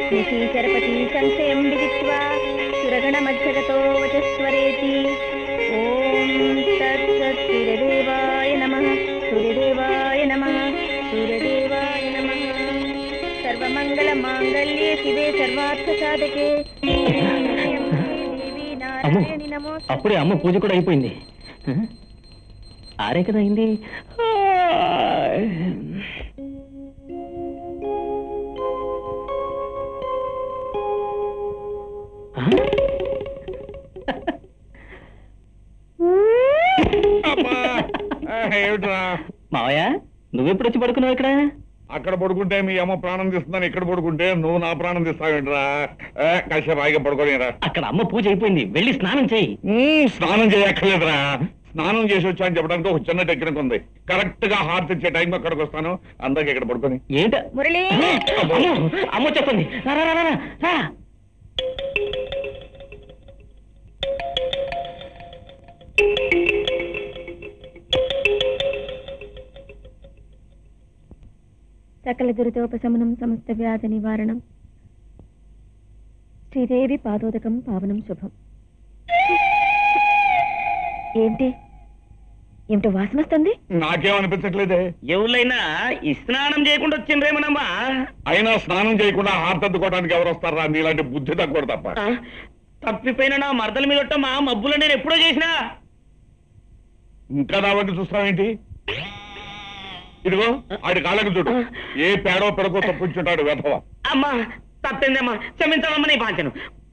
నిశీచరపతి సంశయం విదిత్వా సురగణ మధ్యగతో వచస్వరేతి ఓం తత్సత్ సూర్యదేవాయ నమః సూర్యదేవాయ నమః సూర్యదేవాయ నమః సర్వమంగళ మాంగళ్యే శివే సర్వార్థ సాధకే దేవి అమ్మో నారాయణి నమో అప్పుడే అమ్మ పూజ కూడా అయిపోయింది హ? ఆరే కదా అయింది ఆ? అమ్మా ఆ, ఏమిట్రా మావయ్య నువ్వెప్పుడు వచ్చి పడుకున్నావు ఇక్కడ అక్కడ పడుకుంటే మీ అమ్మ ప్రాణం తీస్తుందని ఇక్కడ పడుకుంటే నువ్వు నా ప్రాణం తీస్తావేంట్రా ఏ, కాసేపు ఆగి పడుకోనిరా అక్కడ అమ్మ పూజ అయిపోయింది వెళ్ళి స్నానం చేయి ఉమ్, స్నానం చేయక్కర్లేదురా స్నానం చేసి వచ్చా అని చెప్పడానికి ఒక చిన్న టెక్నిక్ ఉంది కరెక్ట్ గా హార్ట్ ఇచ్చే టైం అక్కడికి వస్తాను అందరికి ఇక్కడ పడుకొని ఏంట మురళి అమ్మో, అమ్మ చెప్తుంది రా, రా, రా, రా, రా. సకల దురితోపశమనం సమస్త వ్యాధి నివారణం శ్రీదేవి పాదోదకం పావనం శుభం ఏంటి ఏమిటో వాసన వస్తుంది నాకేమనిపించట్లేదే ఎవరైనా ఈ స్నానం చేయకుండా వచ్చిండ్రేమనమ్మా అయినా స్నానం చేయకుండా హార్ట్ అద్దుకోవడానికి ఎవరు వస్తారా నీలాంటి బుద్ధి తక్కువ తప్ప ఆ, తప్పిపోయిన నా మరదల మీద ఒట్ట మా మబ్బులు నేను ఎప్పుడో చేసినా ఇంకా నా వంటి చూస్తావేంటి ఇదిగో ఆడి కాళ్ళకి చూడు ఏ పేడో పెడకో తప్పించుంటాడు వెధవ అమ్మా తప్పిందమ్మా క్షమించాలమ్మా నీ పాంచను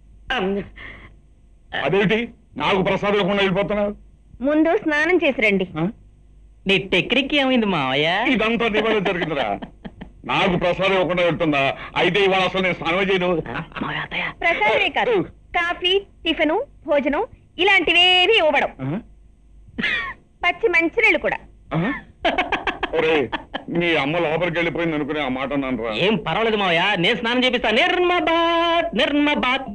అదేంటి నాకు ప్రసాదం ఇవ్వకుండా వెళ్ళిపోతున్నావు ముందు స్నానం చేసి రండి ఆ? నీ టెక్నిక్ ఏమైంది మావయ్య ఇదంతా నీ వల్ల జరిగిందిరా నాకు ప్రసాదం ఇవ్వకుండా వెళ్తుందా అయితే ఇవాళ అసలు నేను స్నానం చేయను మావయ్య అత్తయ్య ప్రసాదమే కాదు కాఫీ టిఫిను భోజనం ఇలాంటివేవి ఇవ్వడం ఆ? పచ్చి మంచినీళ్ళు కూడా ఆ? ఒరేయ్, మీ అమ్మ లోపలికి వెళ్ళిపోయింది అనుకునే ఆ మాట అన్నాను రా ఏం పర్వాలేదు మావయ్య నేను స్నానం చేపిస్తా నిర్మబాద్ నిర్మబాద్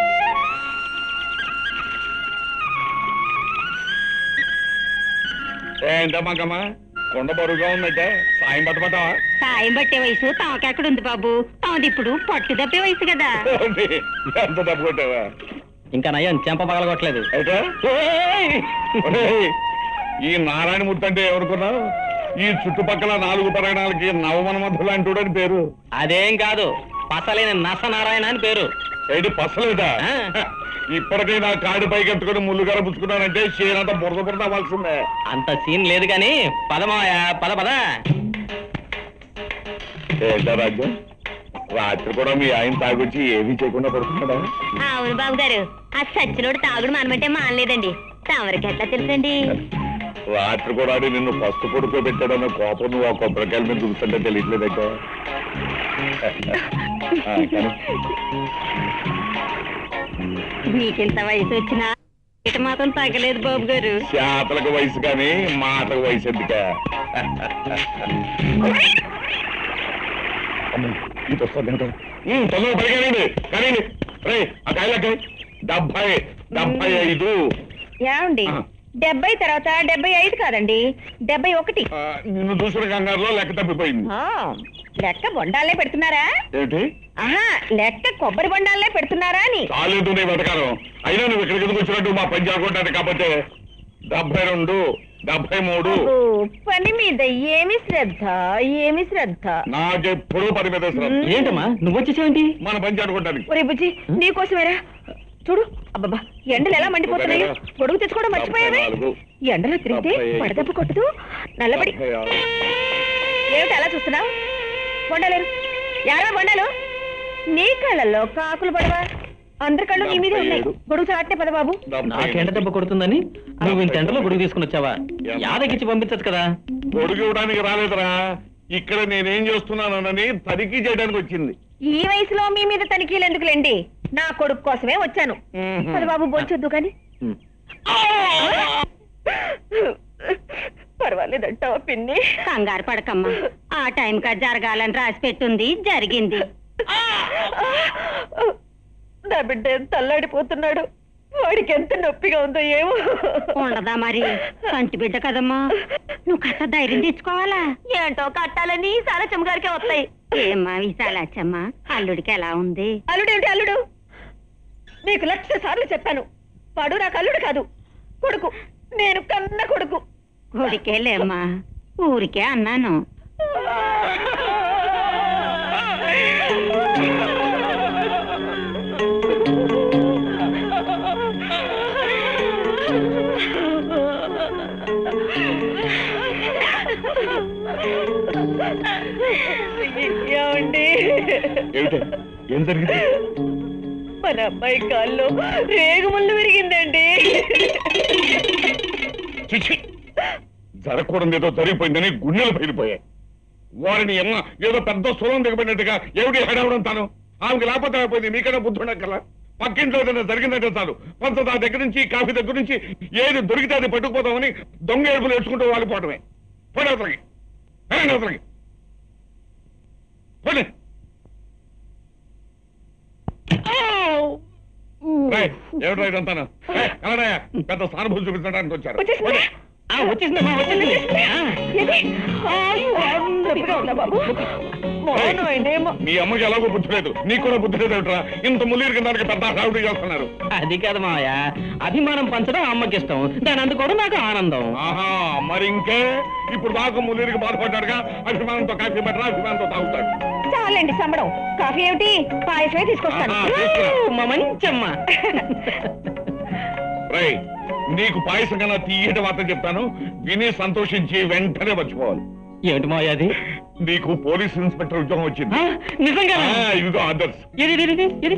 ఏంటమ్మా కొండ బరువుగా ఉందంటే సాయం పట్టమంటావా సాయం పట్టే వయసు తాకెక్కడ ఉంది బాబు తాది ఇప్పుడు పట్టు తప్పే వయసు కదా ఓరి, ఎంత డబ్బు కొట్టావా ఇంకా నయ్యం చెంప పగలగొట్టలేదు అయితే ఏయ్! ఒరేయ్, ఈ నారాయణమూర్తి అంటే ఎవరుకున్నావు ఈ చుట్టుపక్కల నాలుగు పరగణాలకి నవమన్మధులు అంటూడని పేరు అదేం కాదు పసలేని నస నారాయణ అని పేరు ఏంటి పసలేదా ఆ. ఇప్పటికీ నా కాడి పైకి ఎత్తుకొని ముళ్ళుగార పుచ్చుకున్నానంటే చేయనంత బురద బురద అవ్వాల్సిందే అంత సీన్ లేదు గాని పద మావయ్య పద పద ఏంటా రాజ్యం రాత్రి కూడా మీ ఆయన తాగొచ్చి ఏమీ చేయకుండా పడుతున్నాడా అవును బాబు గారు ఆ సచ్చినోడు తాగుడు మనమంటే మానలేదండి తమరికి ఎట్లా తెలుసండి రాత్రి కూడా ఆడి నిన్ను ఫస్ట్ పడుకోబెట్టాడన్న కోపం నువ్వు ఆ కొబ్బరికాయల మీద చూస్తుంటే తెలియట్లేదక్క ఆ, కానీ మీకెంత వయసు వచ్చినా ఇట మాత్రం తగ్గలేదు బాబు గారు చేతలకు వయసు కానీ మాటకు వయసు ఎందుక ఇది వస్తుంది ఏంటో. ఉమ్, తొందరగా పరిగెనండి కానీ రే ఆ కాయలకి డెబ్బై డెబ్బై ఐదు ఏమండి ఆ. డెబ్బై తర్వాత డెబ్బై ఐదు కాదండి డెబ్బై ఒకటి ఆ, నిన్ను చూసిన కంగారులో లెక్క తప్పిపోయింది ఆ, లెక్క బొండాలే పెడుతున్నారా ఏంటి ఆహా లెక్క కొబ్బరి బొండాలే పెడుతున్నారా అని చాలేదు నీ వెతకాలం అయినా నువ్వు ఇక్కడికి ఎందుకు వచ్చినట్టు మా పని చేయకుంటాను కాబట్టి డెబ్బై రెండు డెబ్బై మూడు అబ్బో, పని మీద ఏమి శ్రద్ధ ఏమి శ్రద్ధ నాకెప్పుడు పని మీద శ్రద్ధ. ఏంటమ్మా నువ్వు వచ్చేసావేంటి మన పని చేయకుంటానికి ఒరే బుజ్జి నీకోసమేరా చూడు అబ్బబ్బా ఎండలు ఎలా మండిపోతున్నాయో గొడుగు తెచ్చుకోవడం మర్చిపోయావే నాలుగు. ఎండలో తిరిగితే డెబ్బై ఐదు. పడదెబ్బ కొట్టదు నల్లబడి డెబ్బై ఆరు. ఏమిటి అలా చూస్తున్నావు బొండలేరు యారో బొండాలు నీ కళ్ళల్లో కాకులు పడవా అందరి కళ్ళు నీ మీదే ఉన్నాయి డెబ్బై ఏడు. గొడుగు చాటే పద బాబు డెబ్బై నాకెండ ఎనిమిది. దెబ్బ కొడుతుందని నువ్వు ఇంత ఎండలో గుడికి తీసుకుని వచ్చావా యాదగిచ్చి పంపించచ్చు కదా గొడుగు ఇవ్వడానికి రాలేదురా ఇక్కడ నేనేం చేస్తున్నానని తనిఖీ చేయడానికి వచ్చింది ఈ వయసులో మీ మీద తనిఖీలు ఎందుకులేండి నా కొడుకు కోసమే వచ్చాను మ్మ్. పద బాబు బొచ్చొద్దు కానీ పర్వాలేదంటావా పిన్ని కంగారు పడకమ్మా ఆ టైంకా జరగాలని రాసి పెట్టుంది జరిగింది నా బిడ్డ తల్లాడిపోతున్నాడు వాడికి ఎంత నొప్పిగా ఉందో ఏమో ఉండదా మరి కంటి బిడ్డ కదమ్మా నువ్వు కథ ధైర్యం తెచ్చుకోవాలా ఏంటో కట్టాలని సాలచ్చమ్మ గారికి వస్తాయి ఏమ్మా ఈ సాలచ్చమ్మ అల్లుడికి ఎలా ఉంది అల్లుడేమిటి అల్లుడు నీకు లక్ష సార్లు చెప్పాను వాడు నాకు అల్లుడు కాదు కొడుకు నేను కన్న కొడుకు కొడుకే లేమ్మా ఊరికే అన్నాను ఏమండి ఏమిటి ఏం జరిగింది మన అమ్మాయి కాల్లో రేగుముళ్ళు విరిగిందండి చిచ్చి జరగకూడదు ఏదో జరిగిపోయిందని గుండెలు బయలుపోయాయి వారిని ఎమ్మ ఏదో పెద్ద సులం దిగబడినట్టుగా ఏమిటి హడావడం తాను ఆమెకి లేకపోతే అయిపోయింది మీకైనా బుద్ధి ఉండక్కల పక్కింట్లో ఏదైనా జరిగిందంటే చాలు పంచదార దగ్గర నుంచి కాఫీ దగ్గర నుంచి ఏది దొరికితే అది పట్టుకుపోతామని దొంగ ఏడుపులు నేర్చుకుంటూ వాలిపోవడమే పోనీ అవతలకి వెళ్ళండి అవతలకి పోనీ రేయ్, ఏమిట్రా ఇదంతాను రేయ్, కన్నడయ్య, పెద్ద సానుభూతి చూపించడానికి వచ్చారు వచ్చేసిందా? పోనీ. ఆ, వచ్చేసిందమ్మా వచ్చింది ఆ. ఏది? అయ్యో, నొప్పిగా ఉందా బాబు మౌనం ఆయనేమో. మీ అమ్మకి ఎలాగో బుద్ధి లేదు నీకు కూడా బుద్ధి లేదు ఏమిట్రా? ఇంత ముల్లీరు కింద పెద్ద హడావుడి చేస్తున్నారు అది కాదు మావయ్య అభిమానం పంచడం అమ్మకి ఇష్టం దాని అందుకోవడం నాకు ఆనందం ఆహా మరి ఇంకే ఇప్పుడు దాకా ముల్లీరికి బాధపడ్డాడుగా అభిమానంతో కాఫీ పెట్టరా అభిమానంతో తాగుతాడు చాలండి సంబడం కాఫీ ఏమిటి పాయసమే తీసుకొస్తాను ఆహా, తీసుకురా. మా మంచమ్మ రై నీకు పాయసం కన్నా తీయటి వార్త చెప్తాను విని సంతోషించి వెంటనే మర్చిపోవాలి ఏమిటి మావయ్య అది నీకు పోలీస్ ఇన్స్పెక్టర్ ఉద్యోగం వచ్చింది ఆ, నిజంగా ఆ, ఇదిగో అదర్స్ ఇది ఇది, ఇది, ఇది.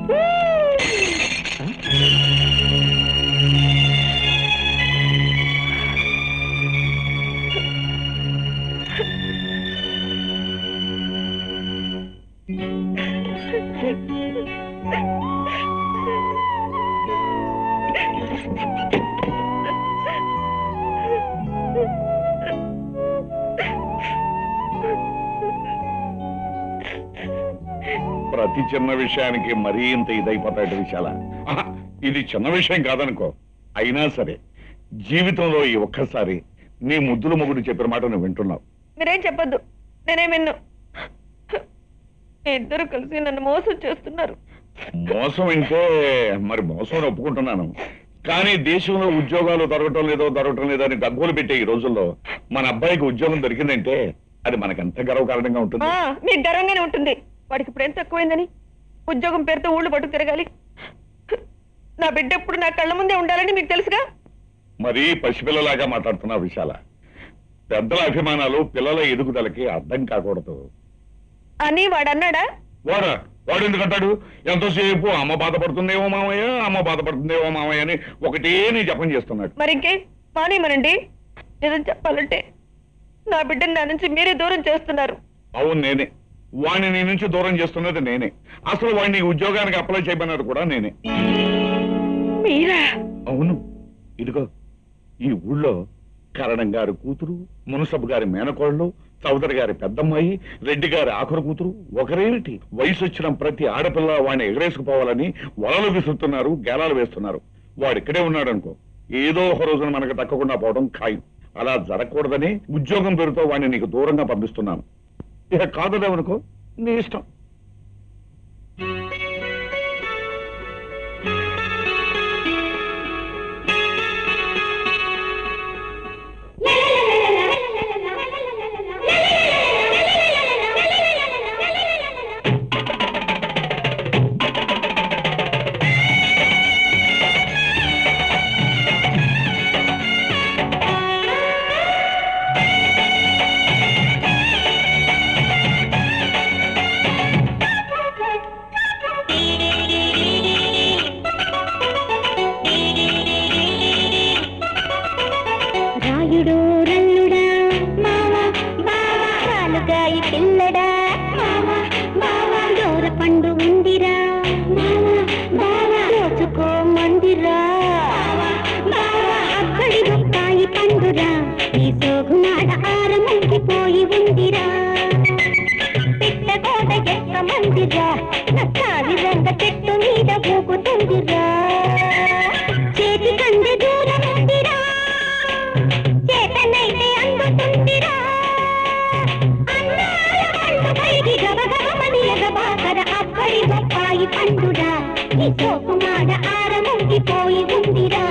ప్రతి చిన్న విషయానికి మరీ ఇంత ఇదైపోతాడు విశాల ఆహా, ఇది చిన్న విషయం కాదనుకో అయినా సరే జీవితంలో ఈ ఒక్కసారి నీ ముద్దుల మొగుడు చెప్పిన మాట నువ్వు వింటున్నావు మీరేం చెప్పొద్దు నేనేం విన్ను ఇద్దరు కలిసి నన్ను మోసం చేస్తున్నారు మోసం అంటే మరి మోసం ఒప్పుకుంటున్నాను కానీ దేశంలో ఉద్యోగాలు దొరకటం లేదో దొరకటం లేదో అని గగ్గోలు పెట్టే ఈ రోజుల్లో మన అబ్బాయికి ఉద్యోగం దొరికిందంటే అది మనకెంత గర్వకారణంగా ఉంటుంది ఆ, మీకు గర్వంగానే ఉంటుంది వాడికి ఇప్పుడు ఎంత తక్కువైందని ఉద్యోగం పేరుతో ఊళ్ళు పట్టుకు తిరగాలి నా బిడ్డ ఎప్పుడు నా కళ్ళ ముందే ఉండాలని మీకు తెలుసుగా మరీ పసిపిల్లలాగా మాట్లాడుతున్నా విశాల పెద్దల అభిమానాలు పిల్లల ఎదుగుదలకి అర్థం కాకూడదు అని వాడు అన్నాడా వాడా వాడు ఎందుకంటాడు ఎంతోసేపు అమ్మ బాధపడుతుందేమో మామయ్య అమ్మ బాధపడుతుందేమో మామయ్య అని ఒకటే నీ జపం చేస్తున్నాడు మరి ఇంకే మానేమనండి నిజం చెప్పాలంటే నా బిడ్డని నా నుంచి మీరే దూరం చేస్తున్నారు అవును నేనే వాడిని నీ నుంచి దూరం చేస్తున్నది నేనే అసలు వాడిని ఉద్యోగానికి అప్లై చేయమన్నది కూడా నేనే మీరా అవును ఇదిగో ఈ ఊళ్ళో కరణం గారి కూతురు మునసబు గారి మేనకోళ్ళు చౌదరి గారి పెద్దమ్మాయి రెడ్డి గారి ఆఖరు కూతురు ఒకరేమిటి వయసు వచ్చిన ప్రతి ఆడపిల్ల వాడిని ఎగరేసుకుపోవాలని వలలు విసురుతున్నారు గేలాలు వేస్తున్నారు వాడు ఇక్కడే ఉన్నాడు అనుకో ఏదో ఒక రోజున మనకు దక్కకుండా పోవడం ఖాయం అలా జరగకూడదని ఉద్యోగం పేరుతో వాడిని నీకు దూరంగా పంపిస్తున్నాను ఇక కాదలేవనుకో నీ ఇష్టం రాయుడు రల్లుడా మామ బావ కాలుగాయి పిల్లడా మామ బావ దూర పండు ఉందిరా మామ బావ దోచుకో మందిరా బావ అక్కడి బొక్కాయి పండురా ఈ సోగునాడ ఆరముంగిపోయి ఉందిరా పిట్టగోడ ఎక్క మంది ఉందిరా నా కాలి రంగ చెట్టు మీద ఊగుతుందిరా చేతి కంది దూరం ఉందిరా చేతనైతే అందుతుందిరా అన్నాల పండు పైకి గబగబమని ఎగబాకర అబ్బడి బొప్పాయి పండురా ఈ సోకుమాడ ఆరముంగిపోయి ఉందిరా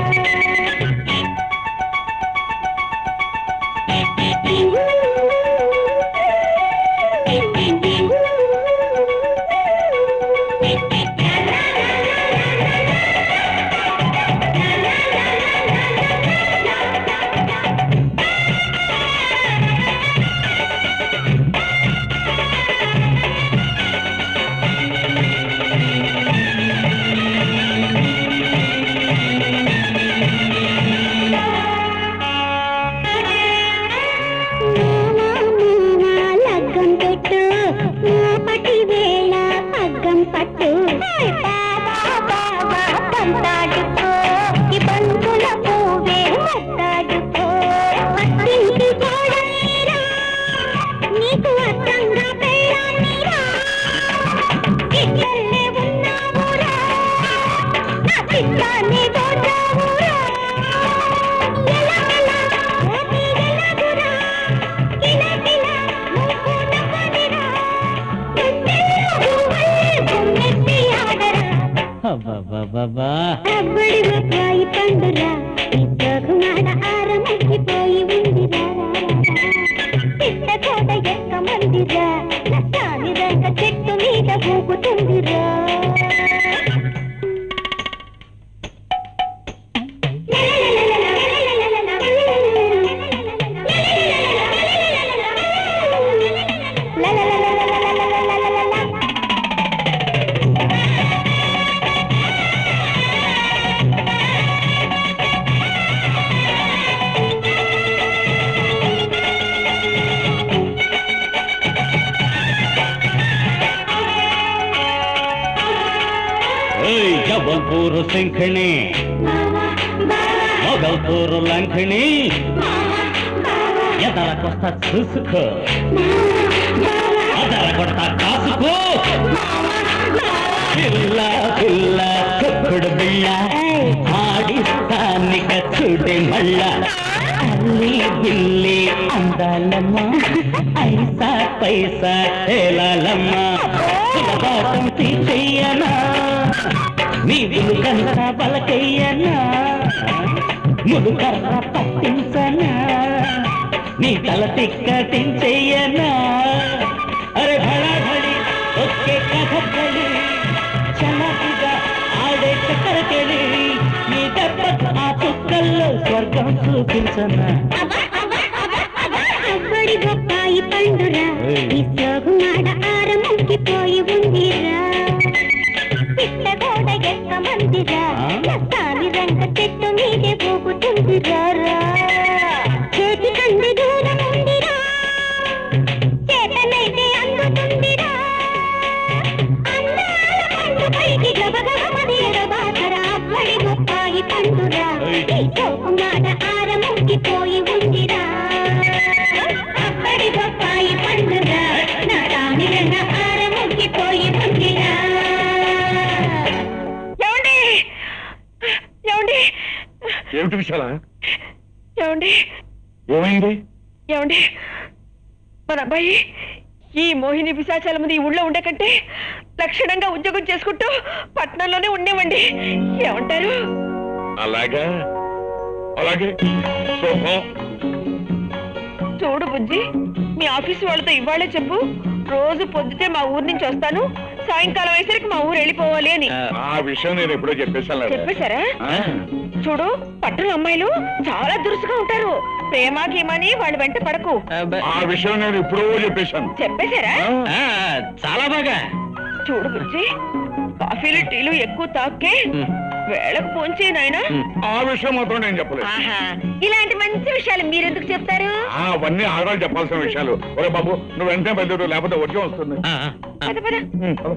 లగ్గం పెట్టు మాపటి వేళ పగ్గం పట్టు బాబా బాబా పంతాడుకో ఈ బంతుల పువ్వే మత్తాడుకో పట్టింటి గోడైరా నీకు అర్థంగా పెళ్ళాన్నిరా ఇక్కడే ఉన్నావురా నా చిత్తాన్ని దోచావురా ఎలా ఎలా ఏది ఎలాగురా కిల కిల నువ్వు నవ్వనిరా గుండెల్లో గువ్వలే గుమ్మెత్తి ఆడరా అబ్బబ్బబ్బబ్బా. అబ్బడి బొప్పాయి పండురా ఈ సోకుమాడ ఆరముక్కిపోయి ఉందిరా పిట్ట కోట ఎక్క మందిరా నచ్చాని రంగ చెట్టు మీద ఊగుతుందిరా ఏయ్ జబల్పూరు శంఖిణి మొగల్పూరు లంకిణి ఎదరకొస్తా చూసుకో అదరగొడతా కాసుకో పిల్ల పిల్ల కుక్కుడు బిళ్ళ ఆడిస్తానిక చూడే మళ్ళ అల్లి బిల్లి అందాలమ్మా ఐసా పైసా తేలాలమ్మా సులభాతం తీసేయనా నీ విలుకంత బలకయ్యనా ములుకర్ర పట్టించనా నీ తల తిక్కటించెయ్యనా అరే భళాఢళి ఒకే కథకళి చలకిగా ఆడే చక్కరకెళ్ళి నీ దెబ్బకు ఆ చుక్కల్లో స్వర్గం చూపించనా అబ్బడి బొప్పాయి పండురా ఈ సోగుమాడ ఆరముక్కిపోయి ఉందిరా పిట్ట గోడ ఎక్క మందిరా ఆ? నస్తాని రంగ చెట్టు మీదే ఊగుతుందిరా రా. చేతి కంది దూరం ఉందిరా చేతనైతే అందుతుందిరా అన్నాల పండు పైకి గబగబమని ఎగబాకరా అబ్బడి బొప్పాయి పండురా ఈ సోకుమాడ ఆరముక్కిపోయి ఉందిరా అబ్బడి బొప్పాయి పండురా నా రామి రంగ ఆరముక్కిపోయి ఉందిరా ఏమండి ఏమండి ఏమిటి విశాల ఏమండి ఏమైంది ఏమండి మన అబ్బాయి ఈ మోహిని పిశాచాల ముందు ఈ ఊళ్ళో ఉండే కంటే లక్షణంగా ఉద్యోగం చేసుకుంటూ పట్నంలోనే ఉండేవండి ఏమంటారు అలాగా అలాగే శుభం చూడు బుజ్జి మీ ఆఫీస్ వాళ్ళతో ఇవాళే చెప్పు రోజు పొద్దుటే మా ఊరు నుంచి వస్తాను సాయంకాలం అయ్యేసరికి మా ఊరు వెళ్ళిపోవాలి అని ఆ విషయం నేను ఎప్పుడో చెప్పేశాను లేరా? చెప్పేశారా ఆ, చూడు పట్టణ అమ్మాయిలు చాలా దురుసుగా ఉంటారు ప్రేమ గీమని వాళ్ళ వెంట పడకు ఆ విషయం నేను ఎప్పుడో చెప్పేశాను చెప్పేశారా ఆ, చాలా బాగా చూడు బుజ్జి కాఫీలు టీలు ఎక్కువ తాకే వేళకు పోంచే నాయనా ఆ విషయం మాత్రం నేను చెప్పలేదు ఆహా ఇలాంటి మంచి విషయాలు మీరెందుకు చెప్తారు ఆ, అవన్నీ ఆడవాళ్ళు చెప్పాల్సిన విషయాలు ఒరే బాబు నువ్వు వెంటనే బయలుదేరు లేకపోతే వచ్చి వస్తుంది పద పద ఉమ్, పద.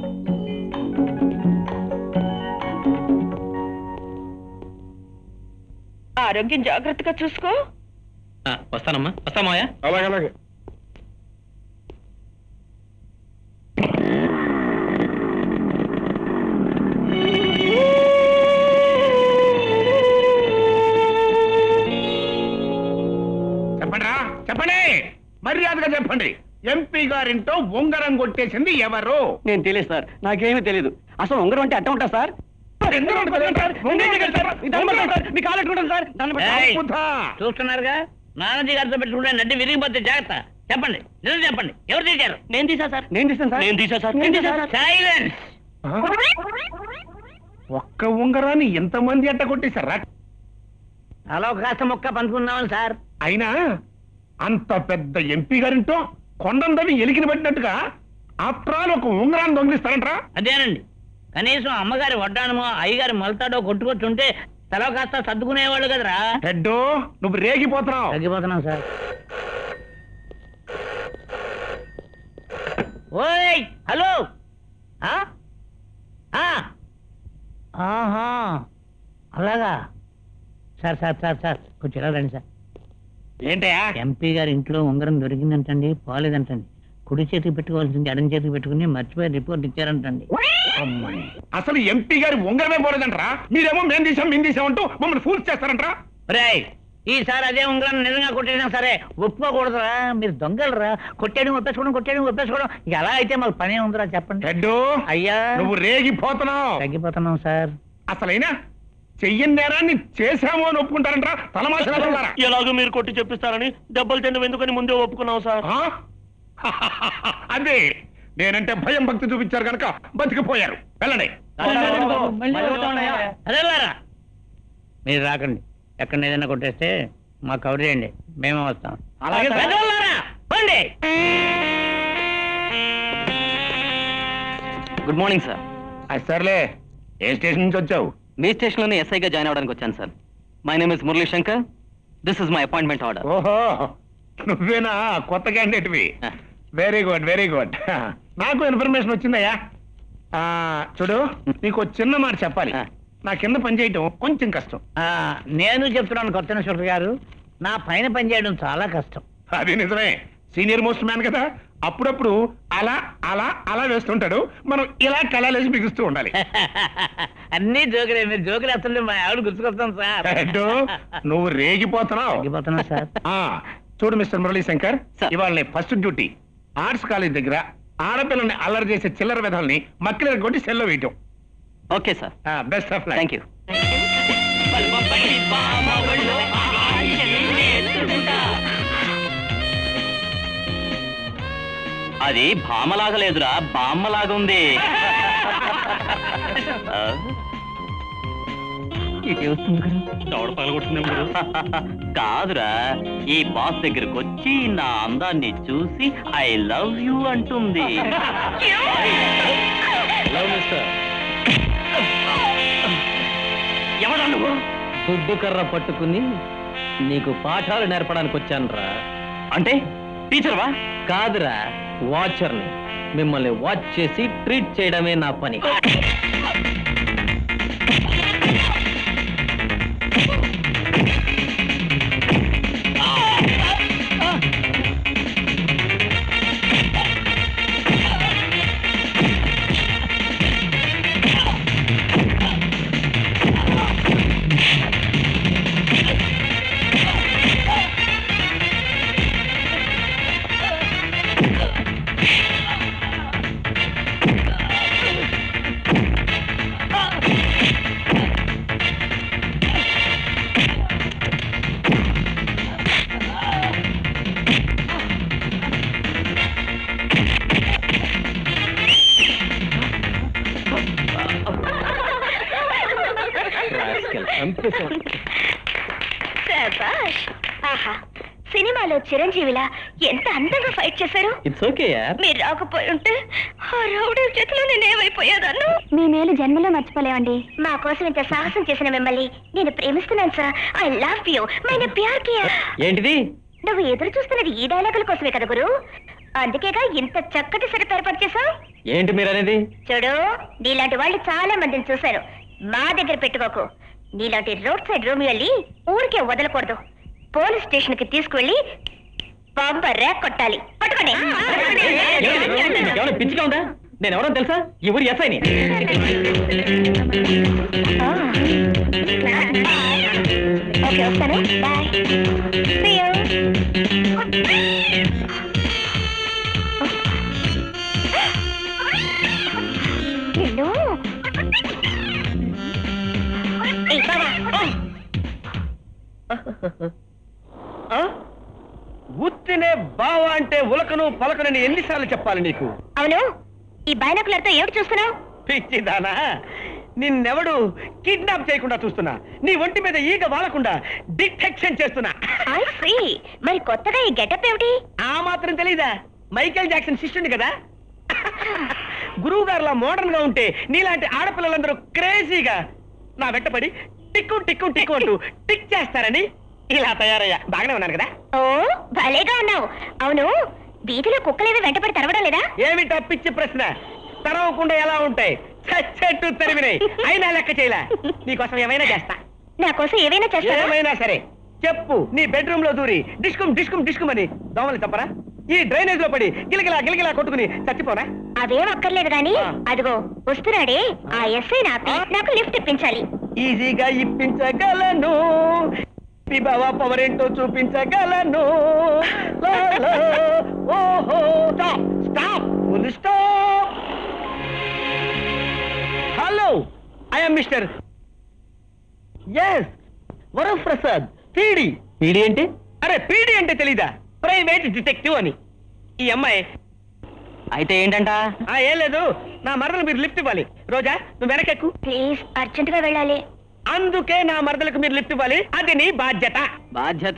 ఆరోగ్యం జాగ్రత్తగా చూసుకో వస్తానమ్మా వస్తామాయా అలాగే అలాగే గారింటో ఉంగరం కొట్టేసింది ఎవరు నేను తెలియదు సార్ నాకేమీ తెలియదు అసలు ఉంగరం అంటే అట్ట ఉంటా సార్ ఎందుకు ఉంటుంది సార్? ఉంగరం ఎందుకు సార్? మీ కాలు ఎట్టుకుంటాను సార్ దండం పెట్టండి. ఏయ్, అద్భుత. చూస్తున్నారుగా నానాజీ గారితో పెట్టుకుంటే నడ్డి విరిగిపోతే జాగ్రత్త చెప్పండి నిజం చెప్పండి ఎవరు తీశారు నేను తీసా సార్ నేను తీసాను సార్ నేను తీసా సార్ నేను తీసా సార్ సైలెన్స్ ఆ? ఒక్క ఉంగరాన్ని ఎంతమంది అట్ట కొట్టేశారా అలా ఒక కాస్త మొక్క పంచుకుందామని సార్ అయినా అంత పెద్ద ఎంపీ గారింటో కొండందవి ఎలికిన పట్టినట్టుగా ఆఫ్టర్ ఆల్ ఒక ఉంగరాన్ని దొంగిలిస్తారంట్రా అదేనండి కనీసం అమ్మగారి వడ్డానమో అయ్యగారి మొలతాడో కొట్టుకొచ్చుంటే తల కాస్త సర్దుకునేవాళ్ళు కదరా హెడ్డు నువ్వు రేగిపోతున్నావు తగ్గిపోతున్నాం సార్ ఓయ్ హలో ఆ? ఆ. ఆహా అలాగా సార్ సార్ సార్ సార్ కొంచెం ఇలా రండి సార్ ఏంటయా ఎంపీ గారి ఇంట్లో ఉంగరం దొరికిందంటండి పోలేదంటండి కుడి చేతికి పెట్టుకోవాల్సింది ఎడం చేతికి పెట్టుకుని మర్చిపోయి రిపోర్ట్ ఇచ్చారంటండి అమ్మాయి అసలు ఎంపీ గారి ఉంగరమే పోలేదంట్రా మీరేమో మేం తీసాం మేము తీసామంటూ మమ్మల్ని ఫూల్ చేస్తారంట్రా రేయ్ ఈసారి అదే ఉంగరం నిజంగా కొట్టేసినా సరే ఒప్పుకోకూడదురా మీరు దొంగలరా కొట్టేయడం ఒప్పేసుకోవడం కొట్టేయడం ఒప్పేసుకోవడం ఇక అలా అయితే మాకు పనే ఉందిరా చెప్పండి హెడ్డు అయ్యా నువ్వు రేగిపోతున్నావు తగ్గిపోతున్నాం సార్ అసలైనా చెయ్యని నేరాన్ని చేశాము అని ఒప్పుకుంటారంట్రా తలమాసిన ఎలాగో మీరు కొట్టి చెప్పిస్తారని దెబ్బలు తినడం ఎందుకని ముందే ఒప్పుకున్నాం సార్ అదే నేనంటే భయం భక్తి చూపించారు కనుక బతికిపోయారు వెళ్ళండి అదేలారా మీరు రాకండి ఎక్కడ ఏదైనా కొట్టేస్తే మాకు కవర్ చేయండి మేమే వస్తాం అలాగే సార్. పెద్దోళ్ళారా, పోండి. గుడ్ మార్నింగ్ సార్ అది సర్లే ఏ స్టేషన్ నుంచి వచ్చావు మీ స్టేషన్ లోనే ఎస్ఐగా జాయిన్ అవడానికి వచ్చాను sir my name is Murali Shankar this is my appointment order ఓహో నువ్వేనా కొత్త క్యాండిడేట్వి వెరీ గుడ్ వెరీ గుడ్ నాకు ఇన్ఫర్మేషన్ వచ్చిందయ్యా ఆ, చూడు నీకు ఒక చిన్న మాట చెప్పాలి ఆ. నా కింద పని చేయటం కొంచెం కష్టం ఆ, నేను చెప్తున్నాను కొత్త ఇన్స్పెక్టర్ గారు నా పైన పనిచేయడం చాలా కష్టం అది నిజమే సీనియర్ మోస్ట్ మ్యాన్ కదా అప్పుడప్పుడు అలా అలా అలా వేస్తుంటాడు మనం ఇలా కళాలేసి బిగుస్తూ ఉండాలి అన్ని జోకులే మీరు జోకులు వేస్తుంటే మా ఆవిడ గుర్తుకొస్తాం సార్ హెడ్డు, నువ్వు రేగిపోతున్నావు తగ్గిపోతున్నా సార్ ఆ, చూడు మిస్టర్ మురళీ శంకర్ సార్. ఇవాళ ఫస్ట్ డ్యూటీ ఆర్ట్స్ కాలేజ్ దగ్గర ఆడపిల్లని అల్లరి చేసే చిల్లర విధాలని మక్కిల కొట్టి సెల్లో వేయటం okay sir best of thank you అది భామలాగా లేదురా బామ్మలాగా ఉంది ఆ? కాదురా ఈ బాస్ దగ్గరకు వచ్చి నా అందాన్ని చూసి ఐ లవ్ యూ అంటుంది ఎవడా నువ్వు దుడ్డు కర్ర పట్టుకుని నీకు పాఠాలు నేర్పడానికి వచ్చానురా అంటే టీచర్వా కాదురా వాచర్ని మిమ్మల్ని వాచ్ చేసి ట్రీట్ చేయడమే నా పని శభాష్. ఆహా సినిమాలో చిరంజీవిలా ఎంత అందంగా ఫైట్ చేశారు ఇట్స్ ఓకే యార్ మీరు రాకపోయి ఉంటే ఆ రౌడీ చేతిలో నేను ఏమైపోయేదాన్ని మీ మేలు జన్మలో మర్చిపోలేమండి మా కోసం ఇంత సాహసం చేసిన మిమ్మల్ని నేను ప్రేమిస్తున్నాను సార్ ఐ లవ్ యూ మైన ప్యార్ కియా ఏంటిది నువ్వు ఎదురు చూస్తున్నది ఈ డైలాగుల కోసమే కదా గురు అందుకేగా ఇంత చక్కటి సెటప్ ఏర్పాటు చేశావు ఏంటి మీరు అనేది చూడు నీలాంటి వాళ్ళు చాలా మందిని చూశారు మా దగ్గర పెట్టుకోకు నీలాంటి రోడ్ సైడ్ రూమ్ వెళ్ళి ఊరికే వదలకూడదు పోలీస్ స్టేషన్ కి తీసుకువెళ్ళి పంప రేక్ కొట్టాలి పట్టుకోండి ఏమైనా పిచ్చిగా ఉందా నేను ఎవరో తెలుసా ఈ ఊరి ఎస్ఐని ఓకే వస్తాను బాయ్ See you. ఆ? ఉత్తినే బావ అంటే ఉలకను పలకనని ఎన్నిసార్లు చెప్పాలి నీకు అవును ఈ బైనాకులర్తో ఏమిటి చూస్తున్నావు పిచ్చిదానా నిన్నెవడు కిడ్నాప్ చేయకుండా చూస్తున్నా నీ ఒంటి మీద ఈగ వాలకుండా డిటెక్షన్ చేస్తున్నా ఐ సీ మరి కొత్తగా ఈ గెటప్ ఏమిటి ఆ మాత్రం తెలీదా మైకేల్ జాక్సన్ శిష్యుడి కదా గురువు గారులా మోడర్న్ గా ఉంటే నీలాంటి ఆడపిల్లలందరూ క్రేజీగా నా వెంటపడి టిక్కు టిక్కు టిక్కు అంటూ టిక్ చేస్తారని ఇలా తయారయ్యా బాగానే ఉన్నాను కదా ఓ భలేగా ఉన్నావు అవును వీధిలో కుక్కలేవి వెంటపడి తరవడం లేదా ఏమిటా పిచ్చి ప్రశ్న తరవకుండా ఎలా ఉంటాయి చచ్చెట్టు తరిమినాయి అయినా లెక్క చేయలే నీకోసం ఏమైనా చేస్తా నా కోసం ఏవైనా చేస్తారా ఏమైనా సరే చెప్పు నీ బెడ్రూమ్ లో దూరి డిస్కుమ్ డిస్కుమ్ డిస్కుమ్ అని దోమలు తప్పరా ఈ డ్రైనేజ్ లో పడి గిలగిలా గిలగిలా కొట్టుకుని చచ్చిపోనా అదేం అక్కర్లేదు గాని ఆ. అదిగో వస్తున్నాడే ఆ ఎస్ఐ నాపి నాకు లిఫ్ట్ ఇప్పించాలి ఈజీగా ఇప్పించగలను బాబా పవర్ ఏంటో చూపించగలను లా, లా, ఓహో స్టాప్ స్టాప్ ముందు stop hello I'm mister S Varaprasad PD PD అంటే అరే పీడి అంటే తెలీదా ప్రైవేట్ డిటెక్టివ్ అని ఈ అమ్మాయి అయితే ఏంటంట ఆ ఏం లేదు నా మరదలు మీరు లిఫ్ట్ ఇవ్వాలి రోజా నువ్వు వెనకెక్కు ప్లీజ్ అర్జెంట్ గా వెళ్ళాలి అందుకే నా మరదలకు మీరు లిఫ్ట్ ఇవ్వాలి అది నీ బాధ్యత బాధ్యత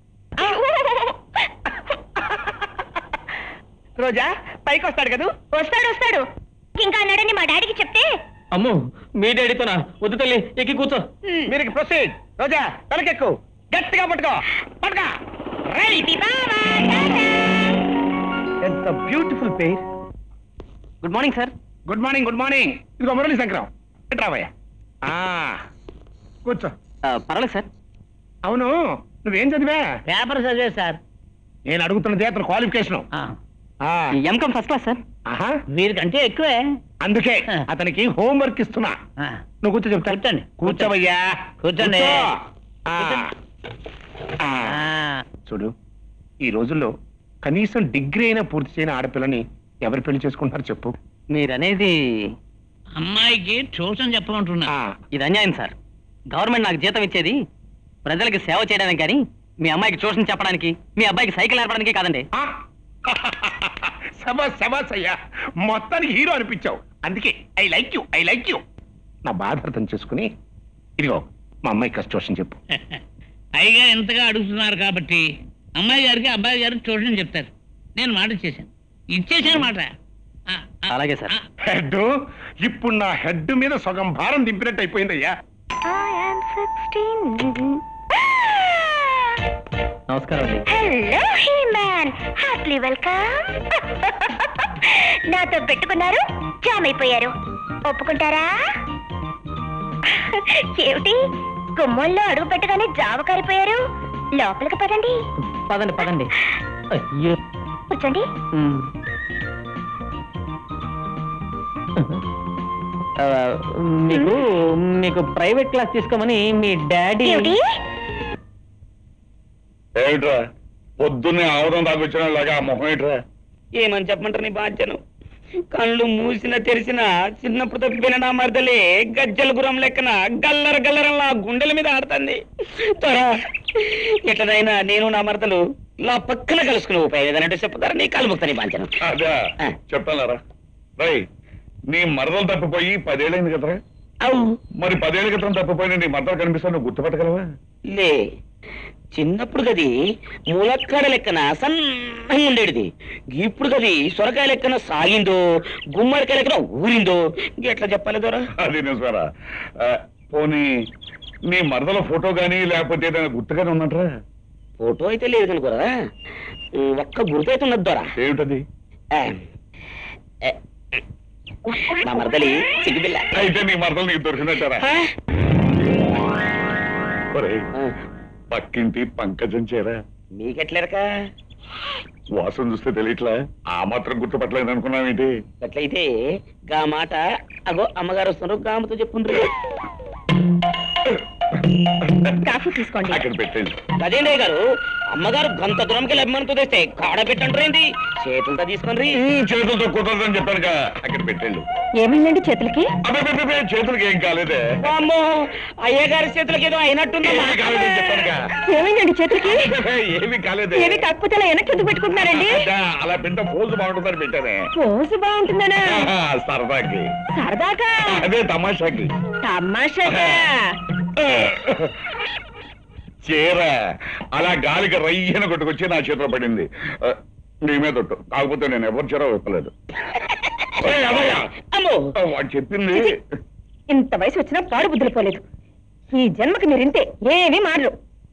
రోజా పైకి వస్తాడు కదూ వస్తాడు వస్తాడు ఇంకా అన్నాడని మా డాడీకి చెప్తే అమ్మో మీ డాడీతోనా వద్దు తల్లి ఎక్కి కూర్చో మీరు ప్రొసీడ్ రోజా వెనకెక్కు గట్టిగా పట్టుకో పట్టుకో రైట్ బావా, టాటా. ఎంత బ్యూటిఫుల్ పేర్ good morning sir good morning good morning ఇదిగో మురళి శంకరం రావయ్యా కూర్చో పర్వాలేదు సార్ అవును నువ్వేం చదివా పేపర్ చదివే సార్ నేను అడుగుతున్నది అతను క్వాలిఫికేషన్ ఆ, ఎంకమ్ ఫస్ట్ క్లాస్ సార్ ఆహా వీరికంటే ఎక్కువే అందుకే అతనికి హోంవర్క్ ఇస్తున్నా ఆ, నువ్వు కూర్చో చెప్తా కూర్చోండి. కూర్చోవయ్యా కూర్చోండి. కూర్చో. ఆ. ఆ, ఆ. చూడు ఈ రోజుల్లో కనీసం డిగ్రీ అయినా పూర్తి చేయని ఆడపిల్లని ఎవరు పెళ్లి చేసుకుంటారు చెప్పు మీరనేది అమ్మాయికి ట్యూషన్ చెప్పమంటున్నా ఆ. ఇది అన్యాయం సార్ గవర్నమెంట్ నాకు జీతం ఇచ్చేది ప్రజలకి సేవ చేయడానికి కానీ మీ అమ్మాయికి ట్యూషన్ చెప్పడానికి మీ అబ్బాయికి సైకిల్ నేర్పడానికి కాదండి ఆ. శబాస్ శబాస్ అయ్యా మొత్తానికి హీరో అనిపించావు అందుకే I like you I like you నా బాధ అర్థం చేసుకుని ఇదిగో మా అమ్మాయి కష్టం చెప్పు పైగా ఎంతగా అడుగుతున్నారు కాబట్టి అమ్మాయి గారికి అబ్బాయి గారికి ట్యూషన్ చెప్తారు నేను మాట ఇచ్చేసాను ఇచ్చేసాను మాట ఆ, ఆ, అలాగే సార్. ఆ, హెడ్ ఇప్పుడు నా హెడ్ మీద సగం భారం దింపినట్టు అయిపోయిందయ్యా I am 16. నమస్కారం అండి hello he man heartly welcome నాతో పెట్టుకున్నారు జామ్ అయిపోయారు ఒప్పుకుంటారా ఏమిటి గుమ్మంలో అడుగు పెట్టగానే జామ కారిపోయారు లోపలికి పదండి పదండి పదండి అయ్యో కూర్చోండి మ్. ఆ, మీకు మీకు ప్రైవేట్ క్లాస్ తీసుకోమని మీ డాడీ ఏమిటి ఏమిట్రా పొద్దున్నే ఆవదం దాకొచ్చిన లాగా ఆ మొహం ఏట్రా ఏమని చెప్పమంటారు నీ బాధ్యను కళ్ళు మూసిన తెరిసిన చిన్నప్పుడు తప్పిపోయిన నా మరదలే గజ్జల గురం లెక్కన గల్లర గల్లరలా గుండెల మీద ఆడుతుంది త్వరా ఎట్లనైనా నేను నా మరదలు నా పక్కన కలుసుకుని ఉపాయం ఏదనంటే చెప్తారా నీ కాలు ముక్త నీ బాధ్యను అదే చెప్తానారా రై నీ మరదలు తప్పిపోయి పదేళ్ళైంది కదరా అవు మరి పదేళ్ల క్రితం తప్పిపోయిన నీ మరదలు కనిపిస్తా నువ్వు గుర్తుపట్టగలవా లే చిన్నప్పుడు గది ములక్కాడ లెక్కన సన్నగా ఉండేది ఇప్పుడు గది సొరకాయ లెక్కన సాగిందో గుమ్మడికాయ లెక్కన ఊరిందో ఎట్లా చెప్పాలి దొరా అది నిజమేరా ఆ, పోనీ నీ మరదల ఫోటో గానీ లేకపోతే ఏదైనా గుర్తుగానే ఉన్నట్రా ఫోటో అయితే లేదు కనుకోరా ఒక్క గుర్తు అయితే ఉన్నది దొరా ఏమిటది ఆ, ఆ, నా మరదలి సిగ్గుబిల్ల అయితే నీ మరదలు నీకు దొరికినట్టారా ఆ? ఒరేయ్, ఆ, పక్కింటి పంకజం చేరా మీకెట్లేరక వాసన చూస్తే తెలియట్లా ఆ మాత్రం గుర్తుపట్టలేదు అనుకున్నావేంటి అట్లయితే గా మాట అగో అమ్మగారు వస్తున్నారు గామతో చెప్పుండ్రు కాఫీ తీసుకోండి అక్కడ పెట్టండి అదేండే గారు అమ్మగారు గంత దూరంకి లభిమనుతో తెస్తే కాడ పెట్టంటారేంటి చేతులతో తీసుకొని ఉమ్, చేతులతో కుదరదని చెప్పానుగా అక్కడ పెట్టండి ఏమైందండి చేతులకి అబ్బబ్బబ్బబ్బే, చేతులకి ఏం కాలేదే అమ్మో అయ్యగారి చేతులకి ఏదో అయినట్టుందమ్మా ఏమీ కాలేదని చెప్పానుగా ఏమైందండి చేతులకి ఏమి కాలేదే ఏమి కాకపోతే అలా వెనక్కి ఎందుకు పెట్టుకుంటున్నారండి అదా, అలా పెట్ట పోజు బాగుంటుందని పెట్టానే రోజు బాగుంటుందనా ఆహా, సరదాకి సరదాగా అదే తమాషాకి తమాషాగా చీర అలా గాలికి రయ్యన కొట్టుకొచ్చి నా చేతిలో పడింది ఆ, నీ మీద ఒట్టు. కాకపోతే నేను ఎవరి చీర విప్పలేదు ఏయ్, అమ్మయ్య! అమ్మో ఆ, వాడు చెప్పింది ఇంత వయసు వచ్చినా పాడు బుద్ధులు పోలేదు ఈ జన్మకి మీరు ఇంతే ఏమీ మారరు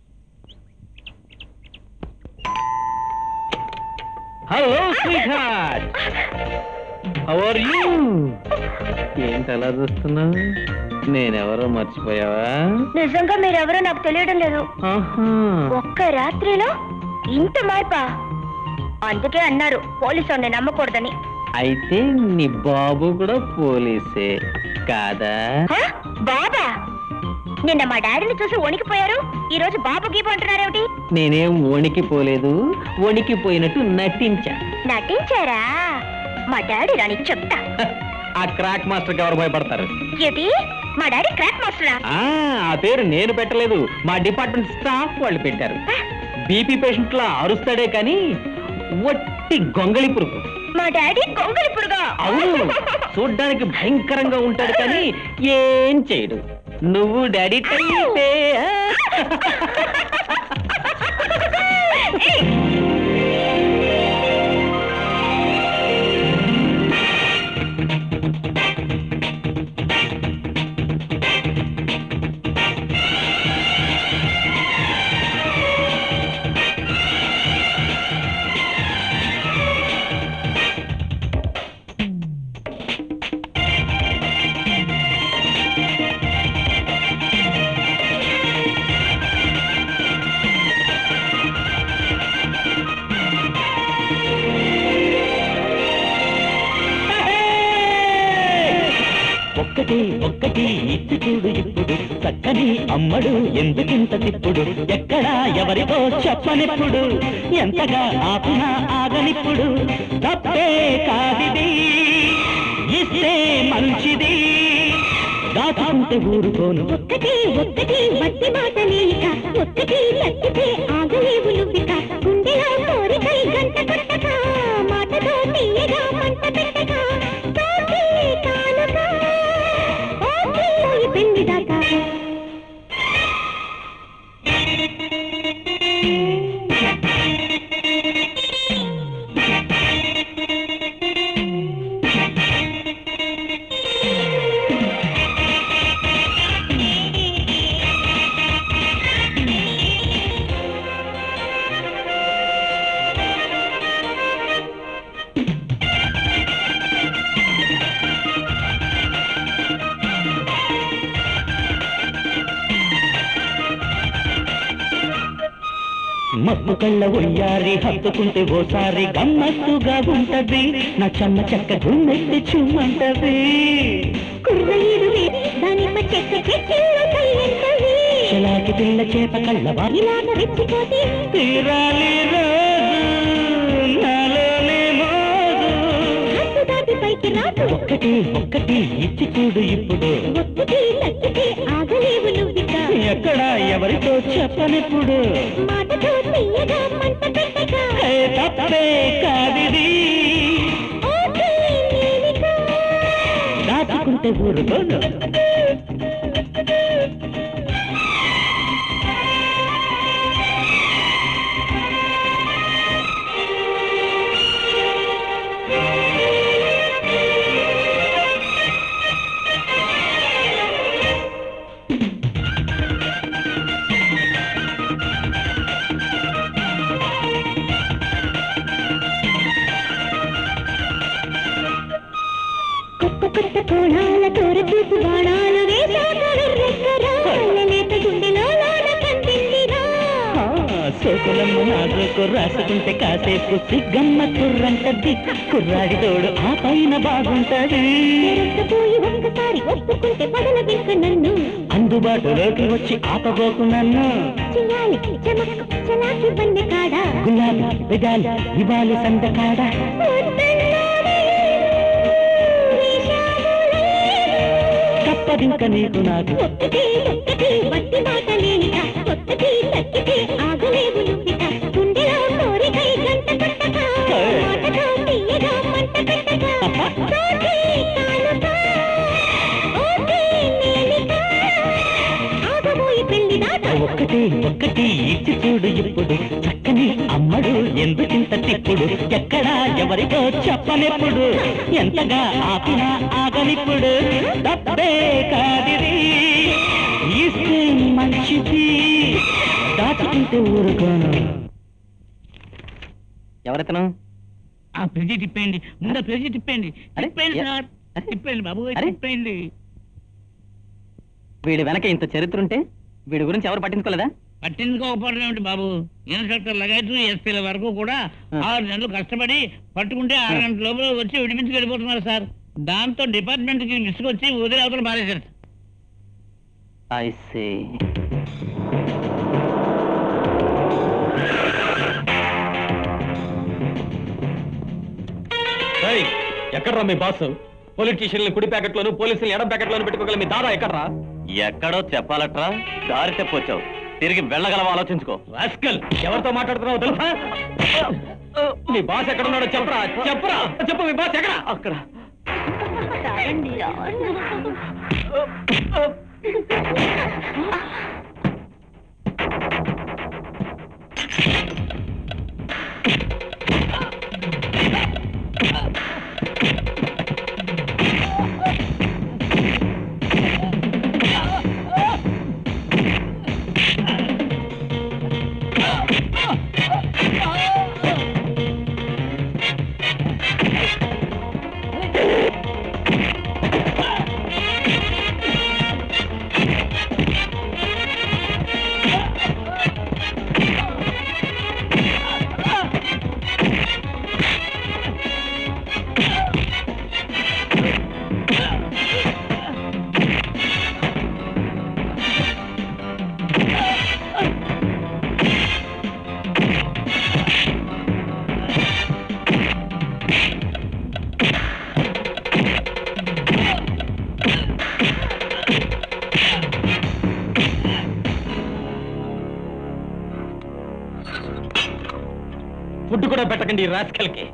hello sweetheart how are you ఏంటి అలా చూస్తున్నావు నేనెవరో మర్చిపోయావా నిజంగా మీరెవరో నాకు తెలియడం లేదు ఆహా ఒక్క రాత్రిలో ఇంత మార్పా అందుకే అన్నారు పోలీసు వాడిని నమ్మకూడదని అయితే నీ బాబు కూడా పోలీసే కాదా హ? బాబా నిన్న మా డాడీని చూసి వణికిపోయారు ఈ రోజు బాబు గీపు అంటున్నారేమిటి నేనేం వణికిపోలేదు వణికిపోయినట్టు నటించా నటించారా మా డాడీ రాని చెప్తా ఆ క్రాక్ మాస్టర్కి ఎవరు భయపడతారు ఏటి మా డాడీ క్రాక్ మాస్టరా ఆ ఆ పేరు నేను పెట్టలేదు మా డిపార్ట్మెంట్ స్టాఫ్ వాళ్ళు పెట్టారు బీపీ పేషెంట్ లా అరుస్తాడే కానీ వట్టి గొంగళి పురుగు మా డాడీ కొంగలి పురుగా అవును చూడ్డానికి భయంకరంగా ఉంటాడు కానీ ఏం చేయడు నువ్వు డాడీ టైపే ఆ? ఒక్కటి ఒక్కటి ఇచ్చి చూడు ఇప్పుడు చక్కని అమ్మడు ఎందుకింత తిప్పుడు ఎక్కడా ఎవరితో చెప్పనిప్పుడు ఎంతగా ఆపినా ఆగనిప్పుడు తప్పే కాదిది ఇస్తే మంచిది దాచుకుంటే ఊరుకోను ఒక్కటి ఒక్కటి మట్టి మాట లేక ఒక్కటి తప్పితే ఆగలేవు నువ్విక గుండెలో కోరికై గంట కొట్టక మాటతో తీయగా మంట పెట్టక తోటి కానుక ఓకే పెళ్లి దాకా మత్తు కళ్ళ ఒయ్యారి హత్తుకుంటే ఓసారి గమ్మత్తుగా ఉంటది నా చెమ్మ చెక్క గుండెత్తి చుమ్మంటది కుర్రయ్యలు దానిమ్మ చెక్క చెక్కిళ్ళు కయ్యంటవి చెలాకి పిల్ల చేప కళ్ళవా ఇలాగ రెచ్చిపోతే తీరాలి రోజు నాలోనే మోజు హద్దు దాటి పైకి రాదు ఒక్కటి ఒక్కటి ఇచ్చి చూడు ఇప్పుడు ఒక్కటి తప్పితే ఆగలేవు నువ్విక ఎక్కడ ఎవరితో చెప్పనిప్పుడు మాటతో తీయగా మంట పెట్టక ఏ తప్పే కాదిది ఓకే నేనిక దాచుకుంటే ఊరుకోను కొత్త కొత్త కోణాల తోర చూపు బాణాలు వేశాక రెక్కరాళ్ళ లేత గుండెలో లోన కందిందిరా ఆ, సోకులమ్మ నాజుకు రాసుకుంటే కాసేపు సిగ్గమ్మ కుర్రంటది కుర్రాడి తోడు ఆ పైన బాగుంటది పోయి ఒక్కసారి ఒప్పుకుంటే పడల వెంక నన్ను అందు అందుబాటులోకి వచ్చి ఆపబోకు నన్ను చెయ్యాలి చమక్ చలాకి బండి కాడ గులాబీ పెదాలి ఇవాళ సందకాడ తప్పదింక నీకు నాకు ఒక్కటి ఒక్కటి వట్టి మాట లేనిట ఒక్కటి తక్కితే ఆగలేవు నువ్విట గుండెలో కోరికై గంట కట్టక మాటగా తీయగా మంట కట్టక తోటి కానుక ఓకే నేలిక ఆగబోయి పెళ్లి దాట ఒక్కటి ఒక్కటి ఇచ్చి చూడు ఇప్పుడు చక్కని అమ్మడు ఎందుకింత తిప్పుడు ఎక్కడా ఎవరికో చెప్పనెప్పుడు ఎంతగా ఆపినా ఆగనిప్పుడు డబ్బే కాదిది ఇస్తే మంచిది దాచుకుంటే ఊరుకోను ఎవరెతను ఆ ఫ్రిడ్జ్ తిప్పేయండి ముందు ఫ్రిడ్జ్ తిప్పేయండి అరే, తిప్పేయండి ఏ- సార్ అరే, తిప్పేయండి బాబు అరే. తిప్పేయండి వీడి వెనక ఇంత చరిత్ర ఉంటే వీడి గురించి ఎవరు పట్టించుకోలేదా పట్టించుకోకపోవడం ఏమిటి బాబు ఇన్స్పెక్టర్ లగేజ్ ఎస్పీల వరకు కూడా ఆ. ఆరు నెలలు కష్టపడి పట్టుకుంటే ఆరు గంటల లోపల వచ్చి విడిపించుకు వెళ్ళిపోతున్నారు సార్ దాంతో డిపార్ట్మెంట్ కి విసుకొచ్చి వదిలే అవతల మారేశారు ఐ సే ఎక్కడ్రా మీ బాస్ పొలిటీషియన్లు కుడి ప్యాకెట్లోను పోలీసులు ఎడం ప్యాకెట్లోను పెట్టుకోగల మీ దాదా ఎక్కడ్రా ఎక్కడో చెప్పాలట్రా దారి తెప్పొచ్చావు తిరిగి వెళ్ళగలవా ఆలోచించుకో రాస్కల్ ఎవరితో మాట్లాడుతున్నావు తెలుసా మీ బాస్ ఎక్కడున్నాడో చెప్పరా చెప్పరా చెప్పు మీ బాస్ ఎక్కడ అక్కడ ఫుడ్ కూడా పెట్టకండి రాస్కల్కి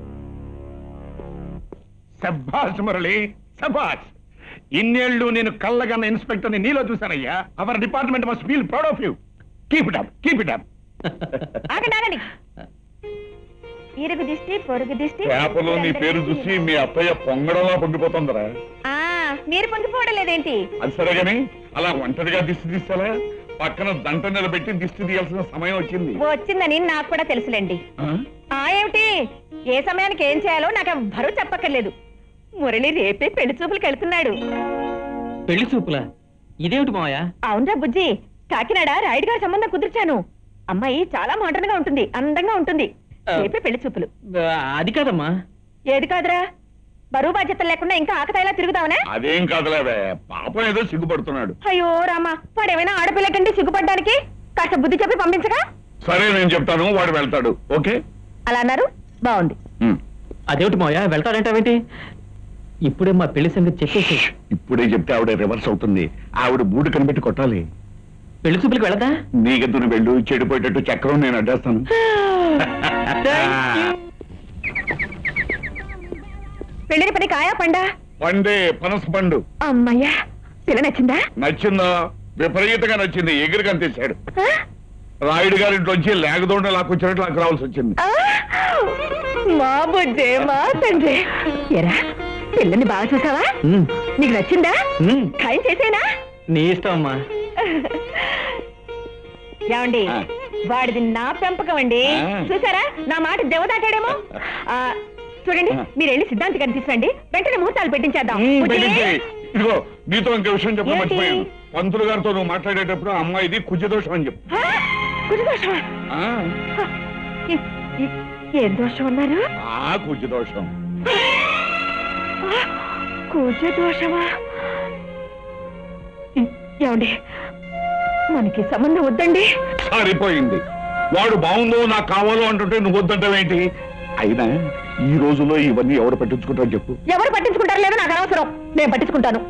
సభాష్ మురళి సభాష్ ఇన్నేళ్లు నేను కళ్ళగన్న ఇన్స్పెక్టర్ ని నీలో చూశానయ్యా our department must feel proud of you keep it up keep it up ఆగండి ఆగండి ఇరుగు దిష్టి పొరుగు దిష్టి పేపర్లో నీ పేరు చూసి మీ అత్తయ్య పొంగడంలా పొంగిపోతుందరా ఆ, మీరు పొంగిపోవడం లేదేంటి అది సరే గాని అలా ఒంటరిగా దిష్టి తీస్తారా పక్కన దంట నిలబెట్టి దిష్టి తీయాల్సిన సమయం వచ్చింది వచ్చిందని నాకు కూడా తెలుసులేండి ఆ? ఆ ఏమిటి ఏ సమయానికి ఏం చేయాలో నాకు ఎవ్వరూ చెప్పక్కర్లేదు మురళి రేపే పెళ్లి చూపులకు వెళ్తున్నాడు పెళ్లి చూపులా ఇదేమిటి మావయ్య అవునరా బుజ్జి కాకినాడ రాయుడు గారి సంబంధం కుదిర్చాను అమ్మాయి చాలా మోడర్న్ గా ఉంటుంది అందంగా ఉంటుంది రేపే పెళ్లి చూపులు ఆ, అది కాదమ్మా ఏది కాదురా బరువు బాధ్యతలు లేకుండా ఇంకా ఆకతాయిలా తిరుగుతావనా అదేం కాదులేవే పాపం ఏదో సిగ్గుపడుతున్నాడు అయ్యో రామా వాడేమైనా ఆడపిల్ల కంటే సిగ్గుపడ్డానికి కాస్త బుద్ధి చెప్పి పంపించగా సరే నేను చెప్తాను వాడు వెళ్తాడు ఓకే అలా అన్నారు బాగుంది ఉమ్. అదేమిటి మావయ్య వెళ్తాడంటావేంటి ఇప్పుడే మా పెళ్లి సంగతి చెప్పేసి ఇప్పుడే చెప్తే ఆవిడ రివర్స్ అవుతుంది ఆవిడ బూడు కనిపెట్టి కొట్టాలి పెళ్లి చూపులకు వెళదా నీకెత్తున వెళ్ళు చెడిపోయేటట్టు చక్రం నేను అడ్డేస్తాను పెళ్లిని పని కాయా పండా పండే పనస పండు అమ్మయ్యా పిల్ల నచ్చిందా నచ్చిందా విపరీతంగా నచ్చింది ఎగిరి కనిపించాడు ఆ? రాయుడు గారింట్లోంచి లేకదోండ లాక్కొచ్చినట్లు నాకు రావాల్సి వచ్చింది ఆ! మా బుజ్జే మా తండ్రి ఎరా పిల్లని బాగా చూసావా ఉమ్, నీకు నచ్చిందా ఉమ్, ఖాయం చేసేనా నీ ఇష్టం అమ్మా ఏమండి ఆ. వాడిది నా పెంపకం అండి ఆ. చూసారా నా మాట దెవదాటాడేమో ఆ, చూడండి ఆ. మీరు వెళ్ళి సిద్ధాంతి గారిని తీసుకురండి వెంటనే ముహూర్తాలు పెట్టించేద్దాం ఉమ్, బుజ్జి? పెట్టించి. ఇదిగో నీతో ఇంకో విషయం చెప్పడం ఏంటి? మర్చిపోయాను పంతులు గారితో నువ్వు మాట్లాడేటప్పుడు ఆ అమ్మాయిది కుజదోషం అని చెప్పు ఆ? కుజదోషమా ఆ, ఆ, ఇ- ఇ- ఏం దోషం అన్నారు ఆ కుజదోషం కుజ దోషమా ఇ- ఏమండి మనకి సంబంధం వద్దండి సరిపోయింది వాడు బాగుందో నాకు కావాలో అంటుంటే నువ్వు వద్దంటావేంటి అయినా ఈ రోజులో ఇవన్నీ ఎవరు పట్టించుకుంటారో చెప్పు ఎవరు పట్టించుకుంటారో లేదో నాకు అనవసరం నేను పట్టించుకుంటాను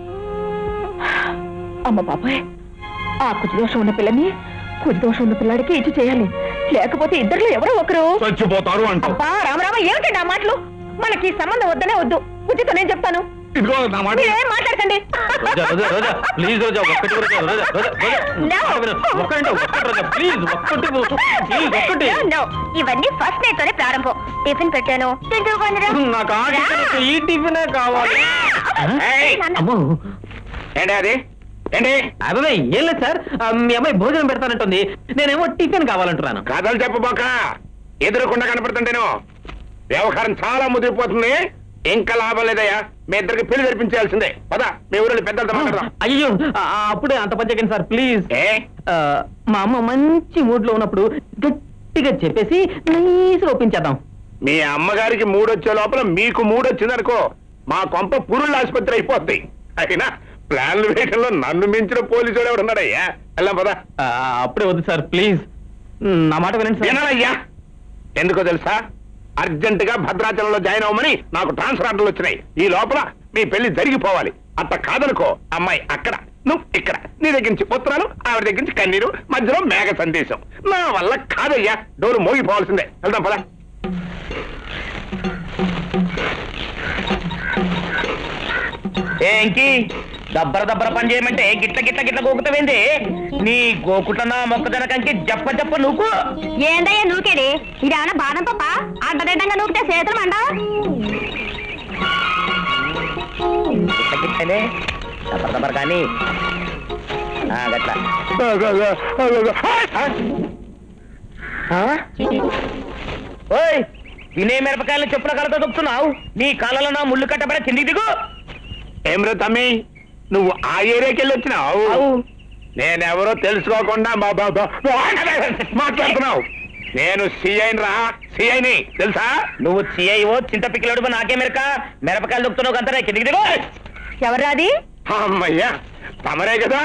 అమ్మ బాబాయ్ ఆ కుజదోషం ఉన్న పిల్లని కుజదోషం ఉన్న పిల్లాడికి ఇచ్చి చేయాలి లేకపోతే ఇద్దరిలో ఎవరో ఒకరు చచ్చిపోతారు అంటావు అబ్బా రామరామ ఏమిటండి ఆ మాటలు మనకి ఈ సంబంధం వద్దనే వద్దు ఉచిత నేను చెప్తాను ఇదిగో నా మాట మీరేం మాట్లాడకండి రోజా రోజా రోజా ప్లీజ్ రోజా ఒక్కటి రోజా రోజా రోజా రోజా No. ఒక్కటి ఒక్కటి రోజా ప్లీజ్ ఒక్కటి ప్లీజ్ ఒక్కటి No, no. ఇవన్నీ ఫస్ట్ నైట్ తోనే ప్రారంభం టిఫిన్ పెట్టాను తింటూ కొందరు నాకు ఆ టిఫిన్ ఈ టిఫినే కావాలి ఏయ్, అమ్మో ఏంటి అది ఏంటి అబ్బాయి ఏం లేదు సార్ ఆ, మీ అమ్మాయి భోజనం పెడతానంటుంది నేనేమో టిఫిన్ కావాలంటున్నాను కథలు చెప్పబోక ఎదురకుండా కనపడుతుంటేను వ్యవహారం చాలా ముదిరిపోతుంది ఇంకా లాభం లేదయ్యా మీ ఇద్దరికి పెళ్లి జరిపించాల్సిందే పద మీ ఊరిలో పెద్దలతో మాట్లాడదాం అయ్యో ఆ, అప్పుడే అంత పని సార్ ప్లీజ్ ఏ ఆ, మా అమ్మ మంచి మూడ్ లో ఉన్నప్పుడు గట్టిగా చెప్పేసి నైస్ ఒప్పించేద్దాం మీ అమ్మగారికి మూడొచ్చే లోపల మీకు మూడొచ్చిందనుకో మా కొంప పురుళ్ళ ఆసుపత్రి అయిపోద్ది అయినా ప్లాన్లు వేయడంలో నన్ను మించిన పోలీసుడు ఎవడు ఉన్నాడయ్యా వెళ్ళాం పదా ఆ, అప్పుడే వద్దు సార్ ప్లీజ్ నా మాట వినండి సార్ వినాలయ్యా ఎందుకో తెలుసా అర్జెంట్ గా భద్రాచలంలో జాయిన్ అవ్వమని నాకు ట్రాన్స్ఫర్ ఆర్డర్లు వచ్చినాయి ఈ లోపల మీ పెళ్లి జరిగిపోవాలి అట్ట కాదనుకో అమ్మాయి అక్కడ నువ్వు ఇక్కడ నీ దగ్గర నుంచి ఉత్తరాలు ఆవిడ దగ్గర నుంచి కన్నీరు మధ్యలో మేఘ సందేశం నా వల్ల కాదయ్యా డోరు మోగిపోవాల్సిందే వెళ్దాం పదా ఏంకి దబ్బర దబ్బర పని చేయమంటే గిట్ల గిట్ల గిట్ల గోకుతావేంది నీ గోకుటనా మొక్కజనకంకి జప్ప జప్ప నువ్వు ఏందయ్యా నూకేది ఇదేమన్నా బాదం పప్ప అడ్డదిడ్డంగా నూకితే చేతులు మండ గిట్ల గిట్లనే దబ్బర దబ్బర కానీ ఆ, గట్ల ఆ? ఓయ్ తినే మిరపకాయలు చెప్పుల కలతో దొక్కుతున్నావు నీ కాళ్ళలో నా ముళ్ళు కట్టబడే కిందికి దిగు ఏమ్రా తమ్మి నువ్వు ఆ ఏరియాకి వెళ్ళి వచ్చినావు అవు. నేనెవరో తెలుసుకోకుండా మా బాబా మాట్లాడుతున్నావు నేను సిఐని రా సిఐని తెలుసా నువ్వు చేయవో చింత పిక్కలేడు నాకే మెరక మిరపకాయలు దొక్కుతున్నావు కంతనే కిందికి దిగు ఎవరాది అమ్మయ్యా తమరే కదా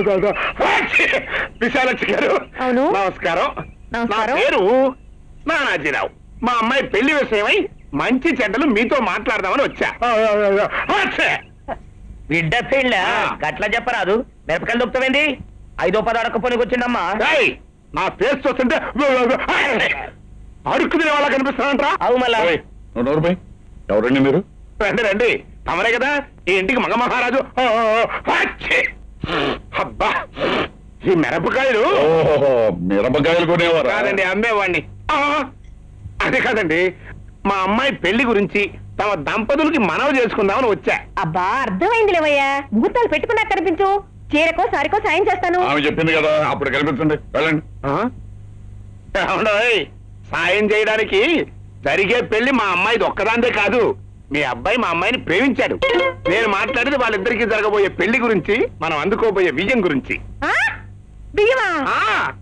విశాలక్షి గారు అవును. నమస్కారం నమస్కారం. నా పేరు నానాజీరావు మా అమ్మాయి పెళ్లి విషయమై మంచి చెడ్డలు మీతో మాట్లాడదామని వచ్చా వచ్చా. బిడ్డ పెళ్ళ ఆ. గట్ల చెప్పరాదు మిరపకాయలు దొక్కుతావేంది ఐదో పది అడకపోనికి వచ్చిందమ్మా ఏయ్, నా ఫేస్ చూస్తుంటే అడుక్కు తినే వాళ్ళ కనిపిస్తానంట్రా అవు మళ్ళా ఓయ్, నువ్వు నోరు పోయ్. ఎవరండి మీరు రండి రండి తమరే కదా ఈ ఇంటికి మగ మహారాజు ఆ, అచ్చే. అబ్బా ఈ మిరపకాయలు ఓహో మిరపకాయలు కొనేవారా కాదండి అమ్మేవాడిని ఆ, అది కాదండి మా అమ్మాయి పెళ్లి గురించి తమ దంపతులకి మనవి చేసుకుందామని వచ్చా అబ్బా అర్థమైంది లేవయ్యా ముహూర్తాలు పెట్టుకున్నాక కనిపించు చీరకో సారికో సాయం చేస్తాను ఆమె చెప్పింది కదా అప్పుడు కనిపించండి వెళ్ళండి ఆ? ఏమండోయ్, సాయం చేయడానికి జరిగే పెళ్లి మా అమ్మాయిది ఒక్కదాందే కాదు మీ అబ్బాయి మా అమ్మాయిని ప్రేమించాడు నేను మాట్లాడేది వాళ్ళిద్దరికీ జరగబోయే పెళ్లి గురించి మనం అందుకోబోయే విజయం గురించి ఆ? బియ్యమా ఆ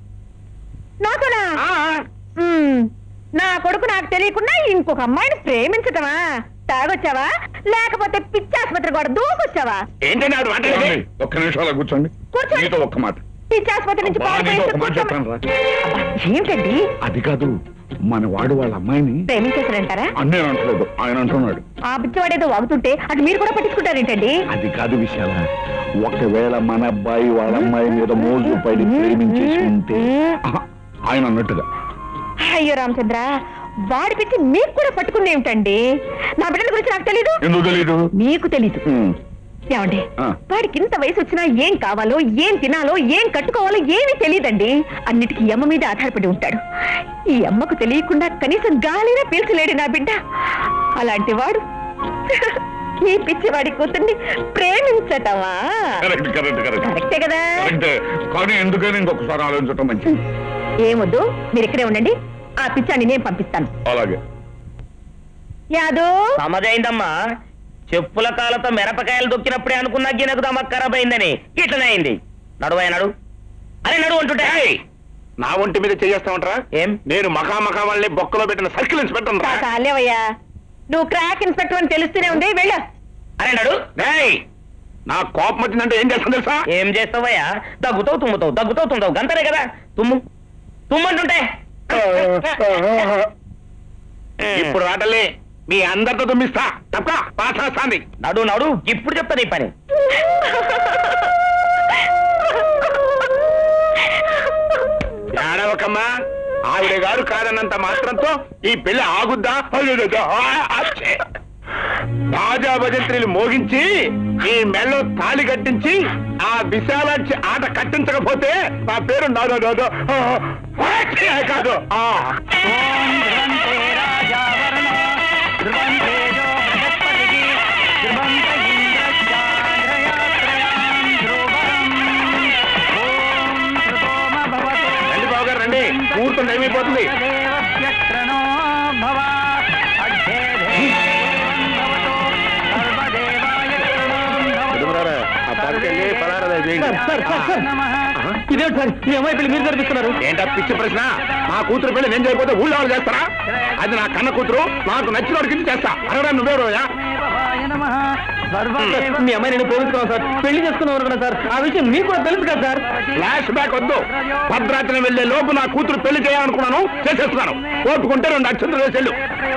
నాకునా ఆ, మ్మ్. నా కొడుకు నాకు తెలియకుండా ఇంకొక అమ్మాయిని ప్రేమించటమా తాగొచ్చావా లేకపోతే పిచ్చి ఆసుపత్రి కూడా దూకొచ్చావా ఏంటండి ఆవిడ మాట్లాడేది ఏమండి? ఒక్క నిమిషం అలా కూర్చోండి కూర్చోండి. మీతో ఒక్క మాట పిచ్చి ఆసుపత్రి నుంచి అబ్బా, నీతో ఒక మాట పారిపోయి చెప్పాను రా. అబ్బా, ఏమిటండి అది కాదు మన వాడు వాళ్ళ అమ్మాయిని ప్రేమించేసారంటారా అని నేను అంటలేదు ఆయన అంటున్నాడు ఆ పిచ్చివాడేదో వాగుతుంటే అటు మీరు కూడా పట్టించుకుంటారేంటండి అది కాదు విశాల ఒకవేళ మన అబ్బాయి వాళ్ళ అమ్మాయి మీద మోజు పడి ప్రేమించేసి ఉంటే ఆహా, ఆయన అన్నట్టుగా అయ్యో రామచంద్ర వాడి పిచ్చి మీకు కూడా పట్టుకుంది ఏమిటండి నా బిడ్డల గురించి నాకు తెలీదు ఎందుకు తెలీదు మీకు తెలీదు ఉమ్, ఏమండి ఆ. వాడికి ఇంత వయసు వచ్చినా ఏం కావాలో ఏం తినాలో ఏం కట్టుకోవాలో ఏమీ తెలియదండి అన్నిటికీ ఈ అమ్మ మీద ఆధారపడి ఉంటాడు ఈ అమ్మకు తెలియకుండా కనీసం గాలినా పీల్చలేడు నా బిడ్డ అలాంటి వాడు ఈ పిచ్చివాడి కూతుర్ని ప్రేమించటమా కరెక్ట్ కరెక్ట్ కరెక్ట్ కరెక్టే కదా కరెక్ట్ కానీ ఎందుకని ఇంకొకసారి ఆలోచించటం మంచిది ఏమొద్దు మీరు ఇక్కడే ఉండండి ఆ పిచ్చాన్ని నేను పంపిస్తాను అలాగే యాదు సమజైందమ్మా చెప్పుల కాలతో మిరపకాయలు దొక్కినప్పుడే అనుకున్నా గినకు దమ్మ ఖరాబ్ అయిందని ఇట్లనే అయింది నడువాయి నడు అరే నడు అంటుంటే ఏయ్, నా ఒంటి మీద చేయేస్తా ఉంటారా ఏం నేను మఖా మఖా వాళ్ళని బొక్కలో పెట్టిన సర్కిల్ ఇన్స్పెక్టర్ రా చాలేవయ్యా నువ్వు క్రాక్ ఇన్స్పెక్టర్ అని తెలుస్తూనే ఉంది వెళ్ళు అరే నడు ఏయ్, నా కోపం వచ్చిందంటే ఏం చేస్తాను తెలుసా ఏం చేస్తావయ్యా దగ్గుతావు తుమ్ముతావు దగ్గుతావు తుమ్ముతావు గంతనే కదా తుమ్ము తుమ్మంటుంటే ఇప్పుడు రాటలే మీ అందరితో తుమ్మిస్తా తప్ప పాఠాస్తాంది నడు నడు ఇప్పుడు చెప్తా నీ పని ఏడవకమ్మా ఆవిడ గారు కాదన్నంత మాత్రంతో ఈ పెళ్లి ఆగుద్దా అయ్యయ్యో, ఆ, అచ్చే. రాజా భజంత్రిలు మోగించి ఈ మెల్లో తాళి కట్టించి ఆ విశాలాక్షి ఆట కట్టించకపోతే నా పేరు నాదో నాదో ఆ, అచ్చే కాదు ఆ. రండి బాబు గారు రండి ముహూర్తం ఏమైపోతుంది ఇదే సార్ మీ అమ్మాయి పెళ్లి మీరు జరిపిస్తున్నారు ఏంటా పిచ్చి ప్రశ్న మా కూతురు పెళ్లి నేను చేయకపోతే ఊళ్ళో వాళ్ళు చేస్తారా అది నా కన్న కూతురు నాకు నచ్చిన వాడికి చేస్తా అనగా నువ్వెవరోయా మీ అమ్మాయి నేను పోగొట్టుకున్నాను సార్ పెళ్లి చేసుకున్నాం అనుకున్నా సార్ ఆ విషయం మీకు కూడా తెలుసు కదా సార్ ఫ్లాష్ బ్యాక్ వద్దు భద్రాచలం వెళ్లే లోపు నా కూతురు పెళ్లి చేయాలనుకున్నాను చేసేస్తున్నాను ఓపుకుంటే రెండు అక్షంతలు వేసేళ్ళు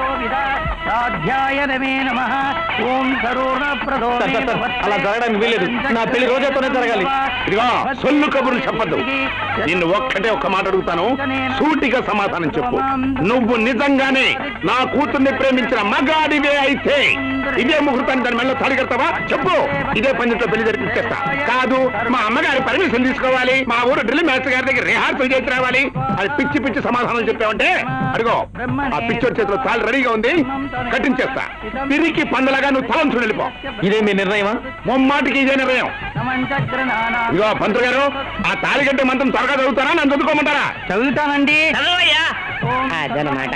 సార్, సార్, సార్, అలా జరగడానికి వీలేదు నా పెళ్లి రోజుతోనే జరగాలి ఇదిగో సొల్లు కబుర్లు చెప్పద్దు నిన్ను ఒక్కటే ఒక్క మాట అడుగుతాను సూటిగా సమాధానం చెప్పు నువ్వు నిజంగానే నా కూతుర్ని ప్రేమించిన మగాడివే అయితే ఇదే ముహూర్తాన్ని దాని మెల్ల తాళి కడతావా చెప్పు ఇదే పందిట్లో పెళ్లి జరిపించేస్తా కాదు మా అమ్మగారి పర్మిషన్ తీసుకోవాలి మా ఊరు డ్రిల్ మాస్టర్ గారి దగ్గర రిహార్సల్ చేసి రావాలి అది పిచ్చి పిచ్చి సమాధానం చెప్పావంటే అడిగో ఆ పిచ్చోడి చేతిలో తాళి రెడీగా ఉంది కట్టించేస్తా తిరిగి పందలాగా నువ్వు తలంచు వెళ్ళిపో ఇదే మీ నిర్ణయమా ముమ్మాటికి ఇదే నిర్ణయం ఇదిగో పంతులు గారు ఆ తాళిగంటే మంత్రం త్వరగా చదువుతారా నన్ను చదువుకోమంటారా చదువుతానండి చదవయ్యా అదనమాట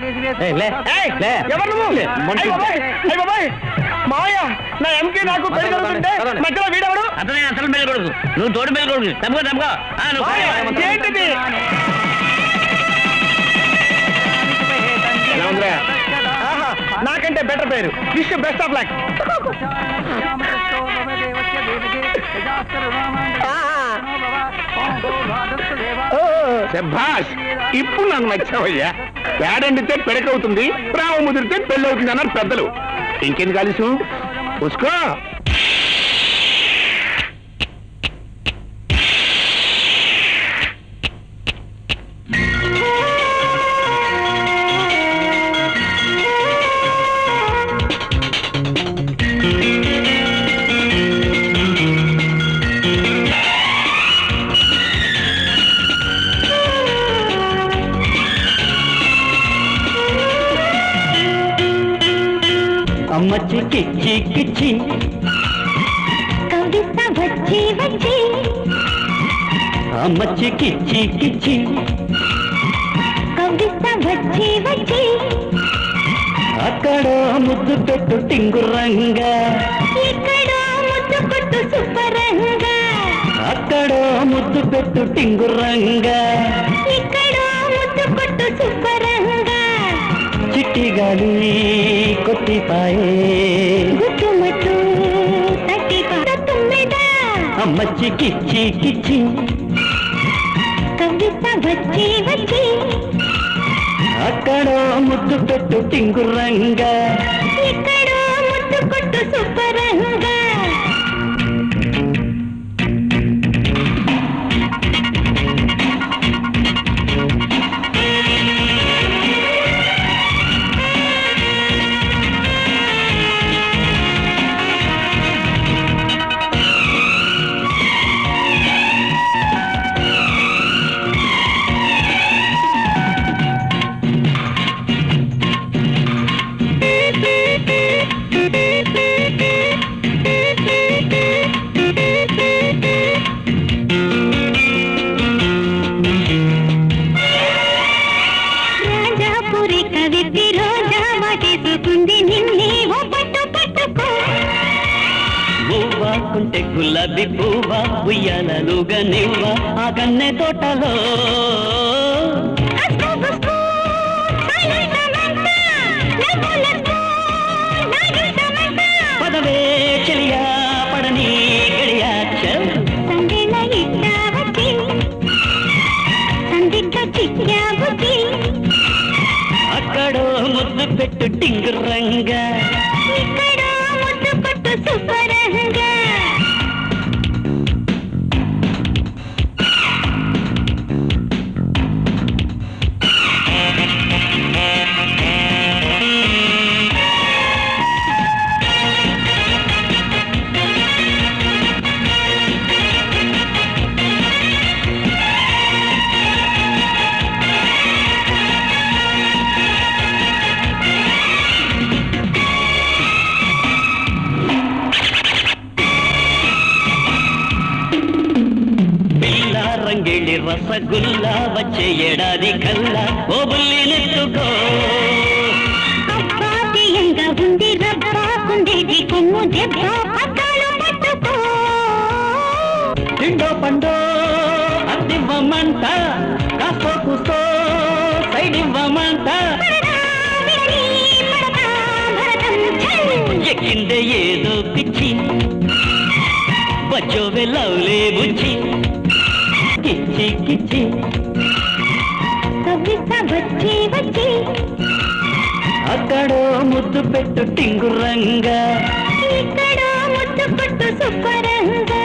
ఎవరు నువ్వు అయ్ బాబాయ్, అయ్ బాబాయ్, మావయ్య నా ఎంకే నాకు పెళ్లి జరుగుతుంటే మధ్యలో వీడెవడు అతనే అసలు మెలగొడుకు నువ్వు తోడు మెలగొడుకు తప్పుకో తప్పుకో ఆ, నువ్వు మావయ్య, ఏంటిది ఎలా ఉందిరా? ఆహా, నాకంటే బెటర్ పేరు విష్ బెస్ట్ ఆఫ్ లక్ శభాష్ ఇప్పుడు నాకు నచ్చావయ్యా పేడండితే పెడకవుతుంది ప్రేమ ముదిరితే పెళ్ళి అవుతుంది అన్నారు పెద్దలు ఇంకేంది కాలుష్యం ఉసుకో అమ్మచ్చి కిచ్చి కిచ్చి కవిత వచ్చి వచ్చి అమ్మచ్చి కిచ్చి కిచ్చి కవిత వచ్చి వచ్చి అక్కడ ముద్దు పెట్టు టింగురంగా ఇక్కడ ముద్దు కొట్టు సుబ్బరంగా అక్కడ ముద్దు పెట్టు టింగురంగా ఇక్కడ ముద్దు కొట్టు సుబ్బరంగా చిట్టి గాలి కొట్టిపాయే గుట్టుమట్టు తట్టి తుమ్మెద అమ్మచ్చి కిచ్చి కిచ్చి కవిత వచ్చి వచ్చి అక్కడ ముద్దు పెట్టు టింగురంగా ఇక్కడ ముద్దు కొట్టు సుబ్బరంగా రాజాపురి కవితి రోజా వాటేసుకుంది నిన్నే ఓ పట్టు పట్టుకో పువ్వా కుంటే గులాబీ పువ్వా ఉయ్యాలలుగా నివ్వ ఆ కన్నె తోటలో అస్కో బస్కో సైలెంటమంట లబ్బు లబ్బు నాడు సమంట పదవే చెలియా పడని టింగురంగా ఇక్కడ ముద్దు కొట్టు సుబ్బరంగా పిల్ల రంగేళి రసగుల్లా వచ్చే ఏడాది కల్లా ఓ బుల్లి నెత్తుకో అబ్బాదియంగా ఉంది రబ్బాకుండేది కొమ్ము దెబ్బ పట్టాలు పట్టుకో తిండో పండో అద్దివ్వమంట కాస్తో కూస్తో సైడ్ ఇవ్వమంట పడదా విడని పడదా భరతం ఛల్. ఎక్కిందే ఏదో పిచ్చి బచ్చో వెళ్ళవులే బుచ్చి కిచ్చి కిచ్చి కవ్విస్తా వచ్చి వచ్చి అక్కడో ముద్దు పెట్టు టింగురంగా ఇక్కడ ముద్దు కొట్టు సుబ్బరంగా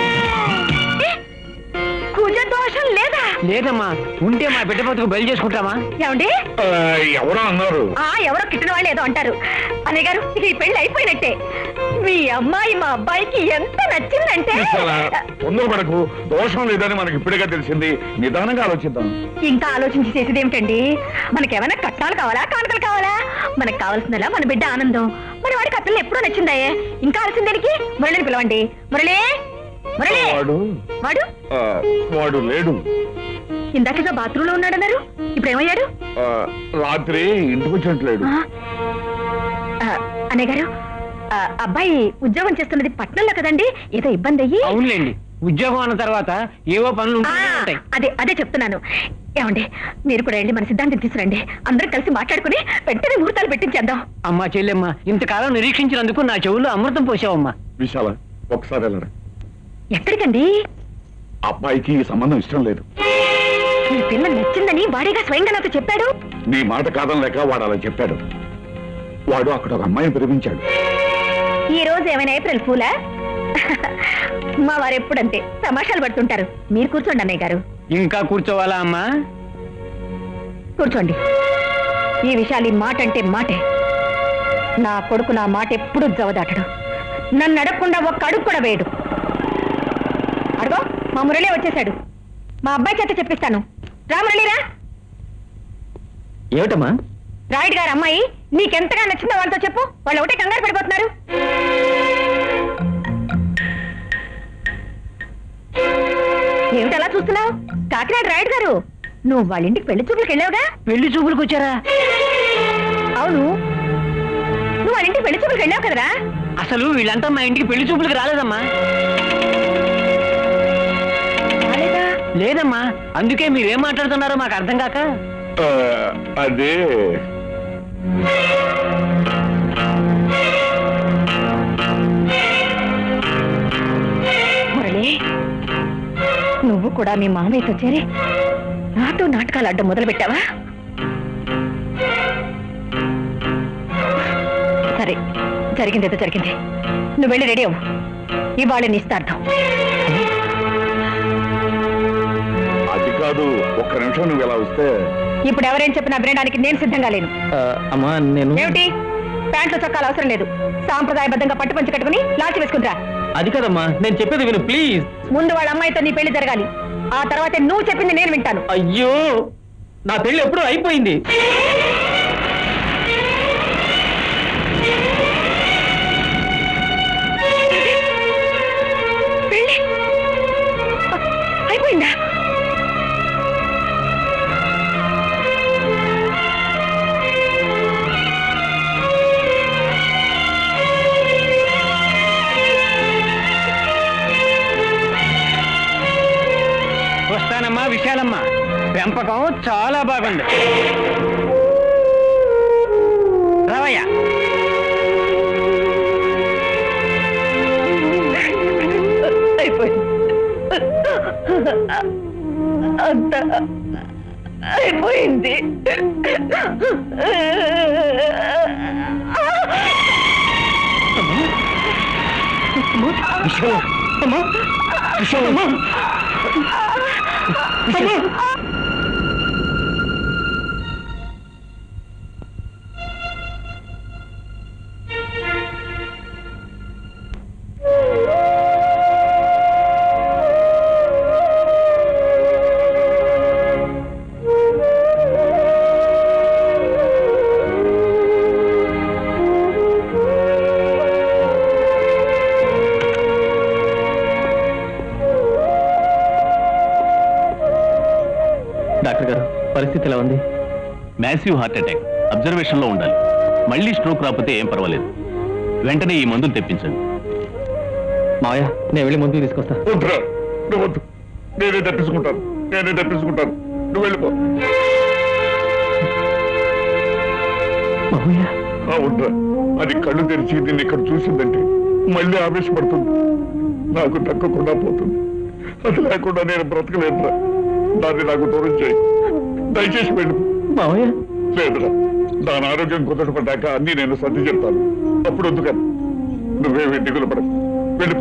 కుజ దోషం లేదా లేదమ్మా ఉంటే మా బిడ్డ బతుకు బయలు చేసుకుంటామా ఏమండి ఆ, ఎవరో అన్నారు ఆ ఎవరో కిట్టిన వాళ్ళు ఏదో అంటారు అన్నయ్య గారు ఈ పెళ్లి అయిపోయినట్టే మీ అమ్మాయి మా అబ్బాయికి ఎంత నచ్చిందంటే విశాలా, తొందరపడకు దోషం లేదని మనకి ఇప్పుడుగా తెలిసింది నిదానంగా ఆలోచిద్దాం ఇంకా ఆలోచించి చేసేది ఏమిటండి మనకేమైనా కట్నాలు కావాలా కానుకలు కావాలా మనకు కావాల్సిందలా మన బిడ్డ ఆనందం మన వాడికి అత్తలు ఎప్పుడూ నచ్చిందాయే ఇంకా ఆలస్యం దేనికి మురళిని పిలవండి మురళి మురళి వాడు వాడు ఆ, వాడు లేడు ఇందాకగా బాత్రూంలో ఉన్నాడన్నారు ఇప్పుడు ఏమయ్యాడు ఆ, రాత్రి ఇంటికి వచ్చినట్లేడు ఆ? ఆ, అన్నయ్య గారు ఆ, అబ్బాయి ఉద్యోగం చేస్తున్నది పట్నంలో కదండి ఏదో ఇబ్బంది అయ్యి అవునులేండి ఉద్యోగం అన్న తర్వాత ఏవో పనులు ఆ, ఉంటూనే ఉంటాయి అదే అదే చెప్తున్నాను ఏమండి మీరు కూడా వెళ్ళి మన సిద్ధాంతం తీసుకురండి అందరం కలిసి మాట్లాడుకుని వెంటనే ముహూర్తాలు పెట్టించేద్దాం అమ్మా చెల్లెమ్మ ఇంతకాలం నిరీక్షించినందుకు నా చెవుల్లో అమృతం పోసావమ్మా విశాల ఒకసారి వెళ్ళరా ఎక్కడికండి అబ్బాయికి ఈ సంబంధం ఇష్టం లేదు ఈ పిల్ల నచ్చిందని వాడిగా స్వయంగా నాతో చెప్పాడు నీ మాట కాదని లేక వాడు అలా చెప్పాడు వాడు అక్కడ ఒక అమ్మాయిని ప్రేమించాడు ఈ రోజు ఏమైనా ఏప్రిల్ ఫూలా మా వారు ఎప్పుడంతే తమాషాలు పడుతుంటారు మీరు కూర్చోండి అన్నయ్య గారు ఇంకా కూర్చోవాలా అమ్మా కూర్చోండి ఈ విషయాలు ఈ మాట అంటే మాటే నా కొడుకు నా మాట ఎప్పుడు జవదాటడు నన్ను అడగకుండా ఒక్క అడుగు కూడా వేయడు అడుగో మా మురళి వచ్చేసాడు మా అబ్బాయి చేత చెప్పిస్తాను రా మురళిరా ఏమిటమ్మా రాయుడు గారు అమ్మాయి నీకెంతగా నచ్చిందో వాళ్ళతో చెప్పు వాళ్ళు ఒకటే కంగారు పడిపోతున్నారు ఏమిటి అలా చూస్తున్నావు కాకినాడ రాయుడు గారు నువ్వు వాళ్ళ ఇంటికి పెళ్లి చూపులకు వెళ్ళావుగా పెళ్లి చూపులకు వచ్చారా అవును నువ్వు వాళ్ళ ఇంటికి పెళ్లి చూపులకు వెళ్ళావు కదరా అసలు వీళ్ళంతా మా ఇంటికి పెళ్లి చూపులకు రాలేదమ్మా రాలేదా లేదమ్మా అందుకే మీరేం మాట్లాడుతున్నారో మాకు అర్థం కాక ఆ, అదే మురళి నువ్వు కూడా మీ మామయ్యతో చేరి నాతో నాటకాలు అడ్డం మొదలు పెట్టావా సరే జరిగిందేదో జరిగింది నువ్వు వెళ్ళి రెడీ అవ్వు ఇవాళ నిస్తార్థం అది కాదు ఒక్క నిమిషం నువ్వు ఇలా వస్తే ఇప్పుడు ఎవరేం చెప్పినా వినడానికి నేను సిద్ధంగా లేను అమ్మా నేను ఏమిటి ప్యాంట్లు చొక్కాలు అవసరం లేదు సాంప్రదాయబద్ధంగా పట్టు పంచి కట్టుకుని లాచి వేసుకుంటా అది కదమ్మా నేను చెప్పేది విను ప్లీజ్ ముందు వాళ్ళ అమ్మాయితో నీ పెళ్లి జరగాలి ఆ తర్వాత నువ్వు చెప్పింది నేను వింటాను అయ్యో నా పెళ్లి ఎప్పుడూ అయిపోయింది పెళ్లి అ- అయిపోయిందా వస్తానమ్మా విశాలమ్మ పెంపకం చాలా బాగుంది రావయ్యా అయిపోయింది అంత అయిపోయింది విశాల అమ్మా విశాల అమ్మా విశాల డాక్టర్ గారు పరిస్థితి ఎలా ఉంది మ్యాసివ్ హార్ట్ అటాక్ అబ్జర్వేషన్ లో ఉండాలి మళ్ళీ స్ట్రోక్ రాకపోతే ఏం పర్వాలేదు వెంటనే ఈ మందులు తెప్పించండి మావయ్య నేను వెళ్ళి మందులు తీసుకొస్తా వద్దురా నువ్వు వద్దు నేనే తప్పించుకుంటాను నేనే తప్పించుకుంటాను నువ్వు వెళ్ళిపో మావయ్య అవునరా అది కళ్ళు తెరిచి దీన్ని ఇక్కడ చూసిందంటే మళ్ళీ ఆవేశపడుతుంది నాకు దక్కకుండా పోతుంది అది లేకుండా నేను బ్రతకలేదురా దాన్ని నాకు దూరం చేయి దయచేసి వెళ్ళు మావయ్య లేదురా దాని ఆరోగ్యం కుదరపడ్డాక అన్ని నేను సర్ది చెప్తాను అప్పుడు వద్దు కానీ నువ్వేమి దిగులు పడకు వెళ్ళిపో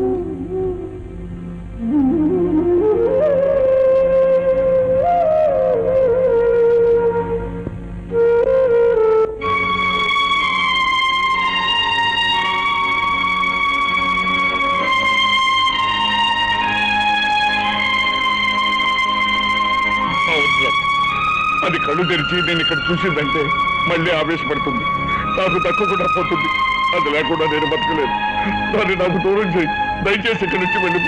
అవునురా. అది కళ్ళు తెరిచి నేను ఇక్కడ చూసిందంటే మళ్ళీ ఆవేశపడుతుంది నాకు దక్కకుండా పోతుంది అది లేకుండా నేను బతకలేదు దాన్ని నాకు దూరం చేయి దయచేసి ఇక్కడి నుంచి వెళ్ళి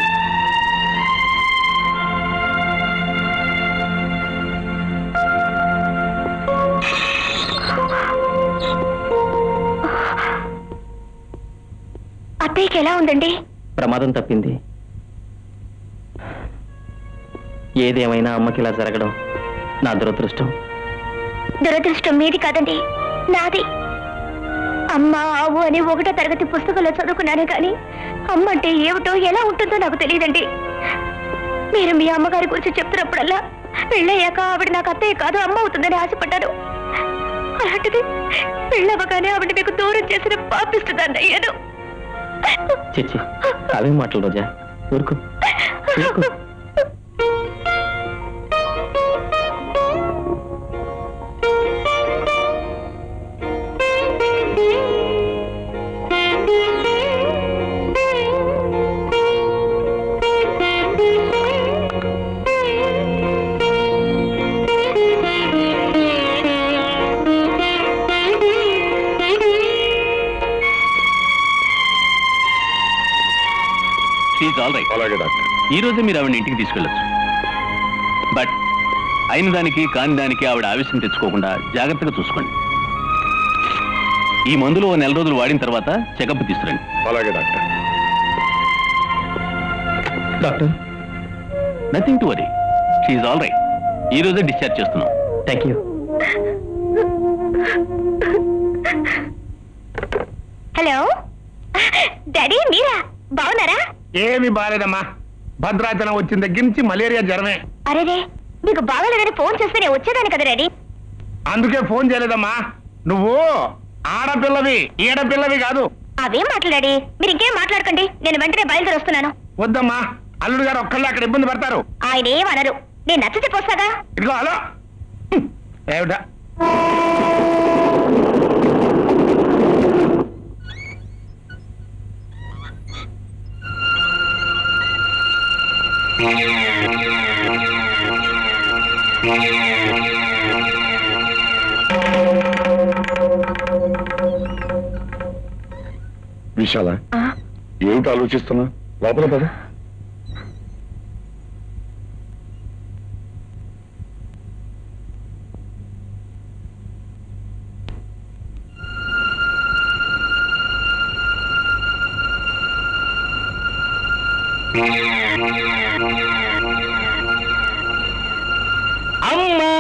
అత్తయ్యకి ఎలా ఉందండి ప్రమాదం తప్పింది ఏదేమైనా అమ్మకి ఇలా జరగడం నా దురదృష్టం దురదృష్టం మీది కాదండి నాది అమ్మ ఆవు అని ఒకటో తరగతి పుస్తకంలో చదువుకున్నానే కానీ అమ్మ అంటే ఏమిటో ఎలా ఉంటుందో నాకు తెలియదండి మీరు మీ అమ్మగారి గురించి చెప్తున్నప్పుడల్లా పెళ్ళయ్యాక ఆవిడ నాకు అత్తయ్య కాదు అమ్మ అవుతుందని ఆశపడ్డాను అలాంటిది పెళ్ళవగానే ఆవిడ మీకు దూరం చేసిన పాపిస్తుందని అయ్యాను చిచ్చి అవే మాటలు రోజా ఊరుకు ఊరుకు షీజ్ ఆల్ రైట్ అలాగే డాక్టర్ ఈ రోజే మీరు ఆవిడ ఇంటికి తీసుకెళ్ళొచ్చు బట్ అయిన దానికి కాని దానికి ఆవిడ ఆవేశం తెచ్చుకోకుండా జాగ్రత్తగా చూసుకోండి ఈ మందులు ఓ నెల రోజులు వాడిన తర్వాత చెకప్ తీసుకురండి అలాగే doctor doctor nothing to worry she's all right ఈ రోజే డిశ్చార్జ్ చేస్తున్నాం థ్యాంక్ యూ హలో డాడీ మీరా బాగున్నారా ఏమి బాలేదమ్మా భద్రాచలం వచ్చిన దగ్గర నుంచి మలేరియా జ్వరమే అరేరే మీకు బాగాలేదని ఫోన్ చేస్తే నేను వచ్చేదాన్ని కదా డాడీ అందుకే ఫోన్ చేయలేదమ్మా నువ్వు ఆడపిల్లవి ఈడపిల్లవి కాదు అవేం మాట్లాడాడి మీరు ఇంకేం మాట్లాడకండి నేను వెంటనే బయలుదేరి వస్తున్నాను వద్దమ్మా అల్లుడు గారు ఒక్కళ్ళే అక్కడ ఇబ్బంది పడతారు ఆయన ఏం అనరు నేను నచ్చ చెప్పొస్తాగా ఇదిగో హలో హ్మ్. ఏమిటా విశాల ఏమిటి ఆలోచిస్తున్నా లోపల పద అమ్మా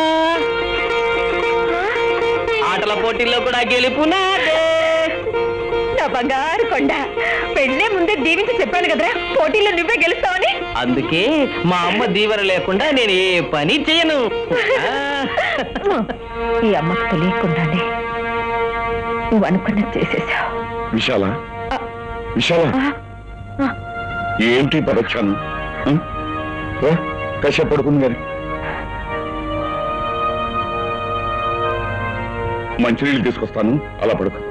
ఆటల పోటీల్లో కూడా గెలుపు నాదే నా బంగారు కొండ పెళ్ళే ముందే దీవించి చెప్పాను కదరా పోటీలో నువ్వే గెలుస్తావని అందుకే మా అమ్మ దీవెన లేకుండా నేను ఏ పని చేయను ఆ. ఈ అమ్మకు తెలియకుండానే నువ్వు అనుకున్నది చేసేసావు విశాల విశాల ఏమిటి పరొచ్చాను ఆ? రా, కాసేపు పడుకుంది గాని మంచినీళ్ళు తీసుకొస్తాను అలా పడుకో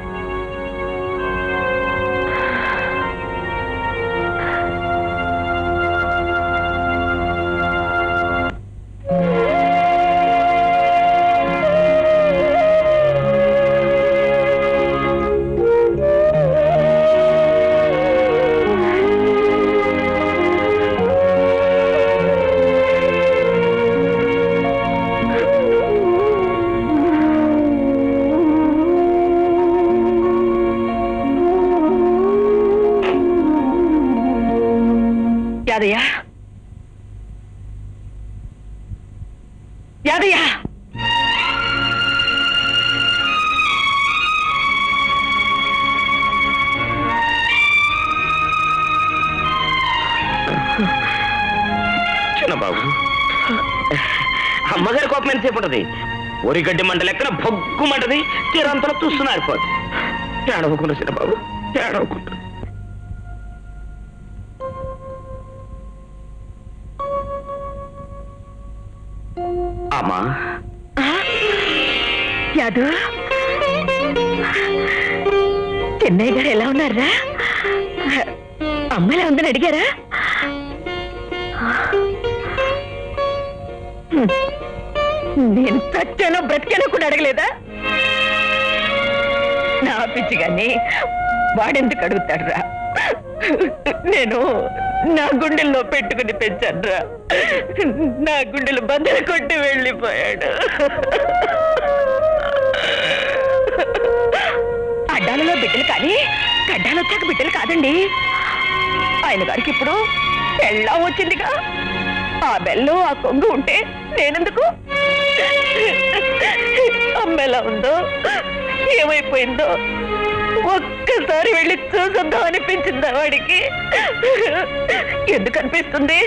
యాదయ్య యాదయ్య చిన్నబాబు అమ్మగారి కోపం ఎంతసేపు ఉంటది ఒరిగడ్డి మంట లెక్కన భగ్గు మంటది తీరంతలో చూస్తున్నారు పోదు ఏడవకుండా చిన్నబాబు ఏడవకుండా అమ్మా యాదు చెన్నై గారు ఎలా ఉన్నారా అమ్మ ఎలా ఉందని అడిగారా నేను చచ్చానో బ్రతికానో కూడా అడగలేదా నా పిచ్చి కానీ వాడెందుకు అడుగుతాడురా నేను నా గుండెల్లో పెట్టుకుని పెంచానురా నా గుండెలు బద్దలు కొట్టి వెళ్ళిపోయాడు అడ్డాలలో బిడ్డలు కానీ గడ్డాలు వచ్చాక బిడ్డలు కాదండి ఆయన గారికి ఇప్పుడు పెళ్ళం వచ్చిందిగా ఆ బెల్లం ఆ కొంగు ఉంటే నేనెందుకు అమ్మ ఎలా ఉందో ఏమైపోయిందో ఒక్కసారి వెళ్ళి చూసొద్దాం అనిపించిందా వాడికి ఎందుకు అనిపిస్తుంది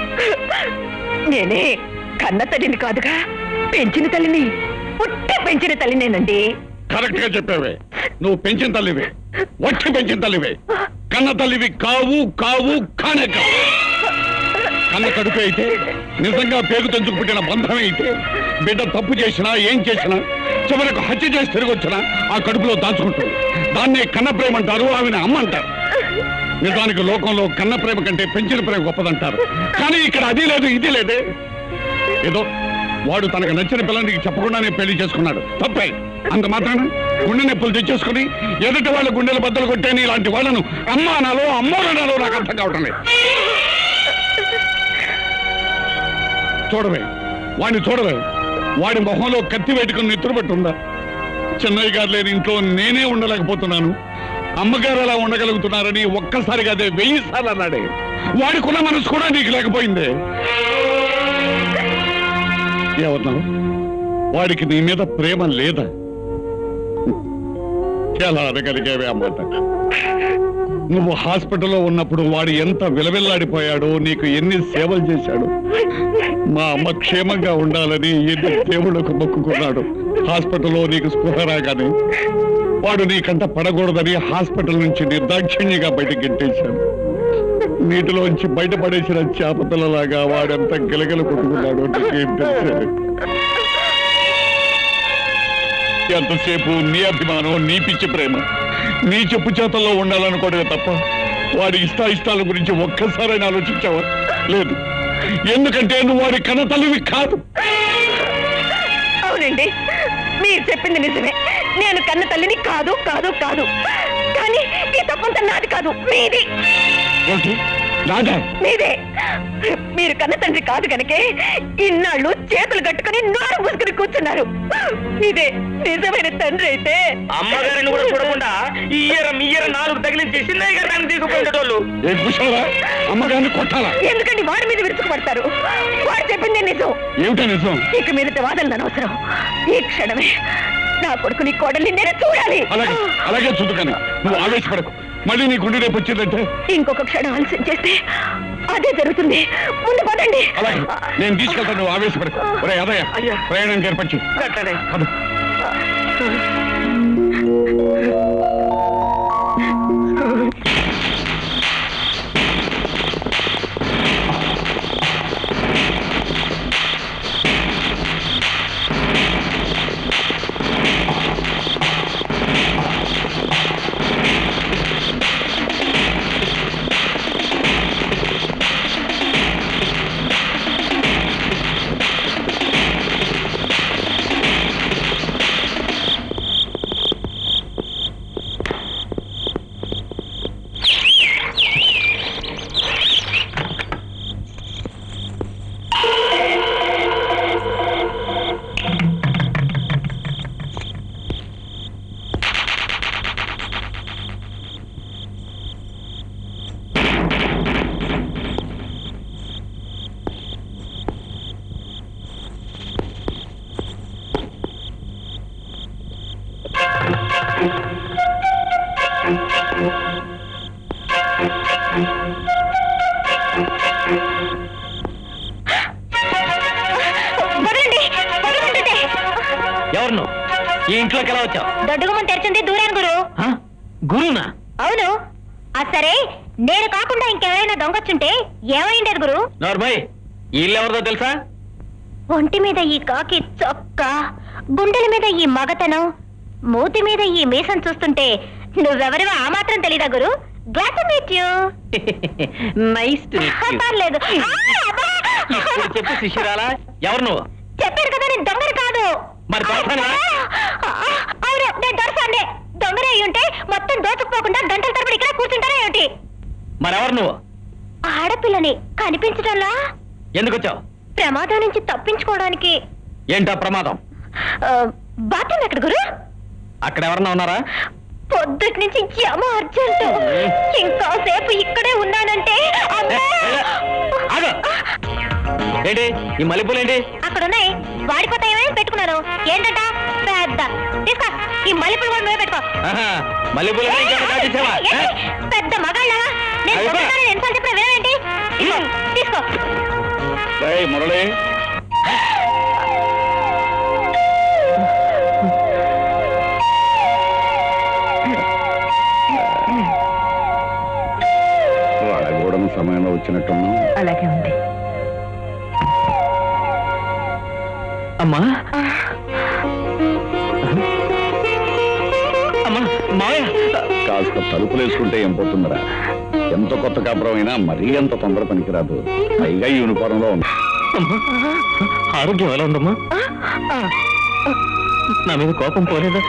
నేనే కన్న తల్లిని కాదుగా పెంచిన తల్లిని పుట్టి పెంచిన తల్లినేనండి కరెక్ట్ గా చెప్పావే నువ్వు పెంచిన తల్లివే వచ్చి పెంచిన తల్లివే కన్న తల్లివి కావు కావు కానే కావు కన్న కడుపు అయితే నిజంగా పేగు తెంచుకు పుట్టిన బంధమే అయితే బిడ్డ తప్పు చేసినా ఏం చేసినా చివరకు హత్య చేసి తిరిగి వచ్చినా ఆ కడుపులో దాచుకుంటుంది దాన్నే కన్న ప్రేమ అంటారు ఆమెను అమ్మ అంటారు నిజానికి లోకంలో కన్న ప్రేమ కంటే పెంచిన ప్రేమ గొప్పదంటారు కానీ ఇక్కడ అది లేదు ఇది లేదే ఏదో వాడు తనకు నచ్చిన పిల్లానికి చెప్పకుండానే పెళ్లి చేసుకున్నాడు తప్పే అంత మాత్రాన గుండె నొప్పులు తెచ్చేసుకుని ఎదుటి వాళ్ళ గుండెలు బద్దలు కొట్టేని ఇలాంటి వాళ్ళను అమ్మ అనాలో అమ్మోరనాలో నాకు అర్థం కావటం లేదు చూడవే వాడిని చూడవే వాడి మొహంలో కత్తి పెట్టుకుని నిద్రపట్టి ఉందా చెన్నయ్య గారు లేని ఇంట్లో నేనే ఉండలేకపోతున్నాను అమ్మగారు అలా ఉండగలుగుతున్నారని ఒక్కసారిగా అదే వెయ్యి సార్లు అన్నాడే వాడికున్న మనసు కూడా నీకు లేకపోయిందే ఏమన్నావు వాడికి నీ మీద ప్రేమ లేదా ఎలా అనగలిగేవే అన్నమాట నువ్వు హాస్పిటల్లో ఉన్నప్పుడు వాడు ఎంత విలవిల్లాడిపోయాడో నీకు ఎన్ని సేవలు చేశాడు మా అమ్మ క్షేమంగా ఉండాలని ఎన్ని దేవుళ్ళకు మొక్కుకున్నాడు హాస్పిటల్లో నీకు స్పృహ రాగానే వాడు నీకంట పడకూడదని హాస్పిటల్ నుంచి నిర్దాక్షిణ్యంగా బయటకు గెంటేశాడు నీటిలోంచి బయటపడేసిన చేప పిల్లలాగా వాడెంత గిలగిల కొట్టుకున్నాడు నీకేం తెలిసేది ఎంతసేపు నీ అభిమానం నీ పిచ్చి ప్రేమ నీ చెప్పు చేతల్లో ఉండాలనుకోవడమే తప్ప వాడి ఇష్ట ఇష్టాల గురించి ఒక్కసారైనా ఆలోచించావా లేదు ఎందుకంటే నువ్వు వాడి కన్న తల్లివి కాదు అవునండి మీరు చెప్పింది నిజమే నేను కన్న తల్లిని కాదు కాదు కాదు కానీ ఈ తప్పంతా నాది కాదు మీది ఏంటి రాజా మీదే మీరు కన్న తండ్రి కాదు కనుకే ఇన్నాళ్ళు చేతులు కట్టుకుని నోరు మూసుకుని కూర్చున్నారు ఇదే నిజమైన తండ్రి అయితే అమ్మగారిని కూడా చూడకుండా ఇయ్యరం ఇయ్యరం నాలుగు తగిలించి చిన్నయ్య గారు దాన్ని తీసుకుపోయేటోళ్ళు ఏం కుషాలా అమ్మగారిని కొట్టాలా ఎందుకండి వాడి మీద విరుచుకుపడతారు వాడు చెప్పిందే నిజం ఏమిటా నిజం ఇక మీదట వాదనలు అనవసరం ఈ క్షణమే నా కొడుకుని కోడల్ని నేను చూడాలి అలాగే అలాగే చూదుకని నువ్వు ఆవేశపడకు మళ్ళీ నీ గుండె రేపు వచ్చిందంటే ఇంకొక క్షణం ఆలస్యం చేస్తే అదే జరుగుతుంది ముందు పదండి అలాగే నేను తీసుకెళ్తాను నువ్వు ఆవేశపడకు ఒరే అదయ్య అయ్యా. ప్రయాణానికి ఏర్పచ్చు అట్లనే. పద. వదలండి వదలంటుంటే ఎవరు నువ్వు ఈ ఇంట్లోకి ఎలా వచ్చావు దొడ్డుగుమ్మం తెరిచింది దూరాను గురు ఆ? గురువునా అవును ఆ సరే నేను కాకుండా ఇంకెవరైనా దొంగొచ్చుంటే ఏమైండేది గురు నోర్మయ్ ఈ ఇల్లు ఎవరిదో తెలుసా ఒంటి మీద ఈ కాకి చొక్క గుండెల మీద ఈ మగతనం మూతి మీద ఈ మీసం చూస్తుంటే నువ్వెవరివో ఆ మాత్రం తెలీదా గురు glad to meet you nice పర్లేదు ఆ, అబ్బా! ఇప్పుడు చెప్పు శిష్యురాలా ఎవరు నువ్వు చెప్పారు కదా నేను దొంగని కాదు మరి దొరసానా? ఆ, ఆ, అవును నేను దొరసానే దొంగనే అయి ఉంటే మొత్తం దోచుకుపోకుండా గంటల తరబడి ఇక్కడ కూర్చుంటారా ఏమిటి మరి ఎవరు నువ్వు ఆడపిల్లని కనిపించడంలా ఎందుకు వచ్చావు ప్రమాదం నుంచి తప్పించుకోవడానికి ఏంటా ప్రమాదం ఆ, బాత్రూమ్ ఎక్కడ గురు అక్కడ ఎవరన్నా ఉన్నారా పొద్దుటి నుంచి యమ అర్జెంట్ ఇంకాసేపు ఇక్కడే ఉన్నానంటే అమ్మా! ఆగు. ఏంటి ఈ మల్లెపూలు ఏంటి అక్కడ ఉన్నాయి వాడిపోతాయేమని పెట్టుకున్నాను ఏంటంట పెద్ద తీసుకో ఈ మల్లెపూలు కూడా నువ్వే పెట్టుకో ఆహా, మల్లెపూలు ఏంటి? ఇంకేమైనా కాల్చేసావా? ఏంటి? ఆ? పెద్ద మగాళ్ళ నేను అయ్యో. కొడుతున్నానని ఎన్నిసార్లు చెప్పినా వినవేంటి ఇదిగో, తీసుకో రేయ్ మురళి వాడగూడెం సమయంలో వచ్చినట్టున్నాం అలాగే ఉంది అమ్మా అమ్మా మావయ్య కాస్త తలుపులు వేసుకుంటే ఏం పోతుందిరా ఎంత కొత్త కాపురం అయినా మరీ అంత తొందర పనికిరాదు పైగా ఈ యూనిఫారంలో ఉంది అమ్మా ఆరోగ్యం ఎలా ఉందమ్మా నా మీద కోపం పోలేదా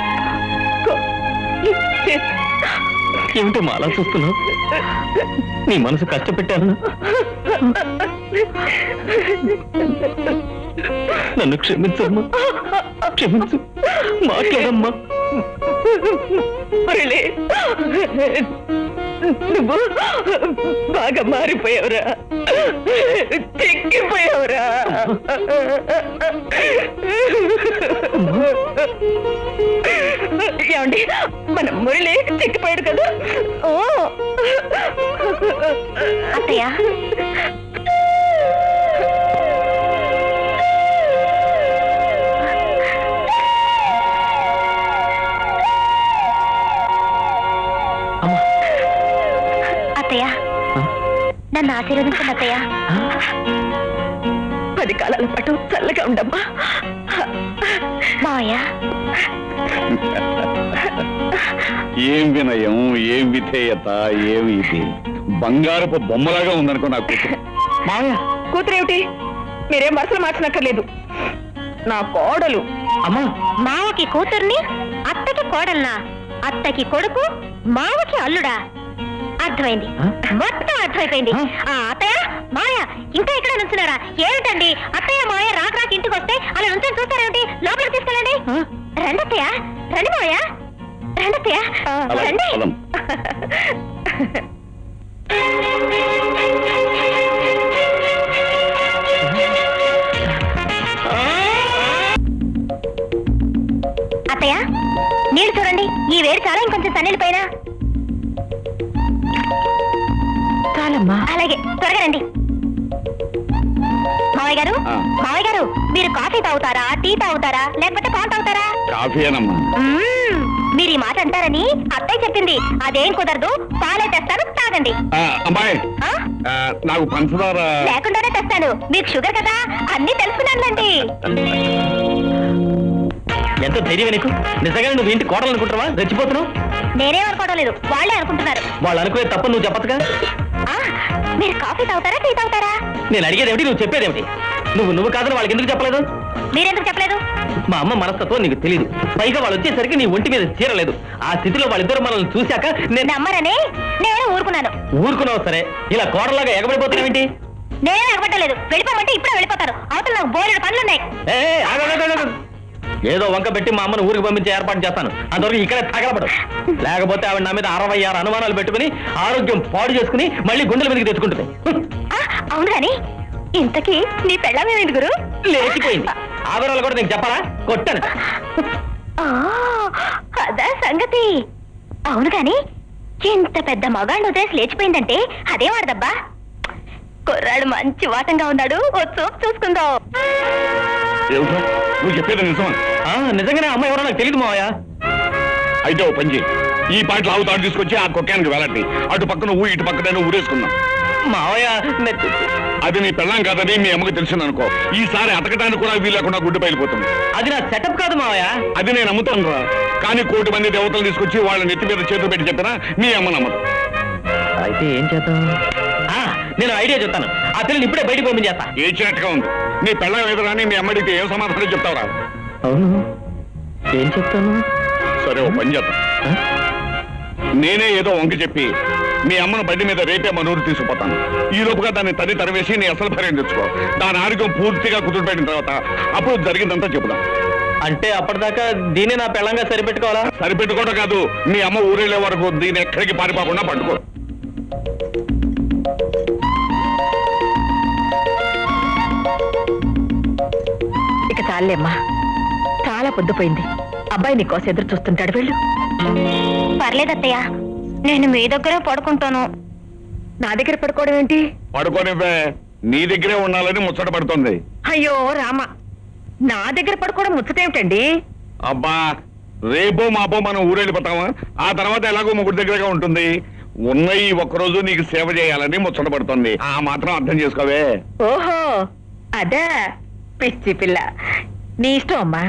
ఏమిటమ్మా అలా చూస్తున్నావు నీ మనసు కష్టపెట్టాను నన్ను క్షమించమ్మా క్షమించు మాట్లాడమ్మా మురళి నువ్వు బాగా మారిపోయావురా చిక్కిపోయావురా ఏమండి మన మురళి చిక్కిపోయాడు కదా ఓ అత్తయ్య అమ్మా అత్తయ్య నన్ను ఆశీర్వదించండి అత్తయ్య పది కాలాల పాటు చల్లగా ఉండమ్మా మావయ్య ఏం వినయం ఏం విధేయత ఏమి ఇది బంగారపు బొమ్మలాగా ఉందనుకో నా కూతురు మావయ్య కూతురేమిటి మీరేం మనసులు మార్చనక్కర్లేదు నా కోడలు అమ్మా మావకి కూతుర్ని అత్తకి కోడల్నా అత్తకి కొడుకు మావకి అల్లుడా అర్థమైంది ఆ? మొత్తం అర్థమైపోయింది ఆ? ఆ అత్తయ్య మాయ ఇంకా ఇక్కడ నుంచున్నారా ఏమిటండి అత్తయ్య మాయ రాక రాక ఇంటికి వస్తే అలా నుంచొని చూస్తారేమిటి లోపలికి తీసుకెళ్ళండి ఆ? రండి అత్తయ్య రండి మాయ రండి అత్తయ్య అలాగే, రండి పదం. అత్తయ్య నీళ్ళు చూడండి ఈ వేడి చాలా ఇంకొంచెం సన్నీళ్ళ పైన చాలమ్మా అలాగే త్వరగా రండి మావయ్య గారు ఆ. మావయ్య గారు మీరు కాఫీ తాగుతారా టీ తాగుతారా లేకపోతే పాలు తాగుతారా కాఫీయేనమ్మా మ్మ్. మీరు ఈ మాట అంటారని అత్తయ్య చెప్పింది అదేం కుదరదు పాలే తెస్తాను తాగండి ఆ, అమ్మాయి ఆ? ఆ, నాకు పంచదార లేకుండానే తెస్తాను మీకు షుగర్ కదా అన్ని తెలుసుకున్నానులేండి ఎంత ధైర్యం నీకు నిజంగానే నువ్వు ఇంటి కోడలు అనుకుంటావా రెచ్చిపోతున్నావు నేనేం అనుకోవడం లేదు వాళ్ళే అనుకుంటున్నారు వాళ్ళు అనుకునే తప్ప నువ్వు చెప్పచ్చుగా ఆ, మీరు కాఫీ తాగుతారా టీ తాగుతారా నేను అడిగేది ఏమిటి నువ్వు చెప్పేది ఏమిటి నువ్వు నువ్వు కాదని వాళ్ళకి ఎందుకు చెప్పలేదు మీరెందుకు చెప్పలేదు మా అమ్మ మనస్తత్వం నీకు తెలియదు పైగా వాళ్ళు వచ్చేసరికి నీ ఒంటి మీద చీరలేదు ఆ స్థితిలో వాళ్ళిద్దరు మనల్ని చూశాక నేను నమ్మరని నేను ఊరుకున్నాను ఊరుకున్నావు సరే ఇలా కోడలాగా ఎగబడిపోతున్నావేంటి నేనే అవ్వట్లేదు వెళ్ళిపోమంటే ఇప్పుడే వెళ్ళిపోతారు అవతల నాకు బోలెడు పనులున్నాయి ఏ, ఏ, ఆగు, ఆగు, ఆగు, ఆగు. ఏదో వంక పెట్టి మా అమ్మను ఊరికి పంపించే ఏర్పాటు చేస్తాను అంతవరకు ఇక్కడే తగలబడు లేకపోతే ఆవిడ నా మీద అరవై ఆరు అనుమానాలు పెట్టుకుని ఆరోగ్యం పాడు చేసుకుని మళ్ళీ గుండెల మీదకి తెచ్చుకుంటుంది ఆ, అవును కానీ ఇంతకీ నీ పెళ్ళమేమిటి గురు లేచిపోయింది ఆధారాలు కూడా నీకు చెప్పాలా కొట్టాను ఆ, అదా సంగతి అవును కానీ ఇంత పెద్ద మగాళ్ళు వదిలేసి లేచిపోయిందంటే అదే వాడదబ్బా కుర్రాడు మంచి వాటంగా ఉన్నాడు ఓ చూపు చూసుకుందాం ఏమిట్రా నువ్వు చెప్పేది నిజమా నిజంగానే అమ్మాయి ఎవరో నాకు తెలియదు మావయ్య అయితే ఓ పని చేయి ఈ పాటలు ఆవుతాడు తీసుకొచ్చి ఆ కుక్కానికి వెళ్ళండి అటు పక్కన ఊ ఇటు పక్కన ఊరేసుకుందాం మావయ్య అది నీ పెళ్ళం కాదని మీ అమ్మకి తెలిసిందనుకో ఈసారి అతకడానికి కూడా వీలు లేకుండా గుడ్డు పైలిపోతుంది అది నా సెటప్ కాదు మావయ్య అది నేను నమ్ముతాను రా కానీ కోటి మంది దేవతలు తీసుకొచ్చి వాళ్ళ నెత్తి మీద చేతులు పెట్టి చెప్పినా మీ అమ్మ నమ్మదు అయితే ఏం చేద్దాం ఆ, నేను ఐడియా చెప్తాను ఆ పిల్లని ఇప్పుడే బయటికి పంపించేస్తా ఏడ్చినట్టుగా ఉంది నీ పెళ్ళం ఎదురాని మీ అమ్మడికి ఏం సమాధానం చెప్తావురా అవును ఏం చెప్తాను సరే ఓ పని చేద్దాం నేనే ఏదో వంక చెప్పి మీ అమ్మను బండి మీద రేపే మనూరు తీసుకుపోతాను ఈ లోపుగా దాన్ని తల్లి తరివేసి నీ అసలు భార్యం తెచ్చుకో దాని ఆరోగ్యం పూర్తిగా కుదురుపెట్టిన తర్వాత అప్పుడు జరిగిందంతా చెబుదాం అంటే అప్పటిదాకా దీన్ని నా పెళ్ళంగా సరిపెట్టుకోవాలా సరిపెట్టుకోవడం కాదు మీ అమ్మ ఊరెళ్ళే వరకు దీన్ని ఎక్కడికి పారిపోకుండా పట్టుకో ఇక చాలేమ్మా చాలా పొద్దుపోయింది అబ్బాయి నీకోసం ఎదురు చూస్తుంటాడు వెళ్ళు పర్లేదత్తయ్య నేను మీ దగ్గరే పడుకుంటాను నా దగ్గర పడుకోవడం ఏంటి పడుకోనివ్వే నీ దగ్గరే ఉండాలని ముచ్చట పడుతుంది అయ్యో రామ నా దగ్గర పడుకోవడం ముచ్చటేమిటండి అబ్బా రేపో మాపో మనం ఊరెళ్ళిపోతామా ఆ తర్వాత ఎలాగో ముగ్గురు దగ్గరగా ఉంటుంది ఉన్న ఈ ఒక్కరోజు నీకు సేవ చేయాలని ముచ్చట పడుతుంది ఆ మాత్రం అర్థం చేసుకోవే ఓహో అదా పిచ్చి పిల్ల నీ ఇష్టం అమ్మా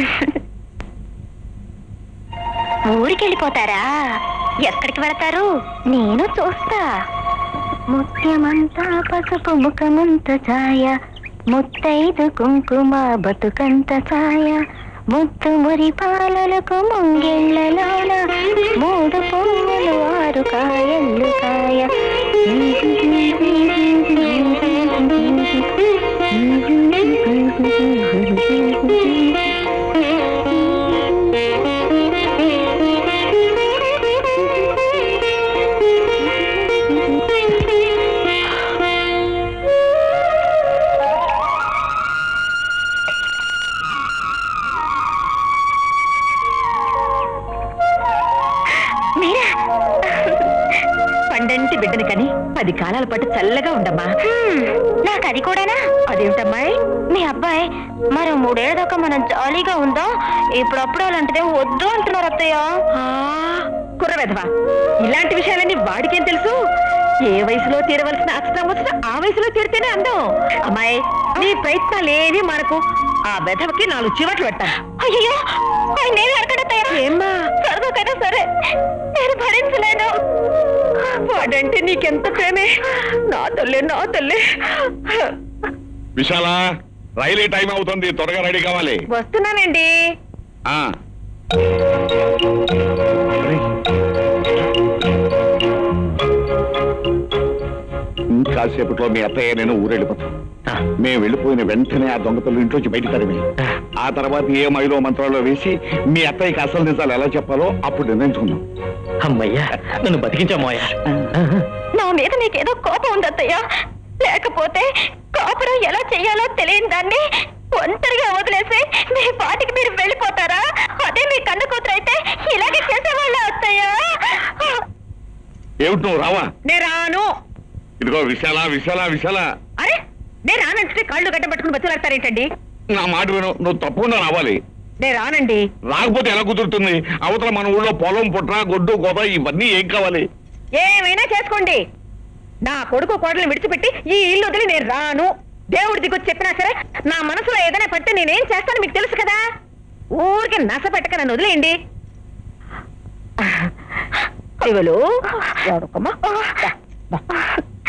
ఊరికెళ్ళిపోతారా ఎక్కడికి వెళతారు నేను చూస్తా ముత్యమంతా పసుపు ముఖమంత ఛాయ ముత్తైదు కుంకుమ బతుకంత ఛాయ ముత్తు మురి పాలలకు ముంగిళ్ళలోన మూడు పువ్వులు ఆరు కాయలు కాయ మీరా పండంటి బిడ్డని కని పది కాలాల పాటు చల్లగా ఉండమ్మా హ్మ్, నాకు అది కూడానా అదేమిటమ్మాయి మీ అబ్బాయి మరో మూడేళ్ల దాకా మనం జాలీగా ఉందాం ఇప్పుడప్పుడు అలాంటిదే వద్దు అంటున్నారు అత్తయ్య ఆ, కుర్రవెధవా ఇలాంటి విషయాలన్నీ వాడికేం తెలుసు ఏ వయసులో తీరవలసిన అక్షరం వచ్చినా ఆ వయసులో తీరితేనే అందం అమ్మాయి నీ ప్రయత్నాలు ఏవి మనకు ఆ వెధవకి నాలుగు చివట్లు పెట్టాను అయ్యో ఆయన నేను అడగడతాయా ఏమ్మా సరదాకైనా సరే నేను భరించలేను వాడంటే నీకెంత ప్రేమే నా తల్లి నా తల్లి విశాల రైలే టైం అవుతుంది త్వరగా రెడీ కావాలి వస్తున్నానండి ఆ కాసేపట్లో మీ అత్తయ్య నేను ఊరెళ్ళిపోతాం మేము వెళ్ళిపోయిన వెంటనే ఆ దొంగ పిల్లలు ఇంట్లోంచి బయటికి తరిమి ఆ తర్వాత ఏ మైలో మంత్రాల్లో వేసి మీ అత్తయ్యకి అసలు నిజాలు ఎలా చెప్పాలో అప్పుడు నిర్ణయించుకుందాం అమ్మయ్యా నన్ను బతికించా మావయ్య నా మీద నీకేదో కోపం ఉంది అత్తయ్య లేకపోతే కాపురం ఎలా చెయ్యాలో తెలియని దాన్ని ఒంటరిగా వదిలేసి మీ పాటికి మీరు వెళ్ళిపోతారా అదే మీ కన్ను కూతురు అయితే ఇలాగే చేసేవాళ్ళ అత్తయ్య ఏమిటి నువ్వు రావా నేను రాను ఇదిగో విశాల విశాల విశాల అరే నేను రానంటే కాళ్ళు గడ్డపట్టుకుని బతులాడతారేంటండి నా మాట విను నువ్వు తప్పకుండా రావాలి నేను రానండి రాకపోతే ఎలా కుదురుతుంది అవతల మన ఊళ్ళో పొలం పుట్ర గొడ్డు గోద ఇవన్నీ ఏం కావాలి ఏమైనా చేసుకోండి నా కొడుకు కోడలు విడిచిపెట్టి ఈ ఇల్లు వదిలి నేను రాను దేవుడి దిగొచ్చి చెప్పినా సరే నా మనసులో ఏదైనా పడితే నేనేం చేస్తాను మీకు తెలుసు కదా ఊరికి నస పెట్టక నన్ను వదిలేయండి ఇవలు ఎవరికమ్మా? దా, దా.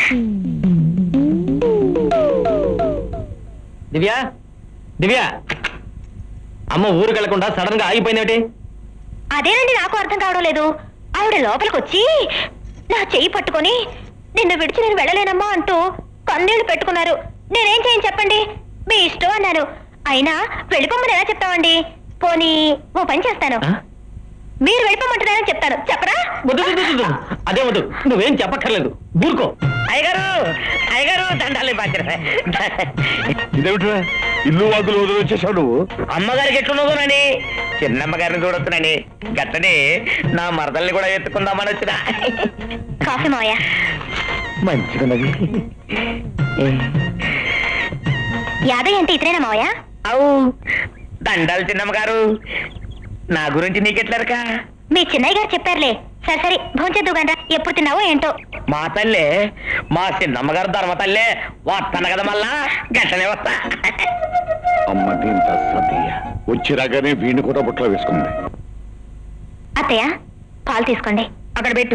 దివ్య దివ్య అమ్మ ఊరికి వెళ్లకుండా సడన్ గా ఆగిపోయినటి అదేనండి నాకు అర్థం కావడం లేదు ఆవిడ లోపలికి వచ్చి నా చెయ్యి పట్టుకొని నిన్ను విడిచి నేను వెళ్ళలేనమ్మా అంటూ కన్నీళ్లు పెట్టుకున్నారు నేనేం చేయను చెప్పండి మీ ఇష్టం అన్నాను అయినా వెళ్ళిపోమని ఎలా చెప్తామండి పోనీ ఓ పని చేస్తాను మీరు వెళ్ళిపోమంటున్నారని చెప్తాను చెప్పరా వద్దు వద్దు, వద్దు, వద్దు. అదే వద్దు నువ్వేం చెప్పక్కర్లేదు ఊరుకో అయ్యగారు అయ్యగారు దండాలి బాధ్యత ఇదేమిట్రా ఇల్లు వాదులు వదిలి వచ్చేసావు నువ్వు అమ్మగారికి ఎట్లున్నదోనండి చిన్నమ్మగారిని చూడొచ్చునండి గట్టని నా మరదల్ని కూడా ఎత్తుకుందామని వచ్చిన కాఫీ మావయ్య మంచిగున్నది యాదయ్య అంటే ఇతరేనా మావయ్య అవు దండాలు చిన్నమ్మ గారు నా గురించి నీకెట్లరక మీ చిన్నయ్య గారు చెప్పారులే సరే సరే భోంచేద్దు గంట ఎప్పుడు తిన్నావో ఏంటో మా తల్లే మా చిన్నమ్మ గారు ధర్మ తల్లే వస్తాను కదా మళ్ళా గట్టనే వస్తా అమ్మ దీంత సతీయ వచ్చి రాగానే వీణి కూడా బుట్టలో వేసుకుంది అత్తయ్య పాలు తీసుకోండి అక్కడ పెట్టు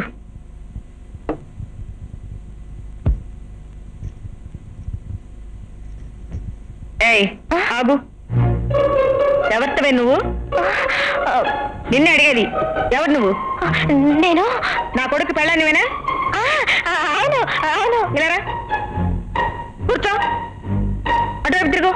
ఏయ్ ఆగు ఎవరితవే నువ్వు నిన్నే అడిగేది ఎవరు నువ్వు నేను నా కొడుకు పెళ్ళానివేనా ఆ, అవును అవును ఇలారా కూర్చో అటువైపు తిరుగు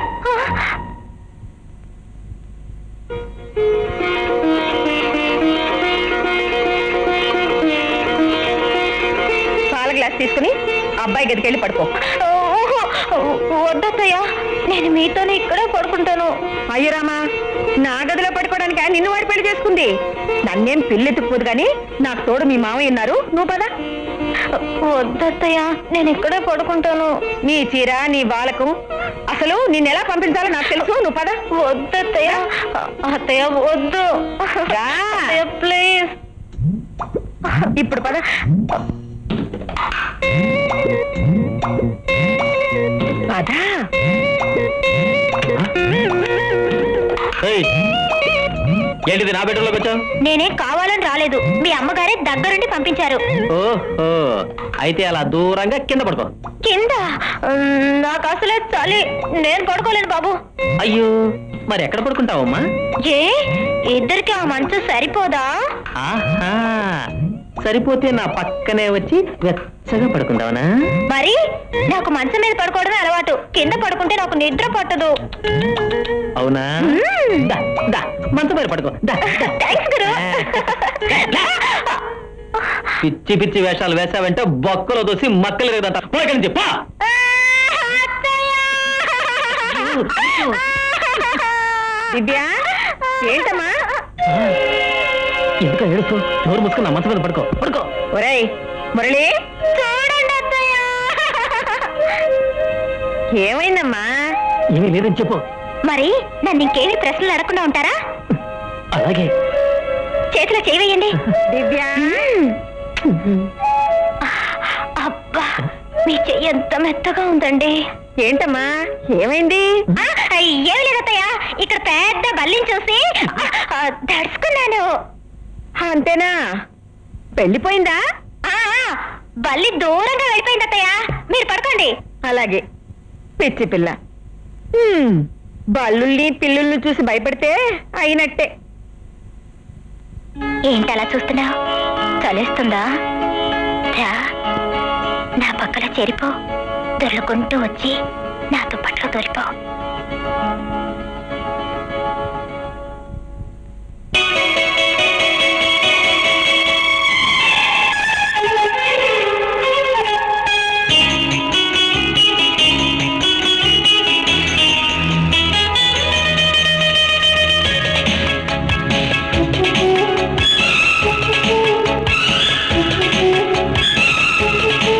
పాల గ్లాస్ తీసుకుని అబ్బాయి గదికి వెళ్ళి పడుకో ఓహో, వద్దత్తయ్య నేను మీతోనే ఇక్కడే పడుకుంటాను అయ్యో రామా నా గదిలో పడుకోవడానికి నిన్ను వాడి పెళ్లి చేసుకుంది నన్నేం పిల్లెత్తుకుపోదు కానీ నాకు తోడు మీ మామయ్య ఉన్నారు నువ్వు పదా వద్దత్తయ్య నేను ఇక్కడే పడుకుంటాను నీ చీర నీ బాలకు అసలు నిన్ను ఎలా పంపించాలో నాకు తెలుసు నువ్వు పద వద్దత్తయ్య అత్తయ్య వద్దు రా. అత్తయ్య ప్లీజ్ ఇప్పుడు పద పద ఏయ్, ఏంటిది నా బెడ్రూమ్లోకి వచ్చావు నేనేం కావాలని రాలేదు మీ అమ్మగారే దగ్గరుండి పంపించారు ఓహో అయితే అలా దూరంగా కింద పడుకో కింద ఉమ్, నాకు అసలే చలి నేను పడుకోలేను బాబు అయ్యో మరి ఎక్కడ పడుకుంటావమ్మా ఏ ఇద్దరికి ఆ మంచం సరిపోదా ఆహా సరిపోతే నా పక్కనే వచ్చి వెచ్చగా పడుకుంటావనా మరి నాకు మంచం మీద పడుకోవడమే అలవాటు కింద పడుకుంటే నాకు నిద్ర పట్టదు అవునా మ్మ్. దా, దా, మంచం మీద పడుకో దా, దా. థ్యాంక్స్ గురు పిచ్చి పిచ్చి వేషాలు వేసావంటే బొక్కలో దోసి మక్కలు లేదంట పోయి నుంచి పా దివ్య ఏంటమ్మా ఎందుకు ఏడుస్తూ నోరు మూసుకుని నా మంచం మీద పడుకో పడుకో ఒరేయ్ మురళి చూడండి అత్తయ్య ఏమైందమ్మా ఏమీ లేదని చెప్పు మరి నన్ను ఇంకేమి ప్రశ్నలు అడగకుండా ఉంటారా అలాగే చేతిలో చేయి వేయండి దివ్య అబ్బా మీ చెయ్యి ఎంత మెత్తగా ఉందండి ఏంటమ్మా ఏమైంది ఆ, ఏమి లేదత్తయ్య ఇక్కడ పెద్ద బల్లిని చూసి ఆ, దడుచుకున్నాను అంతేనా పెళ్ళిపోయిందా ఆ, ఆ, బల్లి దూరంగా వెళ్ళిపోయింది అత్తయ్య మీరు పడుకోండి అలాగే పిచ్చి పిల్ల హ్మ్, బల్లుల్ని పిల్లుల్ని చూసి భయపడితే అయినట్టే ఏంటి అలా చూస్తున్నావు చలేస్తుందా రా నా పక్కన చేరిపో దొర్లుకుంటూ వచ్చి నా దుప్పట్లో దొరిపో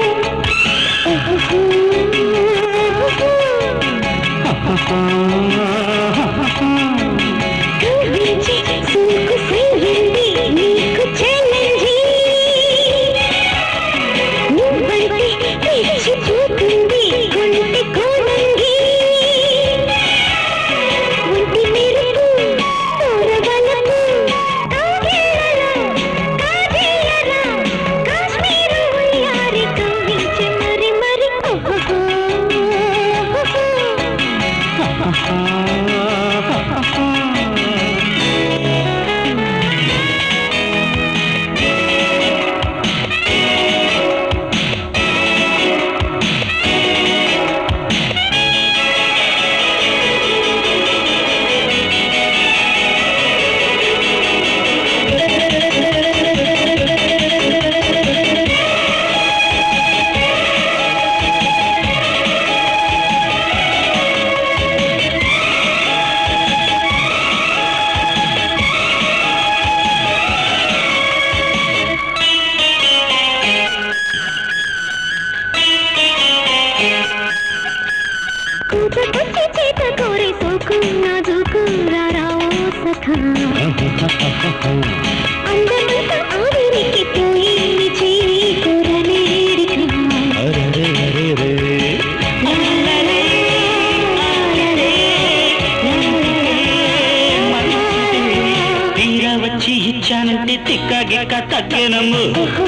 ఆ కూతకొచ్చి చేత కోరి సోకు నాజుకు రారావో సఖా అందమంత ఆవిరికి పోయింది చేయి కూరలేడిక తీరా వచ్చి ఇచ్చానంటే తిక్క గిక్క తగ్గనమ్ము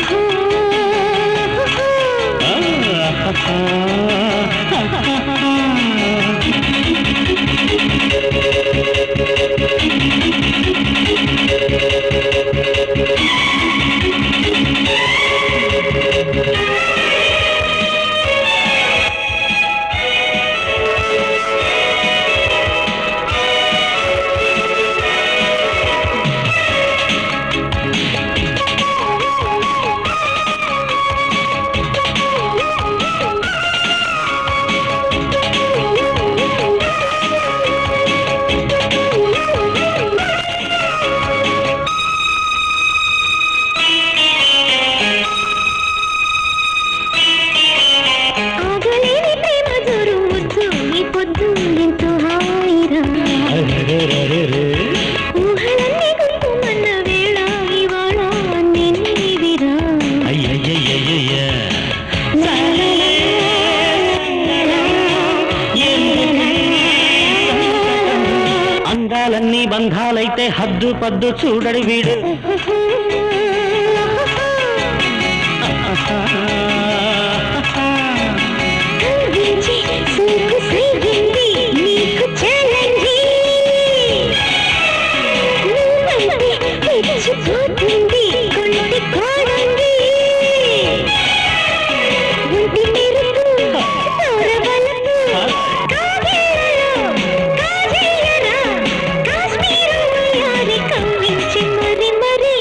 ఆగలేని ప్రేమ జోరు ముద్దు ఈ పొద్దు ఎంతో హాయిరా ఊహలన్నీ గుంపుమన్న వేళ ఇవాళ అన్నీ నీవిరా అందాలన్నీ బంధాలైతే హద్దు పద్దు చూడడు వీడు కవ్వించి సూకు సైగింది నీకు ఛాలెంజి నువ్వంటే పిచ్చిపోతుంది కొంటి కోడంది ఒంటి మెరుపు తోరవలపు కావేరలో కాజేయరా కాశ్మీరు యారి కవ్వించి మరి మరి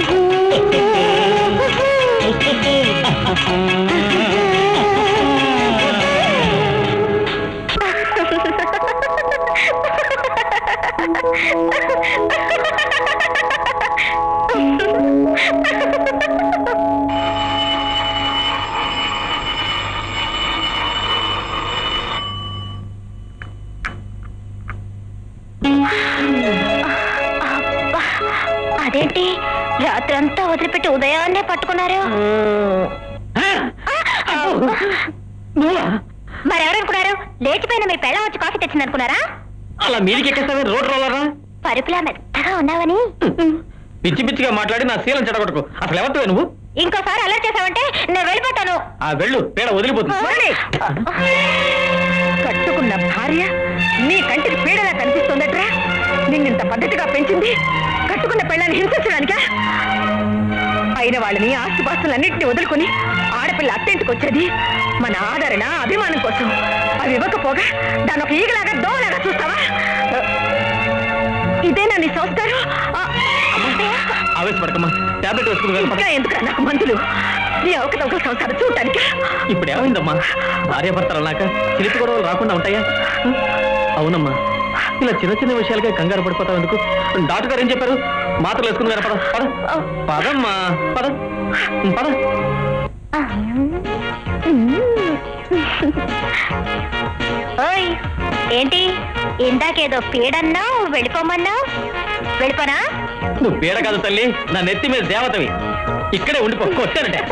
అదేంటి రాత్రంతా వదిలిపెట్టి ఉదయాన్నే పట్టుకున్నారు మరెవరనుకున్నారు లేచిపోయిన మీ పెళ్ళం వచ్చి కాఫీ తెచ్చింది అనుకున్నారా అలా మీదికి ఎక్కేస్తావే రోడ్ రోలరా పరుపులా మెత్తగా ఉన్నావని పిచ్చి పిచ్చిగా మాట్లాడి నా శీలం చెడగొట్టుకో అసలు ఎవరితో నువ్వు ఇంకోసారి అలర్ట్ చేసావంటే నేను వెళ్ళిపోతాను ఆ వెళ్ళు పేడ వదిలిపోతుంది మురళి! కట్టుకున్న భార్య నీ కంటికి పీడలా కనిపిస్తోందట్రా నిన్నింత పద్ధతిగా పెంచింది కట్టుకున్న పెళ్ళాన్ని హింసించడానికా అయిన వాళ్ళని ఆస్తిపాస్తులన్నింటినీ వదులుకుని ఆడపిల్ల అత్తింటికి వచ్చేది మన ఆదరణ అభిమానం కోసం అవి ఇవ్వకపోగా దాని ఒక ఈగలాగా దోలాగా చూస్తావా ఇదేనా నీ సంస్కారం ఆ, ఆవేశపడకమ్మా టాబ్లెట్ వేసుకుని వెళ్ళి ఇంకా ఎందుకు నాకు మందులు నీ అవకతవకల సంసారం చూడటానికి ఇప్పుడు ఏమైందమ్మా భార్య భర్తలు అన్నాక చిలిపి గొడవలు రాకుండా ఉంటాయా అవునమ్మా ఇలా చిన్న చిన్న విషయాలకే కంగారు పడిపోతావు ఎందుకు డాక్టర్ గారు ఏం చెప్పారు మాత్రలు వేసుకుని వెళ్ళ పద పద పదమ్మా పద పద ఓయ్ ఏంటి ఇందాకేదో పీడన్నావు వెళ్ళిపోమన్నావు వెళ్ళిపోనా నువ్వు పీడ కాదు తల్లి నా నెత్తి మీద దేవతవి ఇక్కడే ఉండిపో కొట్టానంటే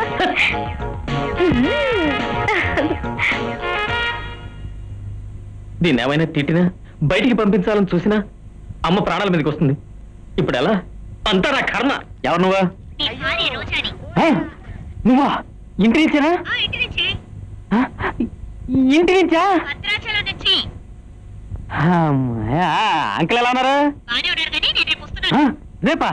దీన్ని ఏమైనా తిట్టినా బయటికి పంపించాలని చూసినా అమ్మ ప్రాణాల మీదకి వస్తుంది ఇప్పుడు ఎలా అంతా నా కర్మ ఎవరు నువ్వా ఆ? నువ్వా ఇంటి నుంచేనా ఆ? ఇంటి నుంచా అమ్మయ్య, అంకుల్ ఎలా ఉన్నారు ఆ, రేపా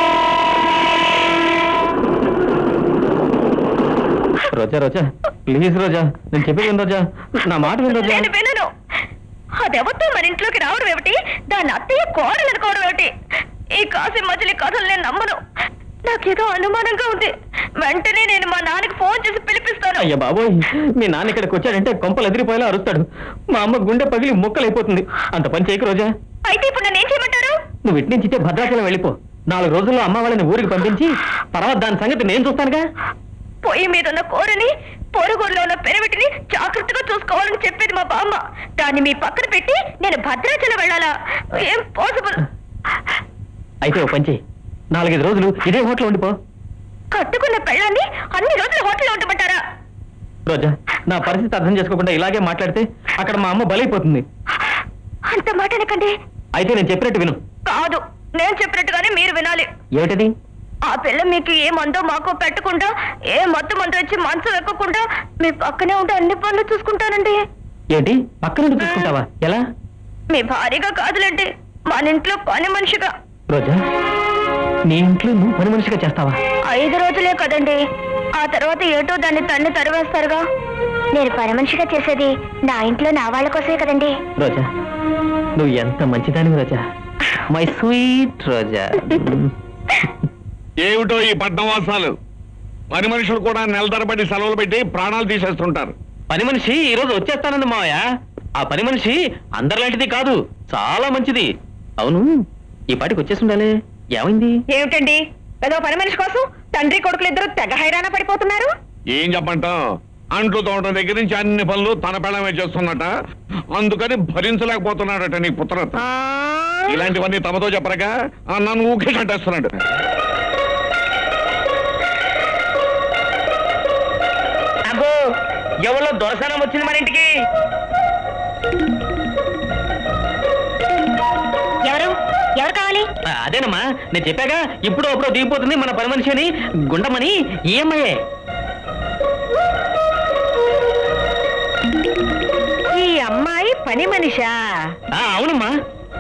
రోజా రోజా ప్లీజ్ రోజా నేను చెప్పేది విను రోజా నా మాట విను రోజా నేను వినను అదెవరితో మన ఇంట్లోకి రావడం ఏమిటి దాని అత్తయ్య కోడలు అనుకోవడం ఏమిటి ఈ కాసి మజిలీ కథలు నేను నమ్మను నాకేదో అనుమానంగా ఉంది వెంటనే నేను మా నాన్నకి ఫోన్ చేసి పిలిపిస్తాను అయ్యా బాబోయ్ మీ నాన్న ఇక్కడికి వచ్చాడంటే కొంపలు ఎదిరిపోయేలా అరుస్తాడు మా అమ్మ గుండె పగిలి ముక్కలైపోతుంది అంత పని చేయకు రోజా అయితే ఇప్పుడు నన్ను ఏం చేయమంటారు నువ్వు ఇటు నుంచి ఇటే భద్రాచలం వెళ్ళిపో నాలుగు రోజుల్లో అమ్మ వాళ్ళని ఊరికి పంపించి తర్వాత దాని సంగతి నేను చూస్తానుగా పొయ్యి మీద ఉన్న కూరని పొరుగురులో ఉన్న పెరవిటిని జాగ్రత్తగా చూసుకోవాలని చెప్పేది మా బామ్మ దాన్ని మీ పక్కన పెట్టి నేను భద్రాచలం వెళ్ళాలా ఏం పాసిబుల్ అయితే ఓ పంచి నాలుగైదు రోజులు ఇదే హోటల్ ఉండిపో కట్టుకున్న పెళ్ళాన్ని అన్ని రోజులు హోటల్లో ఉండమంటారా రోజా నా పరిస్థితి అర్థం చేసుకోకుండా ఇలాగే మాట్లాడితే అక్కడ మా అమ్మ బలైపోతుంది అంత మాట అనకండి అయితే నేను చెప్పినట్టు విను కాదు నేను చెప్పినట్టుగానే మీరు వినాలి ఏమిటది ఆ పిల్ల మీకు ఏ మందో మాకు పెట్టకుండా ఏ మత్తు మందు వచ్చి మనసు ఎక్కకుండా మీ పక్కనే ఉంటే అన్ని పనులు చూసుకుంటానండి ఏంటి పక్క నుండి చూసుకుంటావా ఎలా మీ భారీగా కాదులేండి మన ఇంట్లో పని మనిషిగా రోజా నీ ఇంట్లో నువ్వు పని మనిషిగా చేస్తావా ఐదు రోజులే కదండి ఆ తర్వాత ఏటో దాన్ని తన్ని తరివేస్తారుగా నేను పని మనిషిగా చేసేది నా ఇంట్లో నా వాళ్ళ కోసమే కదండి రోజా నువ్వు ఎంత మంచిదానివి రోజా మై స్వీట్ రోజా ఏమిటో ఈ పట్నవాసాలు పని మనుషులు కూడా నెల తరబడి సెలవులు పెట్టి ప్రాణాలు తీసేస్తుంటారు పని మనిషి ఈ రోజు వచ్చేస్తానంది మావయ్య ఆ పని మనిషి అందరిలాంటిది కాదు చాలా మంచిది అవును ఈ పాటికి వచ్చేసి ఉండాలి ఏమైంది ఏమిటండి ఏదో పని మనిషి కోసం తండ్రి కొడుకులు ఇద్దరు తెగ హైరాణ పడిపోతున్నారు ఏం చెప్పంటాం అంట్లు తోట దగ్గర నుంచి అన్ని పనులు తన పెళ్ళమే చేస్తున్నట అందుకని భరించలేకపోతున్నాడట నీ పుత్రత ఇలాంటివన్నీ తమతో చెప్పరగా ఆ, నన్ను ఊకే కట్టేస్తున్నాడు అగో ఎవరో దొరసనం వచ్చింది మన ఇంటికి ఎవరు ఎవరు కావాలి ఆ, అదేనమ్మా నేను చెప్పాగా ఇప్పుడు అప్పుడు దిగిపోతుంది మన పని మనిషి అని గుండమని ఈఎంఐయే ఈ అమ్మాయి పని మనిషా ఆ, అవునమ్మా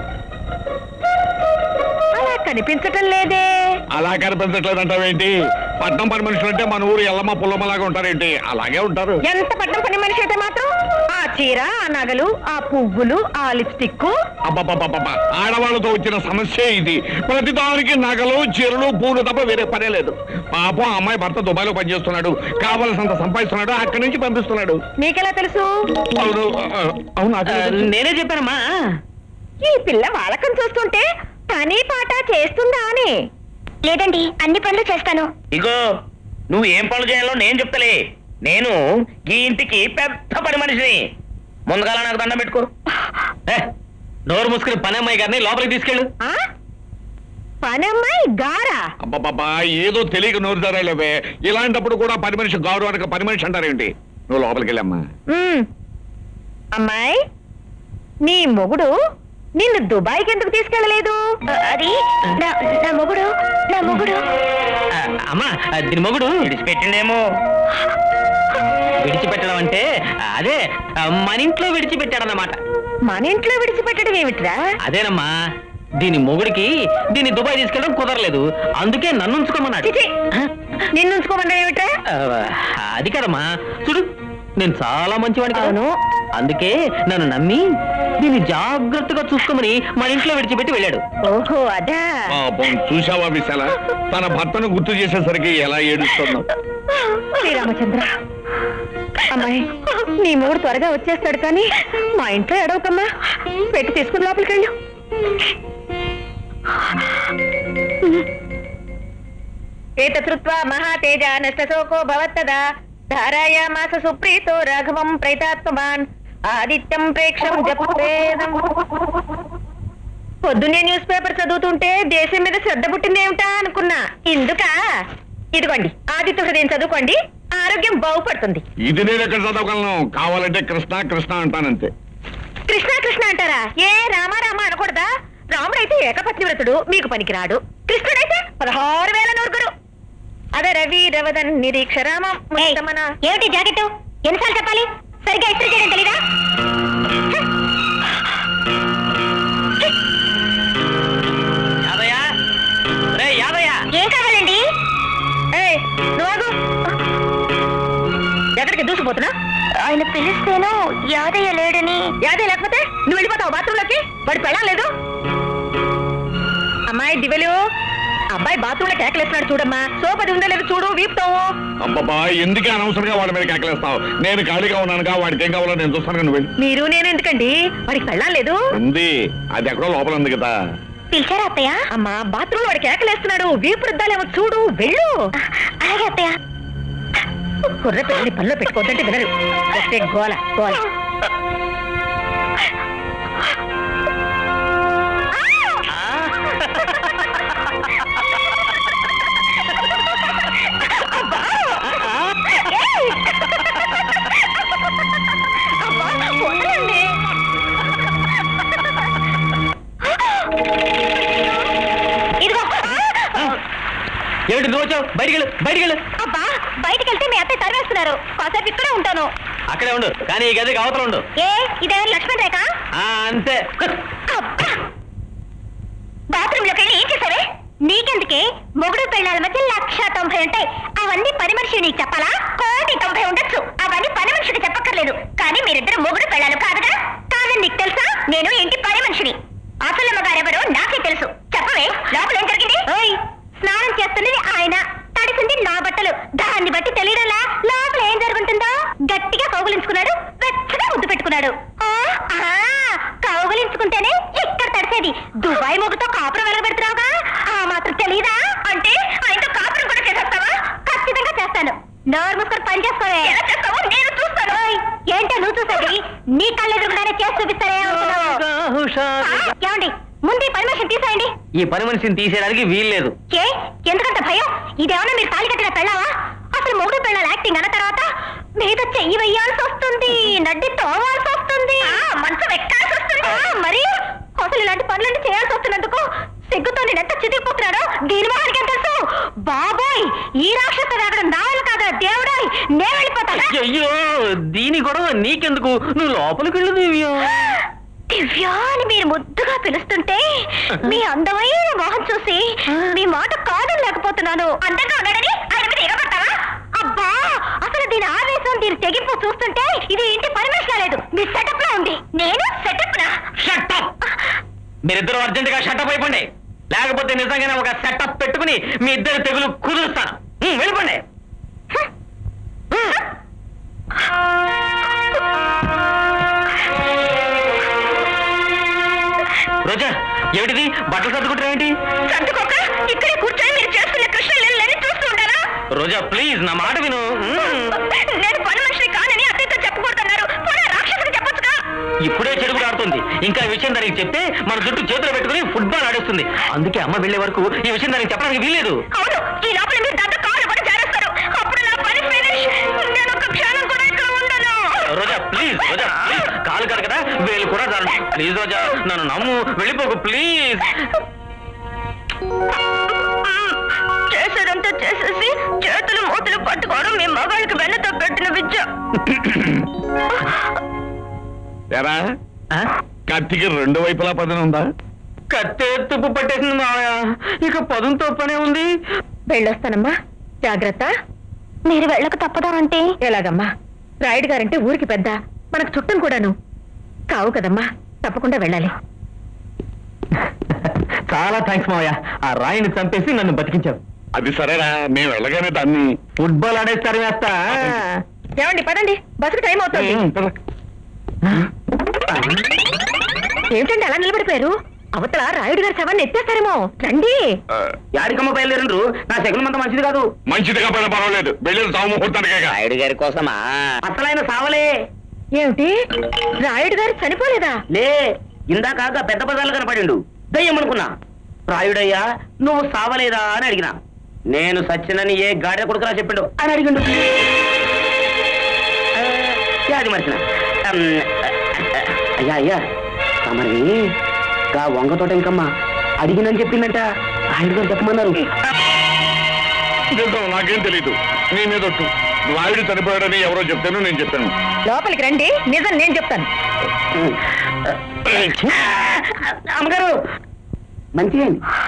అలా కనిపించటం లేదే అలా కనిపించట్లేదంటావేంటి పట్నం పని మనుషులు అంటే మన ఊరు ఎల్లమ్మ పుల్లమ్మలాగా ఉంటారేంటి అలాగే ఉంటారు ఎంత పట్టం పని మనిషి అయితే మాత్రం ఆ చీర ఆ నగలు ఆ పువ్వులు ఆ లిప్స్టిక్ అబ్బబ్బబ్బబ్బ ఆడవాళ్ళతో వచ్చిన సమస్య ఇది ప్రతిదానికి నగలు చీరలు పూలు తప్ప వేరే పనే లేదు పాపం ఆ అమ్మాయి భర్త దుబాయ్లో పనిచేస్తున్నాడు కావలసినంత సంపాదిస్తున్నాడు అక్కడి నుంచి పంపిస్తున్నాడు మీకెలా తెలుసు అవును ఆ, అవును ఆ, నాకే తెలుసు. నేనే చెప్పానమ్మా ఈ పిల్ల వాళ్ళకం చూస్తుంటే పని పాట చేస్తుందా అని లేదండి అన్ని పనులు చేస్తాను ఇగో నువ్వు ఏం పనులు చేయాలో నేను చెప్తలే నేను ఈ ఇంటికి పెద్ద పని మనిషిని ముందుగాల నాకు దండం పెట్టుకో ఏ, నోరు మూసుకుని పని అమ్మాయి గారిని లోపలికి తీసుకెళ్ళు ఆ? పనమ్మాయి గారా అబ్బబ్బబ్బా ఏదో తెలియక నోరు ధరలేవే ఇలాంటప్పుడు కూడా పని మనిషి గౌరవానికి పని మనిషి అంటారేంటి నువ్వు లోపలికి వెళ్ళమ్మా ఉమ్. అమ్మాయి నీ మొగుడు నిన్ను దుబాయ్కి ఎందుకు తీసుకెళ్ళలేదు అది నా నా మొగుడు నా మొగుడు ఆ, అమ్మా ఆ, దీని మొగుడు విడిచిపెట్టిండేమో విడిచిపెట్టడం అంటే అదే ఆ, మన ఇంట్లో విడిచిపెట్టాడన్నమాట మన ఇంట్లో విడిచిపెట్టడం ఏమిట్రా అదేనమ్మా దీని మొగుడికి దీన్ని దుబాయ్ తీసుకెళ్ళడం కుదరలేదు అందుకే నన్ను ఉంచుకోమన్నాడు చిచి నిన్ను ఉంచుకోమన్నా ఏమిట్రా ఆ, అది కదమ్మా చూడు నేను చాలా మంచివాడిని కదా అవును. అందుకే నన్ను నమ్మి దీన్ని జాగ్రత్తగా చూసుకోమని మన ఇంట్లో విడిచిపెట్టి వెళ్ళాడు ఓహో అదా పాపం చూసావా విశాల తన భర్తను గుర్తు చేసేసరికి ఎలా ఏడుస్తుందో శ్రీరామచంద్ర అమ్మాయి నీ మూడు త్వరగా వచ్చేస్తాడు కానీ మా ఇంట్లో ఎడవకమ్మా పెట్టి తీసుకుని లోపలికి వెళ్ళు ఏతృత్వా మహాతేజ నష్టశోకో భవత్తదా ధారాయామాస సుప్రీతో రాఘవం ప్రైతాత్మవాన్ ఆదిత్యం ప్రేక్షం జపేదం పొద్దున్నే న్యూస్ పేపర్ చదువుతుంటే దేశం మీద శ్రద్ధ పుట్టిందేమిటా అనుకున్నా ఇందుకా ఇదిగోండి ఆదిత్య హృదయం చదువుకోండి ఆరోగ్యం బాగుపడుతుంది ఇది నేను ఎక్కడ చదవగలను కావాలంటే కృష్ణ కృష్ణ అంటానంతే కృష్ణ కృష్ణ అంటారా ఏ రామ రామ అనకూడదా రాముడైతే ఏకపత్ని వ్రతుడు మీకు పనికిరాడు కృష్ణుడైతే పదహారు వేల నూరుగురు అదే రవి రవదన్ నిరీక్ష రామం ఏయ్, మన ఏమిటి జాకెట్ ఎన్నిసార్లు చెప్పాలి సరిగ్గా ఇస్త్రీ చేయడం తెలీదా యాదయ్య రే యాదయ్య ఏం కావాలండి ఏయ్, నువ్వు ఆగు. ఎక్కడికి దూసిపోతున్నా ఆయన పిలిస్తేను యాదయ్య లేడని యాదే లేకపోతే నువ్వు వెళ్ళిపోతావు బాత్రూంలోకి వాడి పెళ్ళం లేదు అమ్మాయి దివెలు అబ్బాయి బాత్రూంలో కేకలేస్తున్నాడు చూడమ్మా సోపది ఉందో లేదో చూడు వీపుతావు అబ్బబ్బా ఎందుకే అనవసరంగా వాడి మీద కేకలేస్తావు నేను ఖాళీగా ఉన్నానుగా వాడికి ఏం కావాలో నేను చూస్తాను నువ్వు వెళ్ళి మీరు నేను ఎందుకండి వాడికి పెళ్ళం లేదు ఉంది అది ఎక్కడో లోపల ఉంది కదా పిలిచారా అత్తయ్య అమ్మా బాత్రూంలో వాడు కేకలేస్తున్నాడు వీపు రుద్దాలేమో చూడు వెళ్ళు అలాగే అత్తయ్య కుర్ర పిల్లని పనిలో పెట్టుకోవద్దంటే వినరు ఒకటే గోల గోల ఇదిగో ఏమిటి నువ్వు వచ్చావు బయటికి వెళ్ళు బయటికి వెళ్ళు అబ్బా బయటికి వెళ్తే మీ అత్తయ్య సర్వేస్తున్నారు కాసేపు ఇక్కడే ఉంటాను అక్కడే ఉండు కానీ ఈ గదికి అవతల ఉండు ఏ ఇదేమైనా లక్ష్మణ్ రేఖ ఆ, అంతే అబ్బా బాత్రూమ్ లోకి వెళ్ళి ఏం చేసావే నీకెందుకే మొగుడు పెళ్ళాల మధ్య లక్ష తొంభై ఉంటాయి అవన్నీ పని మనిషి నీకు చెప్పాలా కోటి తొంభై ఉండొచ్చు అవన్నీ పని మనిషికి చెప్పక్కర్లేదు కానీ మీరిద్దరు మొగుడు పెళ్ళాలు కాదుగా కాదని నీకు తెలుసా నేను ఇంటి పని మనిషిని అసలమ్మ గారెవరో నాకే తెలుసు చెప్పవే లోపల ఏం జరిగింది ఓయ్ స్నానం చేస్తున్నది ఆయన తడిసింది నా బట్టలు దాన్ని బట్టి తెలియడంలా లోపల ఏం జరుగుతుందో గట్టిగా కౌగులించుకున్నాడు వెచ్చగా ముద్దు పెట్టుకున్నాడు ఆ, ఆ, కౌగులించుకుంటేనే ఇక్కడ తడిసేది దుబాయ్ మొగ్గుతో కాపురం వెలగబెడుతున్నావుగా ఆ మాత్రం తెలీదా అంటే ఆయనతో కాపురం కూడా చేసేస్తావా ఖచ్చితంగా చేస్తాను నోరు మూసుకొని పని చేసుకోవే నేను చూస్తాను ఓయ్, ఏంటో నువ్వు చూసేది నీ కళ్ళెదురుగానే చేసి చూపిస్తారే అనుకున్నావు? ఆ, ఏమండి ముందు ఈ పర్మిషన్ తీసేయండి ఈ పని మనిషిని తీసేయడానికి వీల్లేదు ఏ ఎందుకంత భయం ఇదేమన్నా మీరు తాళి కట్టిన పెళ్ళావా అసలు మూడు పెళ్ళాల యాక్టింగ్ అన్న తర్వాత మీద చెయ్యి వెయ్యాల్సి వస్తుంది నడ్డి తోవాల్సి వస్తుంది మంచం ఎక్కాల్సి వస్తుంది మరి అసలు ఇలాంటి పనులన్నీ చేయాల్సి వస్తున్నందుకు సిగ్గుతో నేను ఎంత చితికిపోతున్నాడో దీని మొహానికి ఏం తెలుసు బాబోయ్ ఈ రాక్షస వేగడం నావలు కాదా దేవుడాయ్ నేను వెళ్ళిపోతానా అయ్యో దీని గొడవ నీకెందుకు నువ్వు లోపలికి వెళ్ళు దివ్య దివ్య అని మీరు ముద్దుగా పిలుస్తుంటే మీ అందమైన మొహం చూసి మీ మాట కాదని లేకపోతున్నాను అందంగా ఉన్నాడని ఆయన మీద ఎగబడతావా అబ్బా అసలు దీని ఆవేశం దీని తెగింపు చూస్తుంటే ఇది ఇంటి పర్మిషన్ లేదు మీ సెటప్ లో ఉంది నేను సెటప్ నా మీరిద్దరు అర్జెంట్ గా షటప్ అయిపోండి లేకపోతే నిజంగానే ఒక సెటప్ పెట్టుకుని మీ ఇద్దరు తెగులు కుదురుస్తాను ఉమ్, వెళ్ళిపోండి రోజా ఏమిటిది బట్టలు సర్దుకుంటారు ఏంటి సర్దుకోక ఇక్కడే కూర్చొని మీరు చేస్తున్న కృష్ణలీలని చూస్తూ ఉంటారా రోజా ప్లీజ్ నా మాట విను ఉమ్. నేను పని మనిషిని కానని అత్తయ్యతో చెప్పకూడదన్నారు పోనీ రాక్షసుని చెప్పొచ్చుగా ఇప్పుడే చెడుగు ఆడుతుంది ఇంకా ఈ విషయం దానికి చెప్తే మన జుట్టు చేతులు పెట్టుకుని ఫుట్బాల్ ఆడేస్తుంది అందుకే అమ్మ వెళ్లే వరకు ఈ విషయం దానికి చెప్పడానికి వీలేదు అవును ఈ లోపల మీరు దాంతో కాళ్ళు కూడా జారేస్తారు అప్పుడు నా పని ఫినిష్ నేను ఒక క్షణం కూడా ఇక్కడ ఉండను రోజా ప్లీజ్ రోజా ప్లీజ్ కాలు కాదు కదా వేలు కూడా చాలు ప్లీజ్ రోజా నన్ను నమ్ము వెళ్ళిపోకు ప్లీజ్ చేసేదంతా చేసేసి చేతులు మూతులు పట్టుకోవడం మీ మగాళ్ళకి వెన్నతో పెట్టిన విద్య ఎరా కత్తికి రెండు వైపులా పదన ఉందా కత్తే తుప్పు పట్టేసింది మావయ్య ఇక పదంతో పనే ఉంది వెళ్ళొస్తానమ్మా జాగ్రత్త మీరు వెళ్ళక తప్పదా అంటే ఎలాగమ్మా రాయుడు గారంటే ఊరికి పెద్ద మనకు చుట్టం కూడాను కావు కదమ్మా తప్పకుండా వెళ్ళాలి చాలా థ్యాంక్స్ మావయ్య ఆ రాయిని చంపేసి నన్ను బతికించావు అది సరేరా మేము వెళ్ళగానే దాన్ని ఫుట్బాల్ ఆడేస్తారు వేస్తా ఏమండి పదండి బస్సుకు టైం అవుతుంది ఉమ్, పద. ఏమిటండి అలా నిలబడిపోయారు అవతల రాయుడు గారి శవాన్ని ఎత్తేస్తారేమో రండి ఆ, యాడికమ్మ బయలుదేరండ్రు నా శకునం అంత మంచిది కాదు మంచిది కాకపోయినా పర్వాలేదు వెళ్ళిన సాగు ముహూర్తానికే రాయుడు గారి కోసమా అసలైన సావలే ఏమిటి రాయుడు గారు చనిపోలేదా లే ఇందాక గా పెద్ద పదాలు కనపడిండు దయ్యం అనుకున్నా రాయుడయ్యా నువ్వు సావలేదా అని అడిగినా నేను సచ్చినని ఏ గాడిద కొడుకురా చెప్పిండు అని అడిగిండు ఆ, అది మర్చిన అయ్యా అయ్యా తమరి గా వంగ తోట ఇంకమ్మా అడిగిందని చెప్పిందంట రాయుడు గారు చెప్పమన్నారు నిజం నాకేం తెలీదు నీ మీద ఒట్టు రాయుడు చనిపోయాడని ఎవరో చెప్తాను నేను చెప్పాను లోపలికి రండి నిజం నేను చెప్తాను అమ్మగారు మంచిగా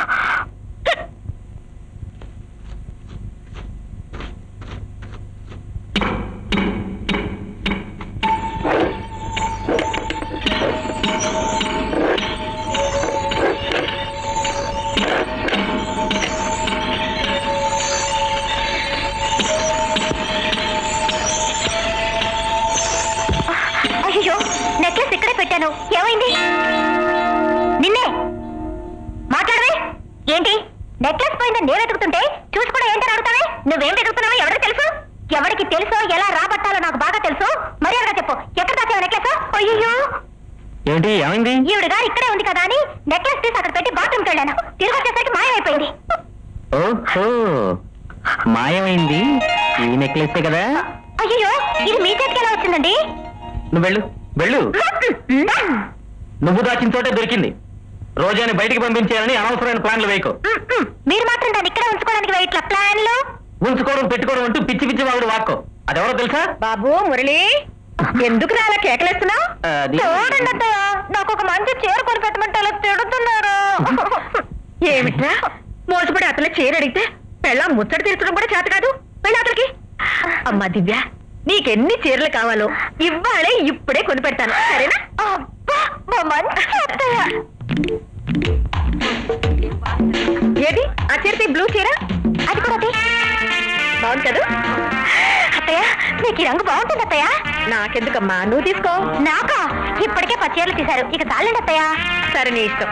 అయ్యో నెక్లెస్ ఇక్కడే పెట్టాను ఏమైంది నిన్నే మాట్లాడవే ఏంటి నెక్లెస్ పోయిందని నేను వెతుకుతుంటే చూసి కూడా ఏంటని అడుగుతావే నువ్వేం వెతుకుతున్నావో ఎవరికి తెలుసు ఎవరికి తెలుసో ఏంటి ఏమైంది ఈవిడ గారు ఇక్కడే ఉంది కదా అని నెక్లెస్ తీసి అక్కడ పెట్టి బాత్రూమ్కి వెళ్ళాను తిరిగి వచ్చేసరికి మాయమైపోయింది ఓహో మాయమైంది ఈ నెక్లెస్ కదా అయ్యో ఇది మీ చేతికి ఎలా వచ్చిందండి నువ్వు వెళ్ళు వెళ్ళు నువ్వు దాచిన చోటే దొరికింది రోజాని బయటికి పంపించేయాలని అనవసరమైన ప్లాన్లు వేయకు మీరు మాత్రం దాన్ని ఇక్కడే ఉంచుకోవడానికి ఇట్లా ప్లాన్లు ఉంచుకోవడం పెట్టుకోవడం అంటూ పిచ్చి పిచ్చి వాడు వాక్కో అదెవరో తెలుసా బాబు మురళి ఎందుకు అలా కేకలేస్తున్నావు అది- చూడండి అత్తయ్య నాకు ఒక మంచి చీర కొని పెట్టమంటే అలా తిడుతున్నారు ఏమిట్రా మోసపడి అతను చీర అడిగితే పెళ్ళ ముచ్చట తీర్చడం కూడా చేత కాదు వెళ్ళి అతనికి అమ్మా దివ్య నీకెన్ని చీరలు కావాలో ఇవ్వాలే ఇప్పుడే కొని పెడతాను సరేనా అబ్బా, మా మంచి అత్తయ్య ఏది ఆ చీర బ్లూ చీర అది కూడా అదే బాగుంది కదా అత్తయ్య నీకు ఈ రంగు బాగుంటుంది అత్తయ్య నాకెందుకమ్మా నువ్వు తీసుకో నాకా ఇప్పటికే పచ్చేర్లు తీశారు ఇక చాలండి అత్తయ్య సరే నీ ఇష్టం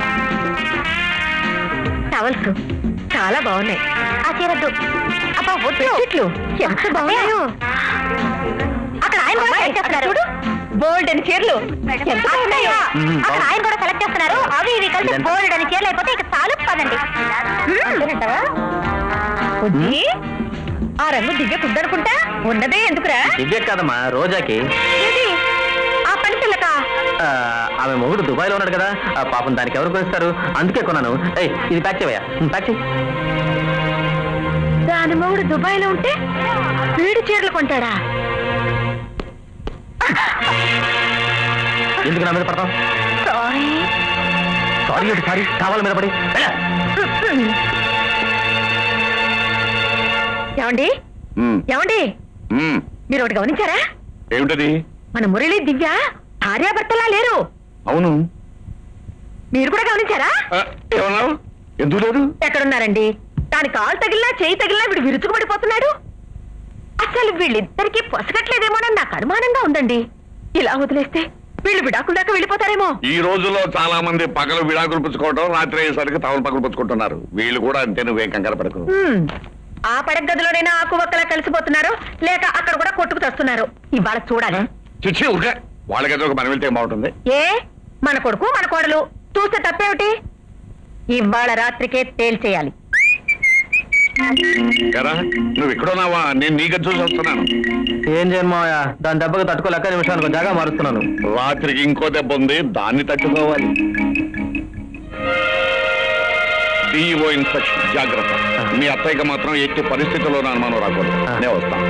టవల్స్ చాలా బాగున్నాయి ఆ చీరద్దు అబ్బా వద్దు బెడ్షీట్లు ఎంత బాగున్నాయో అక్కడ ఆయన కూడా సెలెక్ట్ చేస్తున్నారు చూడు బోల్డ్ అని చీరలు ఎంత బాగున్నాయో మ్మ్, అక్కడ ఆయన కూడా సెలెక్ట్ చేస్తున్నారు అవి ఇవి కలిసి ఇదంతా. బోల్డ్ అని చీరలు అయిపోతే ఇక చాలు పదండి అంతేనంటావా? బుజ్జి, ఆ రంగు దివ్య కుద్దనుకుంటా ఉన్నదే ఎందుకురా దివ్య కాదమ్మా రోజాకి ఏది ఆ పని పిల్లకా ఆ, ఆమె మొగుడు దుబాయ్ లో ఉన్నాడు కదా ఆ పాపం దానికి ఎవరు కొనిస్తారు అందుకే కొన్నాను ఏయ్ ఇది ప్యాక్ చేయవయ్యా ఉమ్, ప్యాక్ చేయి దాని మొగుడు దుబాయ్ లో ఉంటే వీడి చీరలు కొంటాడా ఎందుకు నా మీద పడతాం సారీ సారీ ఏంటి సారీ కావాల మీద పడి వెళ్ళ. ఏమండి ఉమ్, ఏమండి ఉమ్, మీరు ఒకటి గమనించారా ఏమిటది మన మురళి దివ్య భార్యాభర్తలా లేరు అవును మీరు కూడా గమనించారా ఆ, ఏమన్నావు ఎందుకు లేదు ఎక్కడున్నారండి దాని కాలు తగిలినా చేయి తగిలినా వీడు విరుచుకుపడిపోతున్నాడు అసలు వీళ్ళిద్దరికీ పొసగట్లేదేమోనని నాకు అనుమానంగా ఉందండి ఇలా వదిలేస్తే వీళ్ళు విడాకుల దాకా వెళ్ళిపోతారేమో ఈ రోజుల్లో చాలా మంది పగలు విడాకులు పుచ్చుకోవడం రాత్రి అయ్యేసరికి తవలు పగలు పుచ్చుకుంటున్నారు వీళ్ళు కూడా అంతే నువ్వేం కంగారు పడకు హ్మ్. ఆ పడక గదిలోనైనా ఆకు ఒక్కలా కలిసిపోతున్నారు లేక అక్కడ కూడా కొట్టుకు తెస్తున్నారు ఇవాళ చూడాలి చిచ్చి ఊరికే వాళ్ళకైతే ఒక మనం వెళ్తే ఏం బాగుంటుంది ఏ మన కొడుకు మన కోడలు చూస్తే తప్పేమిటి ఇవాళ రాత్రికే తేల్చేయాలి కదా నువ్వు ఇక్కడున్నావా నేను నీకు చూసి వస్తున్నాను ఏం చేయను మావయ్య దాని దెబ్బకు తట్టుకోలేక నిమిషానికి జాగా మారుస్తున్నాను రాత్రికి ఇంకో దెబ్బ ఉంది దాన్ని తట్టుకోవాలి డిఈఓ ఇన్స్పెక్షన్ జాగ్రత్త మీ అత్తయ్యకి మాత్రం ఎట్టి పరిస్థితుల్లో నా అనుమానం రాకూడదు నేను వస్తాను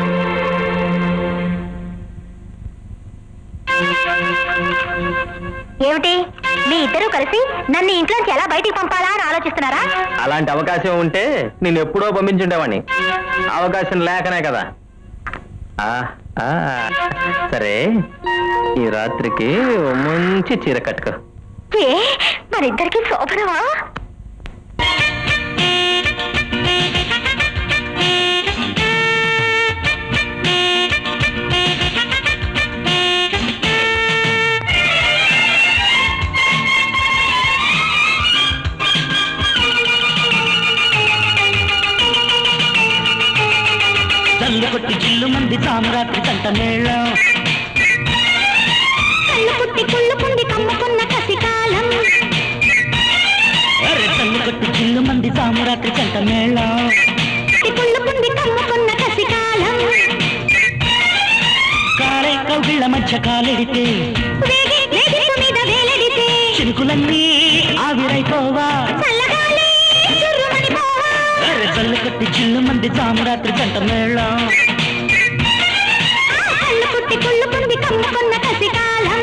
ఏమిటి మీ ఇద్దరూ కలిసి నన్ను ఇంట్లోంచి ఎలా బయటికి పంపాలా అని ఆలోచిస్తున్నారా అలాంటి అవకాశం ఉంటే నేను ఎప్పుడో పంపించుండేవాడిని అవకాశం లేకనే కదా ఆ, ఆ, సరే ఈ రాత్రికి ఓ మంచి చీర కట్టుకో ఏ మరిద్దరికి శోభనమా జల్లు కొట్టి జిల్లు మంది సామ్రాత్రి కంట మేళం కళ్ళు పుట్టి కుళ్ళు పుండి కమ్ముకున్న కసికాలం అరే జల్లు కొట్టి జిల్లు మంది సామ్రాత్రి కంట మేళం పుట్టి కుళ్ళు పుండి కమ్ముకున్న కసికాలం కాలే కౌగిళ్ళ మధ్య కాలెడితే వేగి వేగిట్టు మీద వేలడితే చినుకులన్నీ ఆవిరైపోవా చల్లగాలి చుర్రుమని పోవా అరే జల్లు కొట్టి జిల్లు మంది సామ్రాత్రి కంట మేళం కళ్ళు పుట్టి కుళ్ళు పుండి కమ్ముకున్న కసికాలం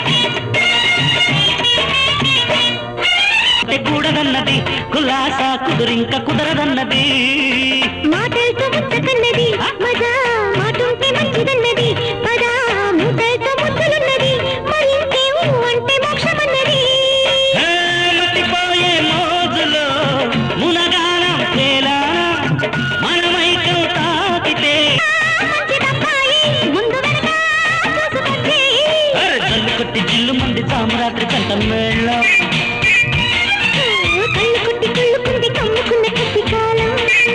కూడదన్నది కులాసా ఎదురింక కుదరదన్నది మాటలతో ముచ్చకన్నది మజా మాటుంటే మంచిదన్నది పదా మూటలతో ముద్దలున్నది మరి ఇంకేమో అంటే మోక్షమన్నది ఏ మతిపోయే మోజులో మునగానం తేలా మనమైకం తాకితే మంచిదబ్బాయి ముందు వెనక చూసుకొచ్చి అరే జల్లు కొట్టి జిల్లు మంది సామరాత్రి కంట మేళం కళ్ళు కొట్టి కళ్ళుకుంది కమ్ముకున్న కత్తి కాలం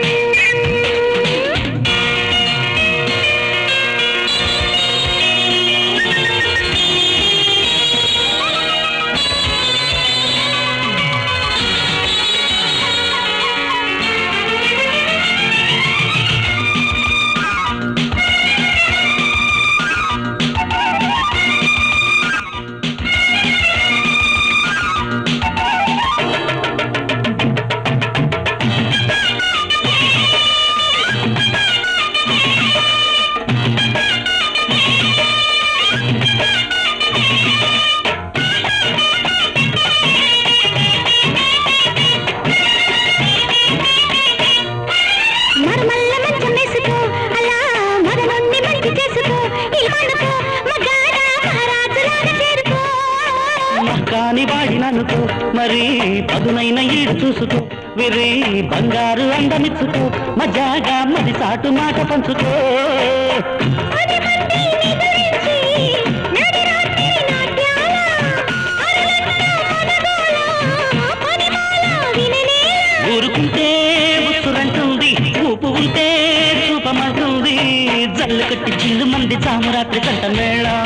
మరమల్ల మంచం వేసుకో అలా మరమన్ని మంచి చేసుకో ఇలా అనుకో మగాడా మహారాజులాగా చేరుకో కాని వాడిననుకో మరి పదునైన ఈడు చూసుకో విరి బంగారు అందమిచ్చుకో మజాగా మది సాటు మాట పంచుకో పది మంది నిదురించి నడి రాత్రి నాట్యాల అరలట్ట మనగోల పనిమాల విననేల ఊరుకుంటే ఉసురంటుంది ఊపు ఉంటే చూపమంటుంది జల్లు కట్టి చిల్లు మంది సామరాత్రి కంట మేళం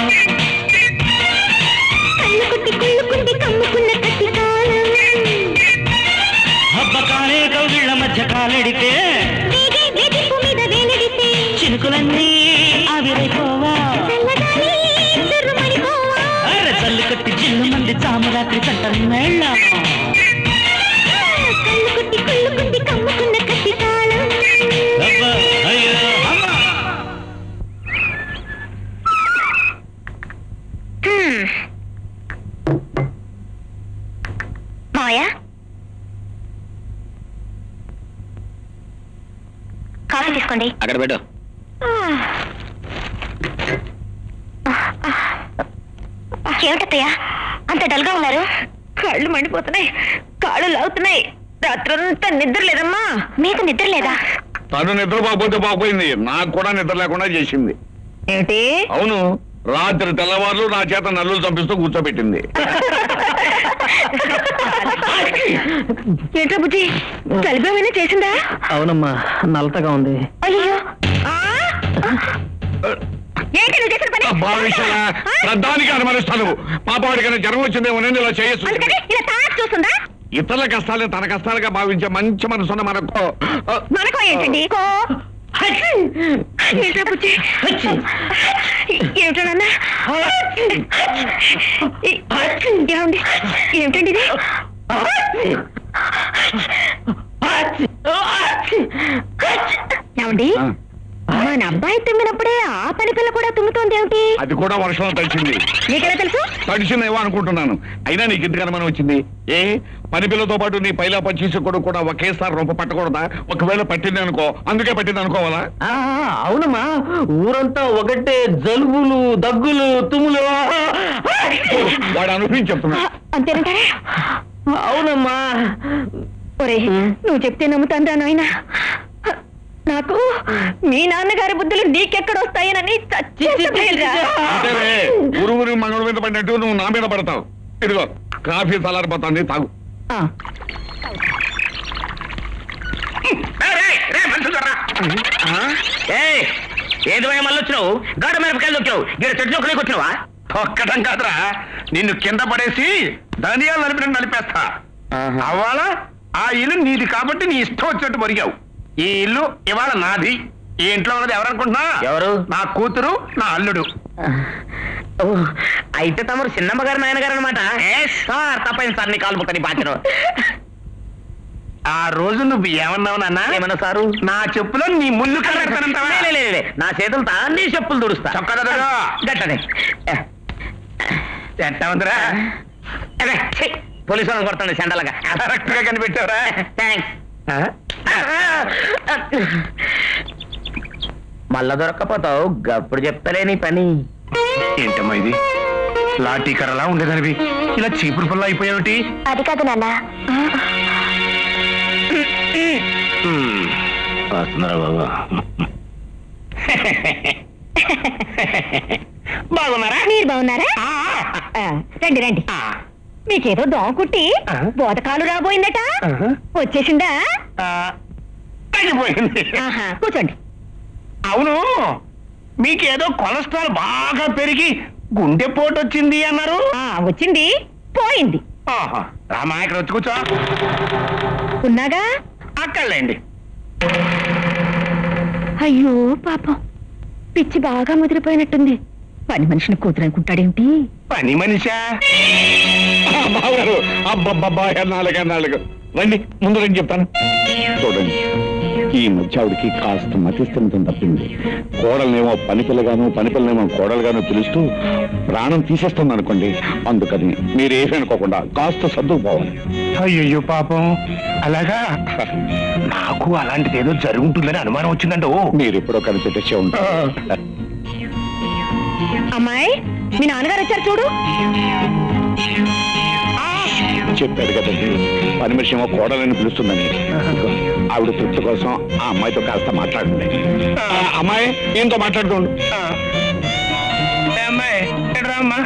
కళ్ళు కొట్టి కుళ్ళుకుంది కమ్ముకున్న కత్తి కాలం హబ్బ కాలే కౌగిళ్ళ మధ్య కాలెడితే వేగే వేధింపు మీద వేలెడితే చినుకులన్నీ ఆవిరైపోవా చల్లగాలి చుర్రుమడిపోవా అరే జల్లు కట్టి చిల్లు మంది సామరాత్రి కంట మేళం కళ్ళు కొట్టి కుళ్ళుకుంది కమ్ముకున్న కత్తి కాలం అబ్బా, అయ్యో, అమ్మా. మావయ్య కాఫీ తీసుకోండి అక్కడ పెట్టు ఏమిటత్తయ్య అంత డల్గా ఉన్నారు కళ్ళు మండిపోతున్నాయి కాళ్ళు లాగుతున్నాయి రాత్రంతా నిద్ర లేదమ్మా మీకు నిద్ర లేదా తను నిద్రపోకపోతే బాగుపోయింది నాకు కూడా నిద్ర లేకుండా చేసింది ఏమిటి అవును రాత్రి తెల్లవారులు నా చేత నల్లులు చంపిస్తూ కూర్చోబెట్టింది ఏంట్రా బుజ్జి కలిపేమైనా చేసిందా అవునమ్మా నలతగా ఉంది అయ్యో ఆ? ఏంటి నువ్వు చేసిన పని భావించాలా ప్రధానికి అనుమానిస్తాను పాపవాడికైనా జ్వరం వచ్చిందేమోనని ఇలా చేయొచ్చు అందుకని ఇలా తాగి చూస్తుందా ఇతరుల కష్టాలే తన కష్టాలుగా భావించే మంచి మనసున్న మనకు ఆ, మనకో ఏంటండి కో ఏంట్రా బుజ్జి ఏమిటో నాన్న ఏమండి ఏమిటండి ఇది ఏమండి ఆ, మన అబ్బాయి తుమ్మినప్పుడే ఆ పని పిల్ల కూడా తుమ్ముతోంది ఏమిటి అది కూడా వర్షంలో తడిచింది నీకెలా తెలుసు తడిసిందేమో అనుకుంటున్నాను అయినా నీకు ఇంతకన్నా మనం వచ్చింది ఏ పని పిల్లతో పాటు నీ పైలా పచ్చీసి కొడుకు కూడా ఒకేసారి రొంప పట్టకూడదా ఒకవేళ పట్టింది అనుకో అందుకే పట్టింది అనుకోవాలా ఆ, అవునమ్మా ఊరంతా ఒకటే జలుబులు దగ్గులు తుమ్ములు వాడు అనుభవించి చెప్తున్నా అంతేనంటారా అవునమ్మా ఒరే నువ్వు చెప్తే నమ్ముతాను రా నాయన నాకు మీ నాన్నగారి బుద్ధులు నీకెక్కడొస్తాయనని చచ్చి అంతేలే ఊరు ఊరి మంగళ మీద పడినట్టు నువ్వు నా మీద పడతావు ఇదిగో కాఫీ చల్లారిపోతుంది తాగు ఏది మళ్ళీ వచ్చినావు గాడ మిరపకాయలు వచ్చావు గిడ చెట్లు ఒకరికి వచ్చినావా ఒక్కటం కాదురా నిన్ను కింద పడేసి ధనియాలు నలిపినట్టు నలిపేస్తా అవాళ ఆ ఇల్లు నీది కాబట్టి నీ ఇష్టం వచ్చినట్టు మరిగావు ఈ ఇల్లు ఇవాళ నాది ఈ ఇంట్లో ఉన్నది ఎవరనుకుంటున్నా ఎవరు? నా కూతురు నా అల్లుడు అయితే తమరు చిన్నమ్మ గారు నాయనగారు అనమాట సార్ తప్పైంది సార్ నీ కాలు ముక్కని బాధ్యను ఆ రోజు నువ్వు ఏమన్నావు నాన్న ఏమన్నా సారు నా చెప్పులో నీ ముళ్ళు కలెడతానంటావా లే, లే, లే, లే. నా చేతులతో అన్ని చెప్పులు దుడుస్తా చొక్కా దగ్గర గట్టనే ఎట్టా ఉందిరా అదే, ఛీ, పోలీసు వాళ్ళని కొడుతుంది సెండలుగా కరెక్ట్ గా కనిపెట్టావురా థ్యాంక్స్ మళ్ళా దొరక్కపోతావు గప్పుడు చెప్తలే నీ పని ఏంటమ్మా ఇది లాఠీ కర్రలా ఉండేదానివి ఇలా చీపురు పుల్ల అయిపోయావుటి అది కాదు నాన్న వస్తున్నారా బాబా బాగున్నారా మీరు బాగున్నారా ఆ, రండి రండి మీకేదో దోమ కుట్టి బోతకాలు రాబోయిందట వచ్చేసిందా తగ్గిపోయింది ఆహా కూర్చోండి అవును మీకేదో కొలెస్ట్రాల్ బాగా పెరిగి గుండెపోటు వచ్చింది అన్నారు ఆ వచ్చింది పోయింది ఆహా. రామా ఇక్కడ వచ్చి కూర్చో ఉన్నాగా అక్కర్లేండి అయ్యో పాపం పిచ్చి బాగా ముదిరిపోయినట్టుంది పని మనిషిని కూతురు అనుకుంటాడేమిటి పని మనిషా బావగారు అబ్బబ్బబ్బా ఎన్నాళ్ళకి ఎన్నాళ్ళకి రండి ముందు రండి చెప్తాను చూడండి ఈ మధ్య ఆవిడకి కాస్త మతిస్థిమితం తప్పింది కోడలనేమో పని పిల్లగాను పని పిల్లనేమో కోడలుగాను పిలుస్తూ ప్రాణం తీసేస్తుంది అనుకోండి అందుకని మీరేమనుకోకుండా కాస్త సర్దుకుపోవాలి అయ్యయ్యో పాపం అలాగా నాకు అలాంటిది ఏదో జరుగుంటుందని అనుమానం వచ్చిందంట ఓ మీరు ఎప్పుడో కనిపెట్టేసే ఉంటారు అమ్మాయి మీ నాన్నగారు వచ్చారు చూడు చెప్పాడు కదండి పని మనిషి ఏమో కోడలని పిలుస్తుందని ఆవిడ తృప్తి కోసం ఆ అమ్మాయితో కాస్త మాట్లాడండి ఆ, అమ్మాయి ఏంతో మాట్లాడుకోండి ఆ. ఏ అమ్మాయి ఎట్రా అమ్మా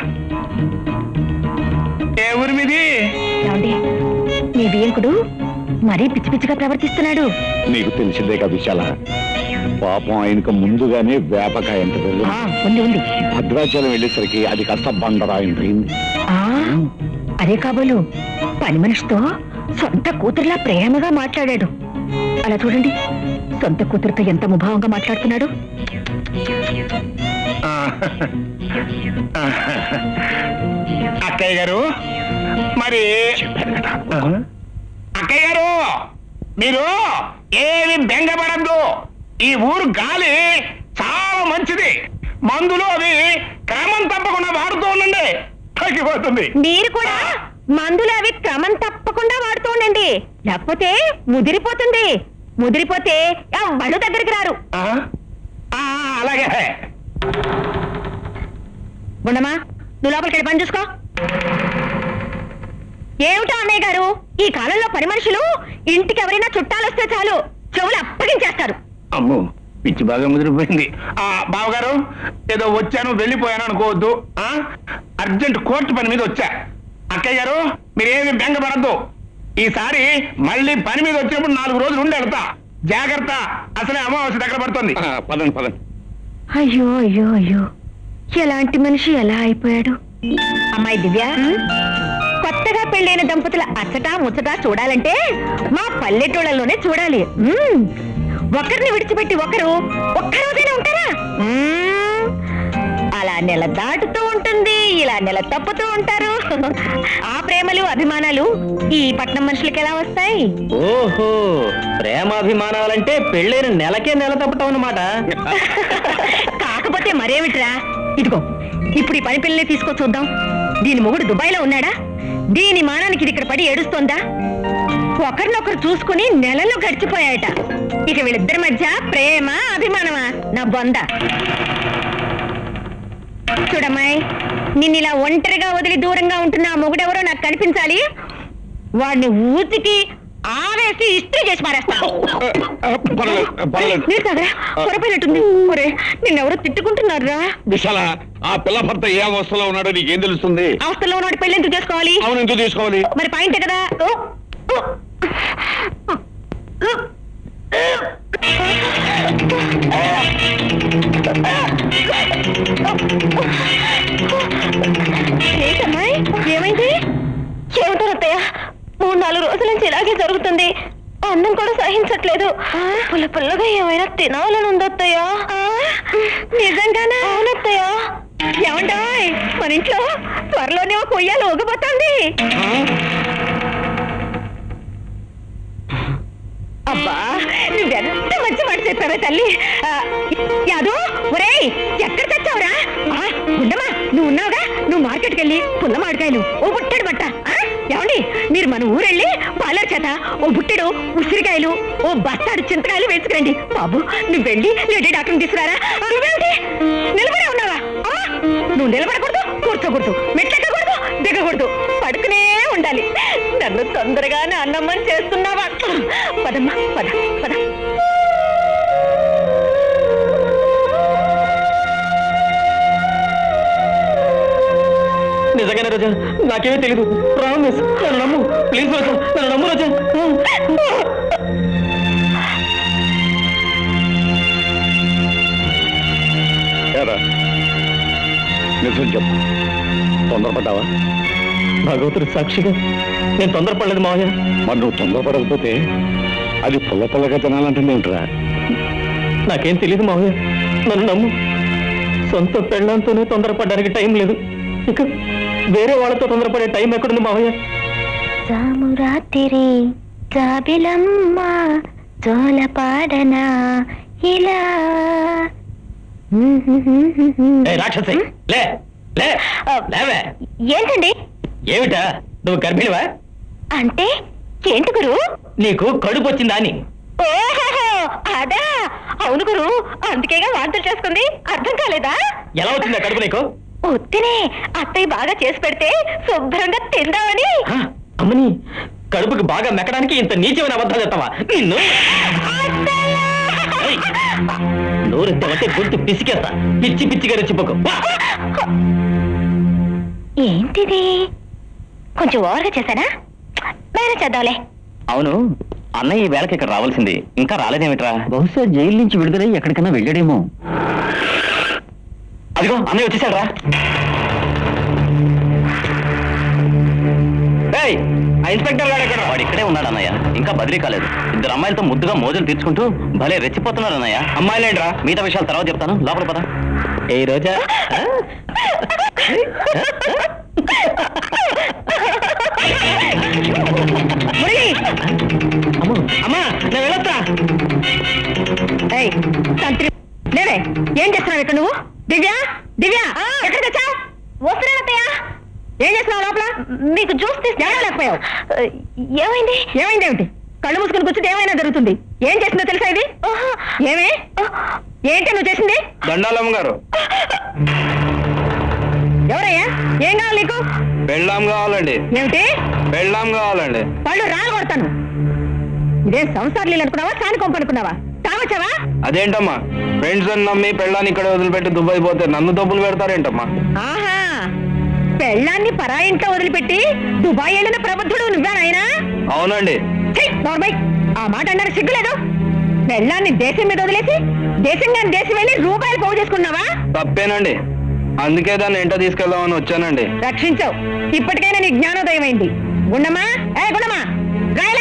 ఏ ఊరి మీది ఏమండి మీ బియ్యంకుడు మరీ పిచ్చి పిచ్చిగా ప్రవర్తిస్తున్నాడు నీకు తెలిసిందే కదా విశాల పాపం ఆయనకు ముందుగానే వేపకాయ ఎంత ఆ, పెరిగింది ఉంది ఉంది భద్రాచలం వెళ్ళేసరికి అది కాస్త బండరాయింది ఆ, అదే కాబోలు పని మనిషితో సొంత కూతురులా ప్రేమగా మాట్లాడాడు అలా చూడండి సొంత కూతురుతో ఎంత ముభావంగా మాట్లాడుతున్నాడు ఆ. అక్కయ్య గారు మరి అక్కయ్య గారు మీరు ఏమి బెంగపడద్దు ఈ ఊరు గాలి చాలా మంచిది మందులు అవి క్రమం తప్పకుండా వాడుతూ ఉండండి తగ్గిపోతుంది మీరు కూడా మందులు అవి క్రమం తప్పకుండా వాడుతూ ఉండండి లేకపోతే ముదిరిపోతుంది ముదిరిపోతే ఎవ్వడు దగ్గరికి రారు ఆ? ఆ, అలాగే ఉండమా నువ్వు లోపలికి వెళ్ళి పని చూసుకో ఏమిటో అన్నయ్య గారు ఈ కాలంలో పని మనుషులు ఇంటికి ఎవరైనా చుట్టాలు వస్తే చాలు చెవులు అప్పగించేస్తారు అమ్మో పిచ్చి బాగా ముదిరిపోయింది ఆ బావగారు ఏదో వచ్చాను వెళ్ళిపోయాను అనుకోవద్దు ఆ అర్జెంట్ కోర్టు పని మీద వచ్చా అక్కయ్య గారు మీరేమి బెంగపడద్దు ఈసారి మళ్ళీ పని మీద వచ్చినప్పుడు నాలుగు రోజులు ఉండి వెళ్తా జాగ్రత్త అసలే అమావాస్య దగ్గర పడుతుంది ఆ, పదండి పదండి అయ్యో అయ్యో అయ్యో ఎలాంటి మనిషి ఎలా అయిపోయాడు అమ్మాయి దివ్య కొత్తగా పెళ్ళైన దంపతుల అచ్చట ముచ్చట చూడాలంటే మా పల్లెటూళ్ళలోనే చూడాలి మ్మ్. ఒకరిని విడిచిపెట్టి ఒకరు ఒక్కరోజైనా ఉంటారా మ్మ్. అలా నెల దాటుతూ ఉంటుంది ఇలా నెల తప్పుతూ ఉంటారు ఆ ప్రేమలు అభిమానాలు ఈ పట్నం మనుషులకి ఎలా వస్తాయి ఓహో ప్రేమాభిమానాలంటే పెళ్ళైన నెలకే నెల తప్పటం అన్నమాట కాకపోతే మరేమిట్రా ఇదిగో ఇప్పుడు ఈ పని పిల్లని తీసుకో చూద్దాం దీని మొగుడు దుబాయ్లో ఉన్నాడా దీని మానానికి ఇది ఇక్కడ పడి ఏడుస్తోందా ఒకరినొకరు చూసుకుని నెలలు గడిచిపోయాయట ఇక వీళ్ళిద్దరి మధ్య ప్రేమ అభిమానమా నా బొంద చూడమ్మాయి నిన్ను ఇలా ఒంటరిగా వదిలి దూరంగా ఉంటున్న ఆ మొగుడెవరో నాకు కనిపించాలి వాడిని ఊతికి ఆవేసి ఇస్త్రీ చేసి మారేస్తాను ఆ, పర్లేదు పర్లేదు మీరు తాగరా పొరపోయినట్టుంది ఒరే నిన్నెవరో తిట్టుకుంటున్నారా విశాల ఆ పిల్ల భర్త ఏ అవస్థలో ఉన్నాడో నీకేం తెలుస్తుంది అవస్థలో ఉన్నాడు పెళ్లి ఎందుకు చేసుకోవాలి అవును ఎందుకు తీసుకోవాలి మరి పాయింటే కదా ఓ, ఓ. ఏంటమ్మాయి ఏమైంది ఏమిటో అత్తయ్య మూడు నాలుగు రోజుల నుంచి ఇలాగే జరుగుతుంది అన్నం కూడా సహించట్లేదు పుల్ల పుల్లగా ఏమైనా తినాలని ఉంది అత్తయ్య నిజంగానా అవునత్తయ్య ఏమంటాయ్ మన ఇంట్లో త్వరలోనే ఒక ఉయ్యాలు ఊగబోతోంది అబ్బా నువ్వెంత మంచి మాట చెప్పావే తల్లి ఆ, యాదు ఒరేయ్ ఎక్కడ తెచ్చావురా ఆ, ఉండమా నువ్వు ఉన్నావుగా నువ్వు మార్కెట్కి వెళ్ళి పుల్ల మామిడికాయలు ఓ పుట్టాడు బట్ట ఆ? ఏమండి మీరు మన ఊరెళ్ళి పాలర్ చేత ఓ బుట్టెడు ఉసిరికాయలు ఓ బస్తాడు చింతకాయలు వేసుకురండి బాబు నువ్వు వెళ్ళి లేడీ డాక్టర్ని తీసుకురారా నువ్వేమిటి నిలబడే ఉన్నావా అమ్మా నువ్వు నిలబడకూడదు కూర్చోకూడదు మెట్లెక్కకూడదు దిగకూడదు పడుకునే ఉండాలి నన్ను తొందరగానే అన్నమ్మని చేస్తున్నావా పదమ్మా పద పద నిజంగానే రోజా నాకేమీ తెలీదు ప్రామిస్ నన్ను నమ్ము ప్లీజ్ రోజా నన్ను నమ్ము రోజా ఏరా నిజం చెప్పు తొందరపడ్డావా భగవంతుడి సాక్షిగా నేను తొందరపడలేదు మావయ్య మరి నువ్వు తొందరపడకపోతే అది పుల్ల పుల్లగా తినాలంటుంది ఏమిట్రా నాకేం తెలియదు మావయ్య నన్ను నమ్ము సొంత పెళ్ళంతోనే తొందరపడడానికి టైం లేదు ఇక వేరే వాళ్ళతో తొందరపడే టైం ఎక్కడుంది మావయ్య రామురాతిరి జాబిలమ్మ జోలపాడనా ఇలా ఏయ్, రాక్షసి లే లే లేవే ఏంటండి ఏమిటా నువ్వు గర్భిణివా అంటే ఏంటి గురు నీకు కడుపు వచ్చిందా అని ఓహో అదా అవును గురు అందుకేగా వాంతులు చేసుకుంది అర్థం కాలేదా ఎలా వచ్చిందా కడుపు నీకు ఉత్తినే అత్తయ్య బాగా చేసి పెడితే శుభ్రంగా తిందామని ఆ, అమ్మని కడుపుకి బాగా మెక్కడానికి ఇంత నీచమైన అబద్ధాలు చెప్తావా నిన్ను ఏయ్, నోరెత్తావంటే గొంతు పిసికేస్తా పిచ్చి పిచ్చిగా రెచ్చిపోకు వా. ఏంటిది కొంచెం ఓవర్గా చేశానా మేనేజ్ చేద్దాంలే అవును అన్నయ్య ఈ వేళకి ఇక్కడ రావాల్సింది ఇంకా రాలేదేమిట్రా బహుశా జైలు నుంచి విడుదలై ఎక్కడికైనా వెళ్ళాడేమో అదిగో అన్నయ్య వచ్చేసాడు రా ఇన్స్పెక్టర్ గారు ఎక్కడ వాడు ఇక్కడే ఉన్నాడు అన్నయ్య ఇంకా బదిలీ కాలేదు ఇద్దరు అమ్మాయిలతో ముద్దుగా మోజులు తీర్చుకుంటూ భలే రెచ్చిపోతున్నారు అన్నయ్య అమ్మాయిలేంట్రా మిగతా విషయాలు తర్వాత చెప్తాను లోపల పద ఏ రోజా ఆ? అమ్మో, అమ్మా నేను వెళ్ళొస్తా ఏయ్, తంత్రి లేవే ఏం చేస్తున్నావు ఇక్కడ నువ్వు దివ్య దివ్య ఎక్కడ తెచ్చావు వస్తున్నానత్తయ్య ఏం చేస్తున్నావు లోపల నీకు జ్యూస్ తీసి లేకపోయావు ఏమైంది ఏమైంది ఏమిటి కళ్ళు మూసుకుని కూర్చుంటే ఏమైనా జరుగుతుంది ఏం చేసిందో తెలుసా ఇది ఏమే ఏంటి నువ్వు చేసింది దండాలమ్మ గారు ఎవరయ్యా ఏం కావాలి నీకు పెళ్ళాం కావాలండి ఏమిటి పెళ్ళాం కావాలండి పళ్ళు రాలు కొడతాను ఇదే సంసారం నీళ్ళు అనుకున్నావా సాని కొంపు అనుకున్నావా తాగొచ్చావా అదేంటమ్మా ఫ్రెండ్స్ అని నమ్మి పెళ్ళాన్ని ఇక్కడ వదిలిపెట్టి దుబాయ్ పోతే నన్ను డబ్బులు పెడతారేంటమ్మా ఆహా పెళ్ళాన్ని పరాయింట్లో వదిలిపెట్టి దుబాయ్ వెళ్ళిన ప్రబుద్ధుడు నువ్వా నాయనా అవునండి ఛీ, నోర్మై ఆ మాట అన్నారు సిగ్గులేదు పెళ్ళాన్ని దేశం మీద వదిలేసి దేశంగా దేశం వెళ్ళి రూపాయలు పోగు చేసుకున్నావా తప్పేనండి అందుకే దాన్ని ఎంట తీసుకెళ్దామని వచ్చానండి రక్షించావు ఇప్పటికైనా నీ జ్ఞానోదయం అయింది గుండమ్మా ఏ గుండమ్మా రాయలా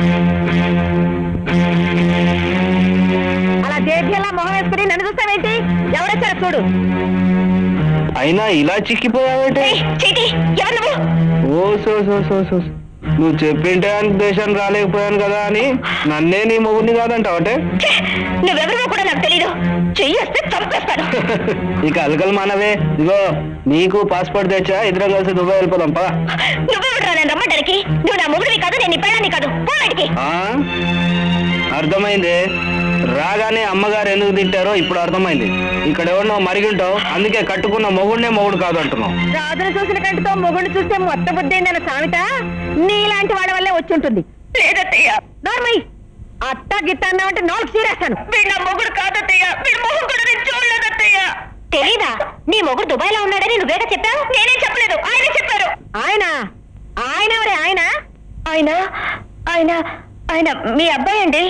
అలా దేశంలా మొహం వేసుకుని నన్ను చూస్తావేంటి ఎవరొచ్చారో చూడు అయినా ఇలా చిక్కిపోయావేంటి ఏయ్, చీటి ఎవరు నువ్వు ఓ సో సో సో సో నువ్వు చెప్పింటే అని దేశం రాలేకపోయాను కదా అని నన్నే నీ మొగుడిని కాదంటావటే ఛే, నువ్వెవరివో కూడా నాకు తెలీదు చెయ్యేస్తే చంపేస్తాను ఇక అలకలు మానవే ఇగో నీకు పాస్పోర్ట్ తెచ్చా ఇద్దరం కలిసి దుబాయ్ వెళ్ళిపోదాం పా నువ్వెవరు నేను రమ్మడానికి నువ్వు నా మొగుడివి కాదు నేను నీ పెళ్ళాన్ని కాదు పోవాడికి ఆ? అర్థమైంది రాగానే అమ్మగారు ఎందుకు తింటారో ఇప్పుడు అర్థమైంది ఇక్కడ ఎవరినో మరిగింటావు అందుకే కట్టుకున్న మొగుడినే మొగుడు కాదు అంటున్నావు రాజును చూసిన కంటితో మొగుడిని చూస్తే మొత్త బుద్ధి అయిందన్న సామెత నీలాంటి వాళ్ళ వల్లే వచ్చి ఉంటుంది లేదత్తయ్య నార్మల్ అత్త గిత్త అన్నావంటే నాలుగు చీరేస్తాను వీడు నా మొగుడు కాదత్తయ్య వీడు మొహం కూడా నేను చూడలేదత్తయ్య తెలీదా నీ మొగుడు దుబాయ్ లో ఉన్నాడని నువ్వేగా చెప్పావు నేనేం చెప్పలేదు ఆయనే చెప్పారు ఆయన ఆయన ఎవరే ఆయన ఆయన ఆయన ఆయన మీ అబ్బాయి అండి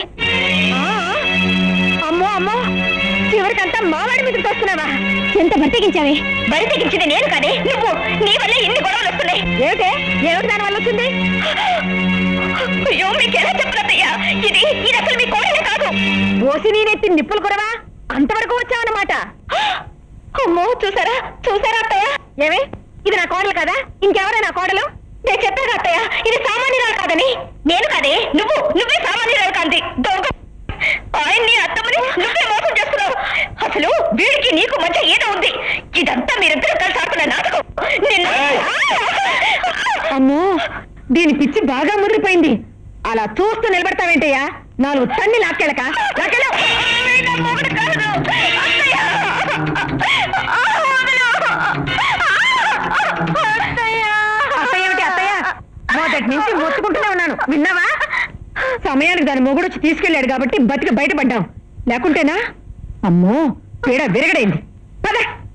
అమ్మో అమ్మో చివరికంతా మావాడి మీదకి వస్తున్నావా ఎంత బతికించావే బరి తెగించింది నేను కాదే నువ్వు నీ వల్ల ఎన్ని గొడవలు వస్తున్నాయి ఏమిటే ఏమిటి దాని వల్ల వచ్చింది అయ్యో మీకెలా చెప్పదయ్యా ఇది ఇది అసలు మీ కోడలే కాదు ఓసి నేనెత్తి నిప్పులు కొరవా అంతవరకు వచ్చావన్నమాట అమ్మో చూసారా చూసారా అత్తయ్య ఏమి ఇది నా కోడలు కదా ఇంకెవరా నా కోడలు నేను చెప్పాను అత్తయ్య ఇది సామాన్యురాలు కాదని నేను కాదే నువ్వు నువ్వే సామాన్యురాలు కాంతి దొంగ ఆయన్ని అత్తమని నువ్వే మోసం చేస్తున్నావు అసలు వీడికి నీకు మధ్య ఏదో ఉంది ఇదంతా మీరిద్దరూ కలిసి ఆడుతున్న నాటకం నిన్ను అమ్మో దీని పిచ్చి బాగా ముదిరిపోయింది అలా చూస్తూ నిలబడతావేంటయ్యా నాలుగు తన్ని లాక్కెళ్ళక లాక్కెళ్ళు. అత్తయ్య ఏమిటి అత్తయ్య మొదటి నుంచి మొత్తుకుంటూనే ఉన్నాను విన్నావా సమయానికి దాని మొగుడు వచ్చి తీసుకెళ్ళాడు కాబట్టి బతికి బయటపడ్డాం లేకుంటేనా అమ్మో పీడ విరగడైంది పద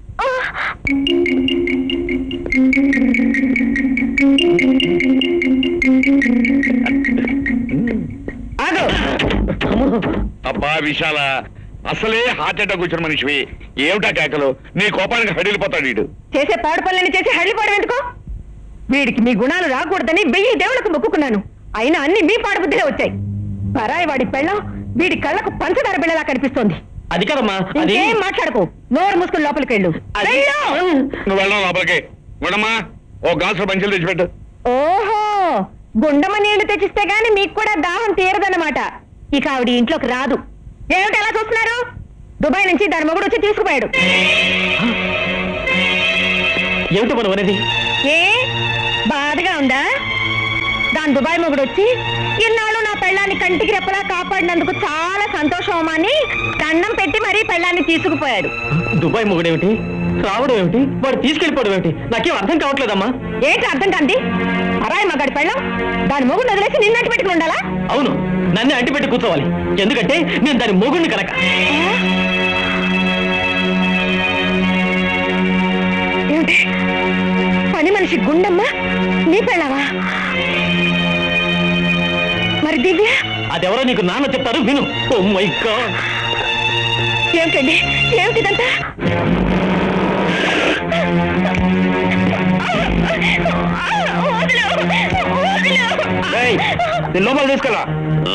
ఆగు అబ్బా విశాల అసలే హార్ట్ అటాక్ వచ్చిన మనిషివి ఏమిటా కేకలు నీ కోపానికి హడిలిపోతాడు వీడు చేసే పాడు పనులని చేసి హళ్ళిపోవడం ఎందుకు వీడికి మీ గుణాలు రాకూడదని వెయ్యి దేవులకు మొక్కుకున్నాను అయినా అన్ని మీ పాడు బుద్ధిలో వచ్చాయి పరాయి వాడి పెళ్ళం వీడి కళ్ళకు పంచదార బిళ్ళలా కనిపిస్తోంది అది కదమ్మా అది ఇంకేం మాట్లాడుకో నోరు మూసుకుని లోపలికి వెళ్ళు అది- వెళ్ళు. నువ్వు వెళ్ళడం లోపలికి ఉండమ్మా ఓ గాసులు మంచిలు తెచ్చిపెట్టు ఓహో గుండమ్మ నీళ్లు తెచ్చిస్తే గాని మీకు కూడా దాహం తీరదన్నమాట ఇక ఆవిడ ఇంట్లోకి రాదు ఏమిటి ఎలా చూస్తున్నారు దుబాయ్ నుంచి దాని మొగుడు వచ్చి తీసుకుపోయాడు ఏమిటి మనం అనేది ఏ బాధగా ఉందా దాని దుబాయ్ మొగుడు వచ్చి ఇన్నాళ్ళు నా పెళ్ళాన్ని కంటికి రెప్పలా కాపాడినందుకు చాలా సంతోషం అని దండం పెట్టి మరీ పెళ్ళాన్ని తీసుకుపోయాడు దుబాయ్ మొగుడేమిటి రావడం ఏమిటి వాడు తీసుకెళ్ళిపోవడం ఏమిటి నాకేం అర్థం కావట్లేదమ్మా ఏంటి అర్థం కాంతి అరాయి మగాడి పెళ్ళం దాని మొగుడు వదిలేసి నిన్నట్టు పెట్టుకుని ఉండాలా అవును నన్ను అంటి పెట్టి కూర్చోవాలి ఎందుకంటే నేను దాని మొగుడిని కనుక ఏమిటి పని మనిషి గుండమ్మ నీ పెళ్ళావా మరి దివ్య అదెవరో నీకు నాన్న చెప్తారు విను ఓ మై గాడ్ ఏమిటండి ఏమిటిదంతా లోపల తీసుకెళ్ళా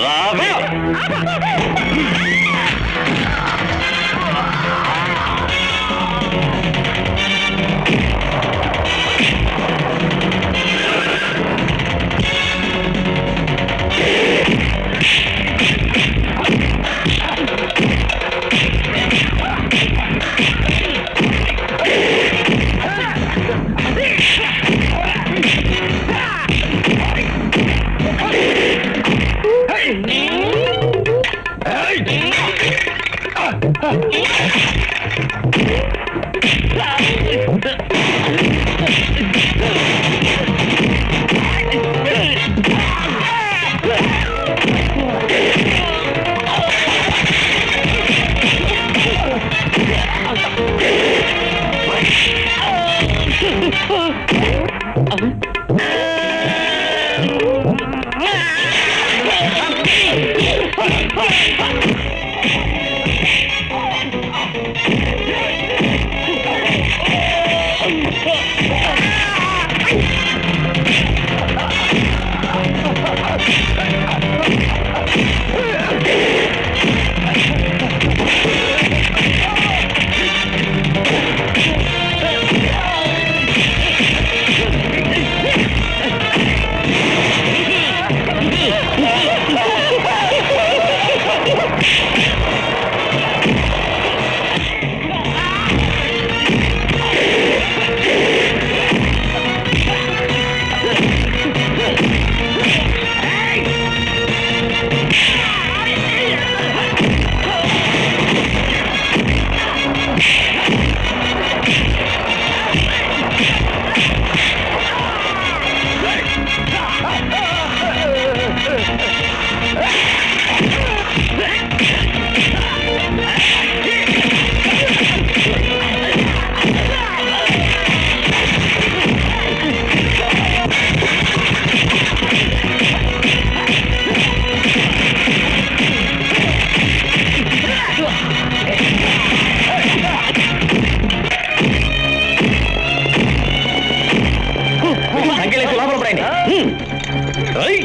సంఖ్యలేసి లోపల పడండి హ్మ్. రైట్.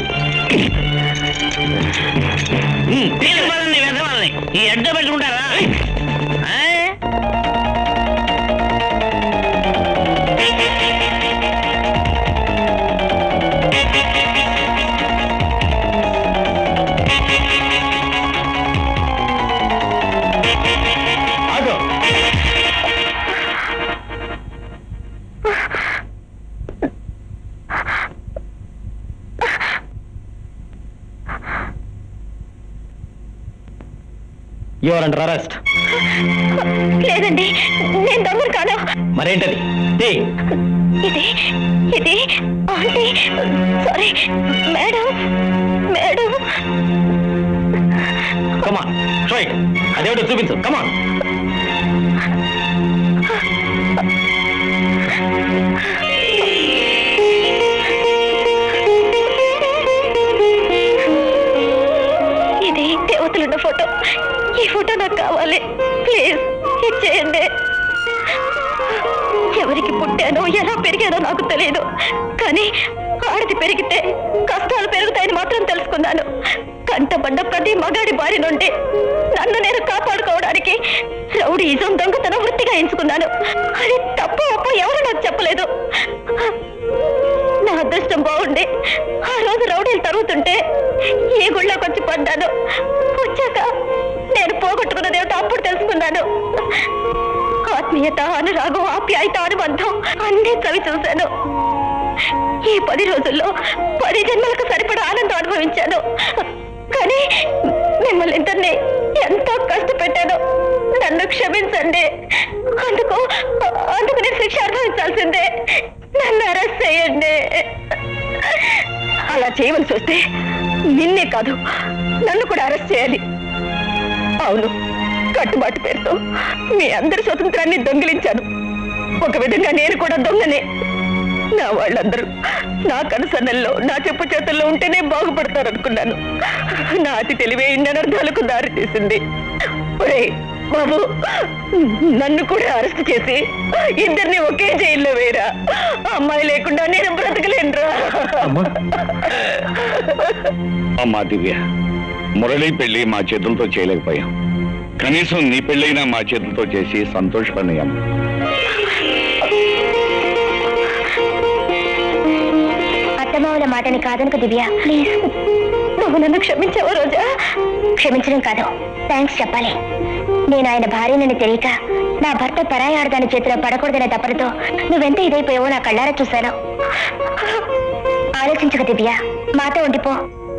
హ్మ్. ఈ అడ్డ పెట్టుకుంటారా ఆగు. యువర్ అండర్ అరెస్ట్ లేదండి నేను దొంగను కాను మరేంటది టీ ఇది ఇది aunty sorry madam madam come on right అదేమిటో చూపించు కమాన్ ఇది దేవతలున్న ఫోటో ఈ ఫోటో నాకు కావాలి ప్లీజ్ ఇచ్చేయండి ఎవరికి పుట్టానో ఎలా పెరిగానో నాకు తెలియదు కానీ ఆడది పెరిగితే కష్టాలు పెరుగుతాయని మాత్రం తెలుసుకున్నాను కంటపడ్డ ప్రతి మగాడి బారి నుండి నన్ను నేను కాపాడుకోవడానికి రౌడీజం దొంగతనం వృత్తిగా ఎంచుకున్నాను అది తప్పు ఒప్పు ఎవరు నాకు చెప్పలేదు నా అదృష్టం బాగుండి ఆ రోజు రౌడీలు తరుగుతుంటే ఏ గుళ్ళోకి వచ్చి పడ్డాను వచ్చాక నేను పోగొట్టుకున్నది ఏమిటో అప్పుడు తెలుసుకున్నాను ఆత్మీయత అనురాగం ఆప్యాయత అనుబంధం అన్నీ చవి చూశాను ఈ పది రోజుల్లో పది జన్మలకు సరిపడా ఆనందం అనుభవించాను కానీ మిమ్మల్ని ఇద్దరిని ఎంతో కష్టపెట్టాను నన్ను క్షమించండి అందుకు అందుకు నేను శిక్ష అనుభవించాల్సిందే నన్ను అరెస్ట్ చేయండి అలా చేయవలసి వస్తే నిన్నే కాదు నన్ను కూడా అరెస్ట్ చేయాలి అవును కట్టుబాటు పేరుతో మీ అందరి స్వతంత్రాన్ని దొంగిలించాను ఒక విధంగా నేను కూడా దొంగనే నా వాళ్ళందరూ నా కనుసన్నల్లో నా చెప్పు చేతుల్లో ఉంటేనే బాగుపడతారనుకున్నాను నా అతి తెలివే ఇన్ని అనర్థాలకు దారి తీసింది ఒరేయ్ బాబు నన్ను కూడా అరెస్ట్ చేసి ఇద్దరిని ఒకే జైల్లో వేరా అమ్మాయి లేకుండా నేను బ్రతకలేనురా అమ్మా దివ్య మురళి పెళ్లి మా చేతులతో చేయలేకపోయాం కనీసం నీ పెళ్ళైనా మా చేతులతో చేసి సంతోషపడినాం అత్తమావుల మాటని కాదనుకు దివ్య ప్లీజ్ నువ్వు నన్ను క్షమించావా రోజా క్షమించడం కాదు థ్యాంక్స్ చెప్పాలి నేను ఆయన భార్యనని తెలియక నా భర్త పరాయి ఆడదాని చేతిలో పడకూడదనే తప్పలతో నువ్వెంత ఇదైపోయావో నా కళ్ళారా చూశాను ఆలోచించక దివ్య మాతో ఉండిపో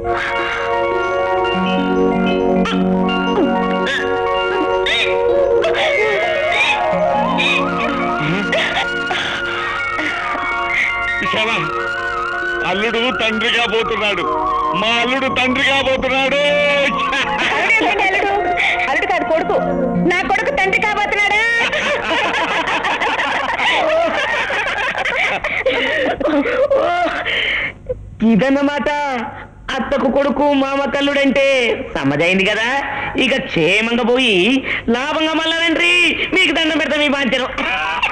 విశాలా అల్లుడు తండ్రిగా పోతున్నాడు మా అల్లుడు తండ్రిగా పోతున్నాడు అల్లుడు అల్లుడు అల్లుడు కాదు కొడుకు నా కొడుకు తండ్రి కాబోతున్నాడా ఇదన్నమాట అత్తకు కొడుకు మామ కల్లుడంటే సమ్మదైంది కదా ఇక క్షేమంగా పోయి లాభంగా మళ్ళా రండి మీకు దండం పెడతా మీ బాధ్యను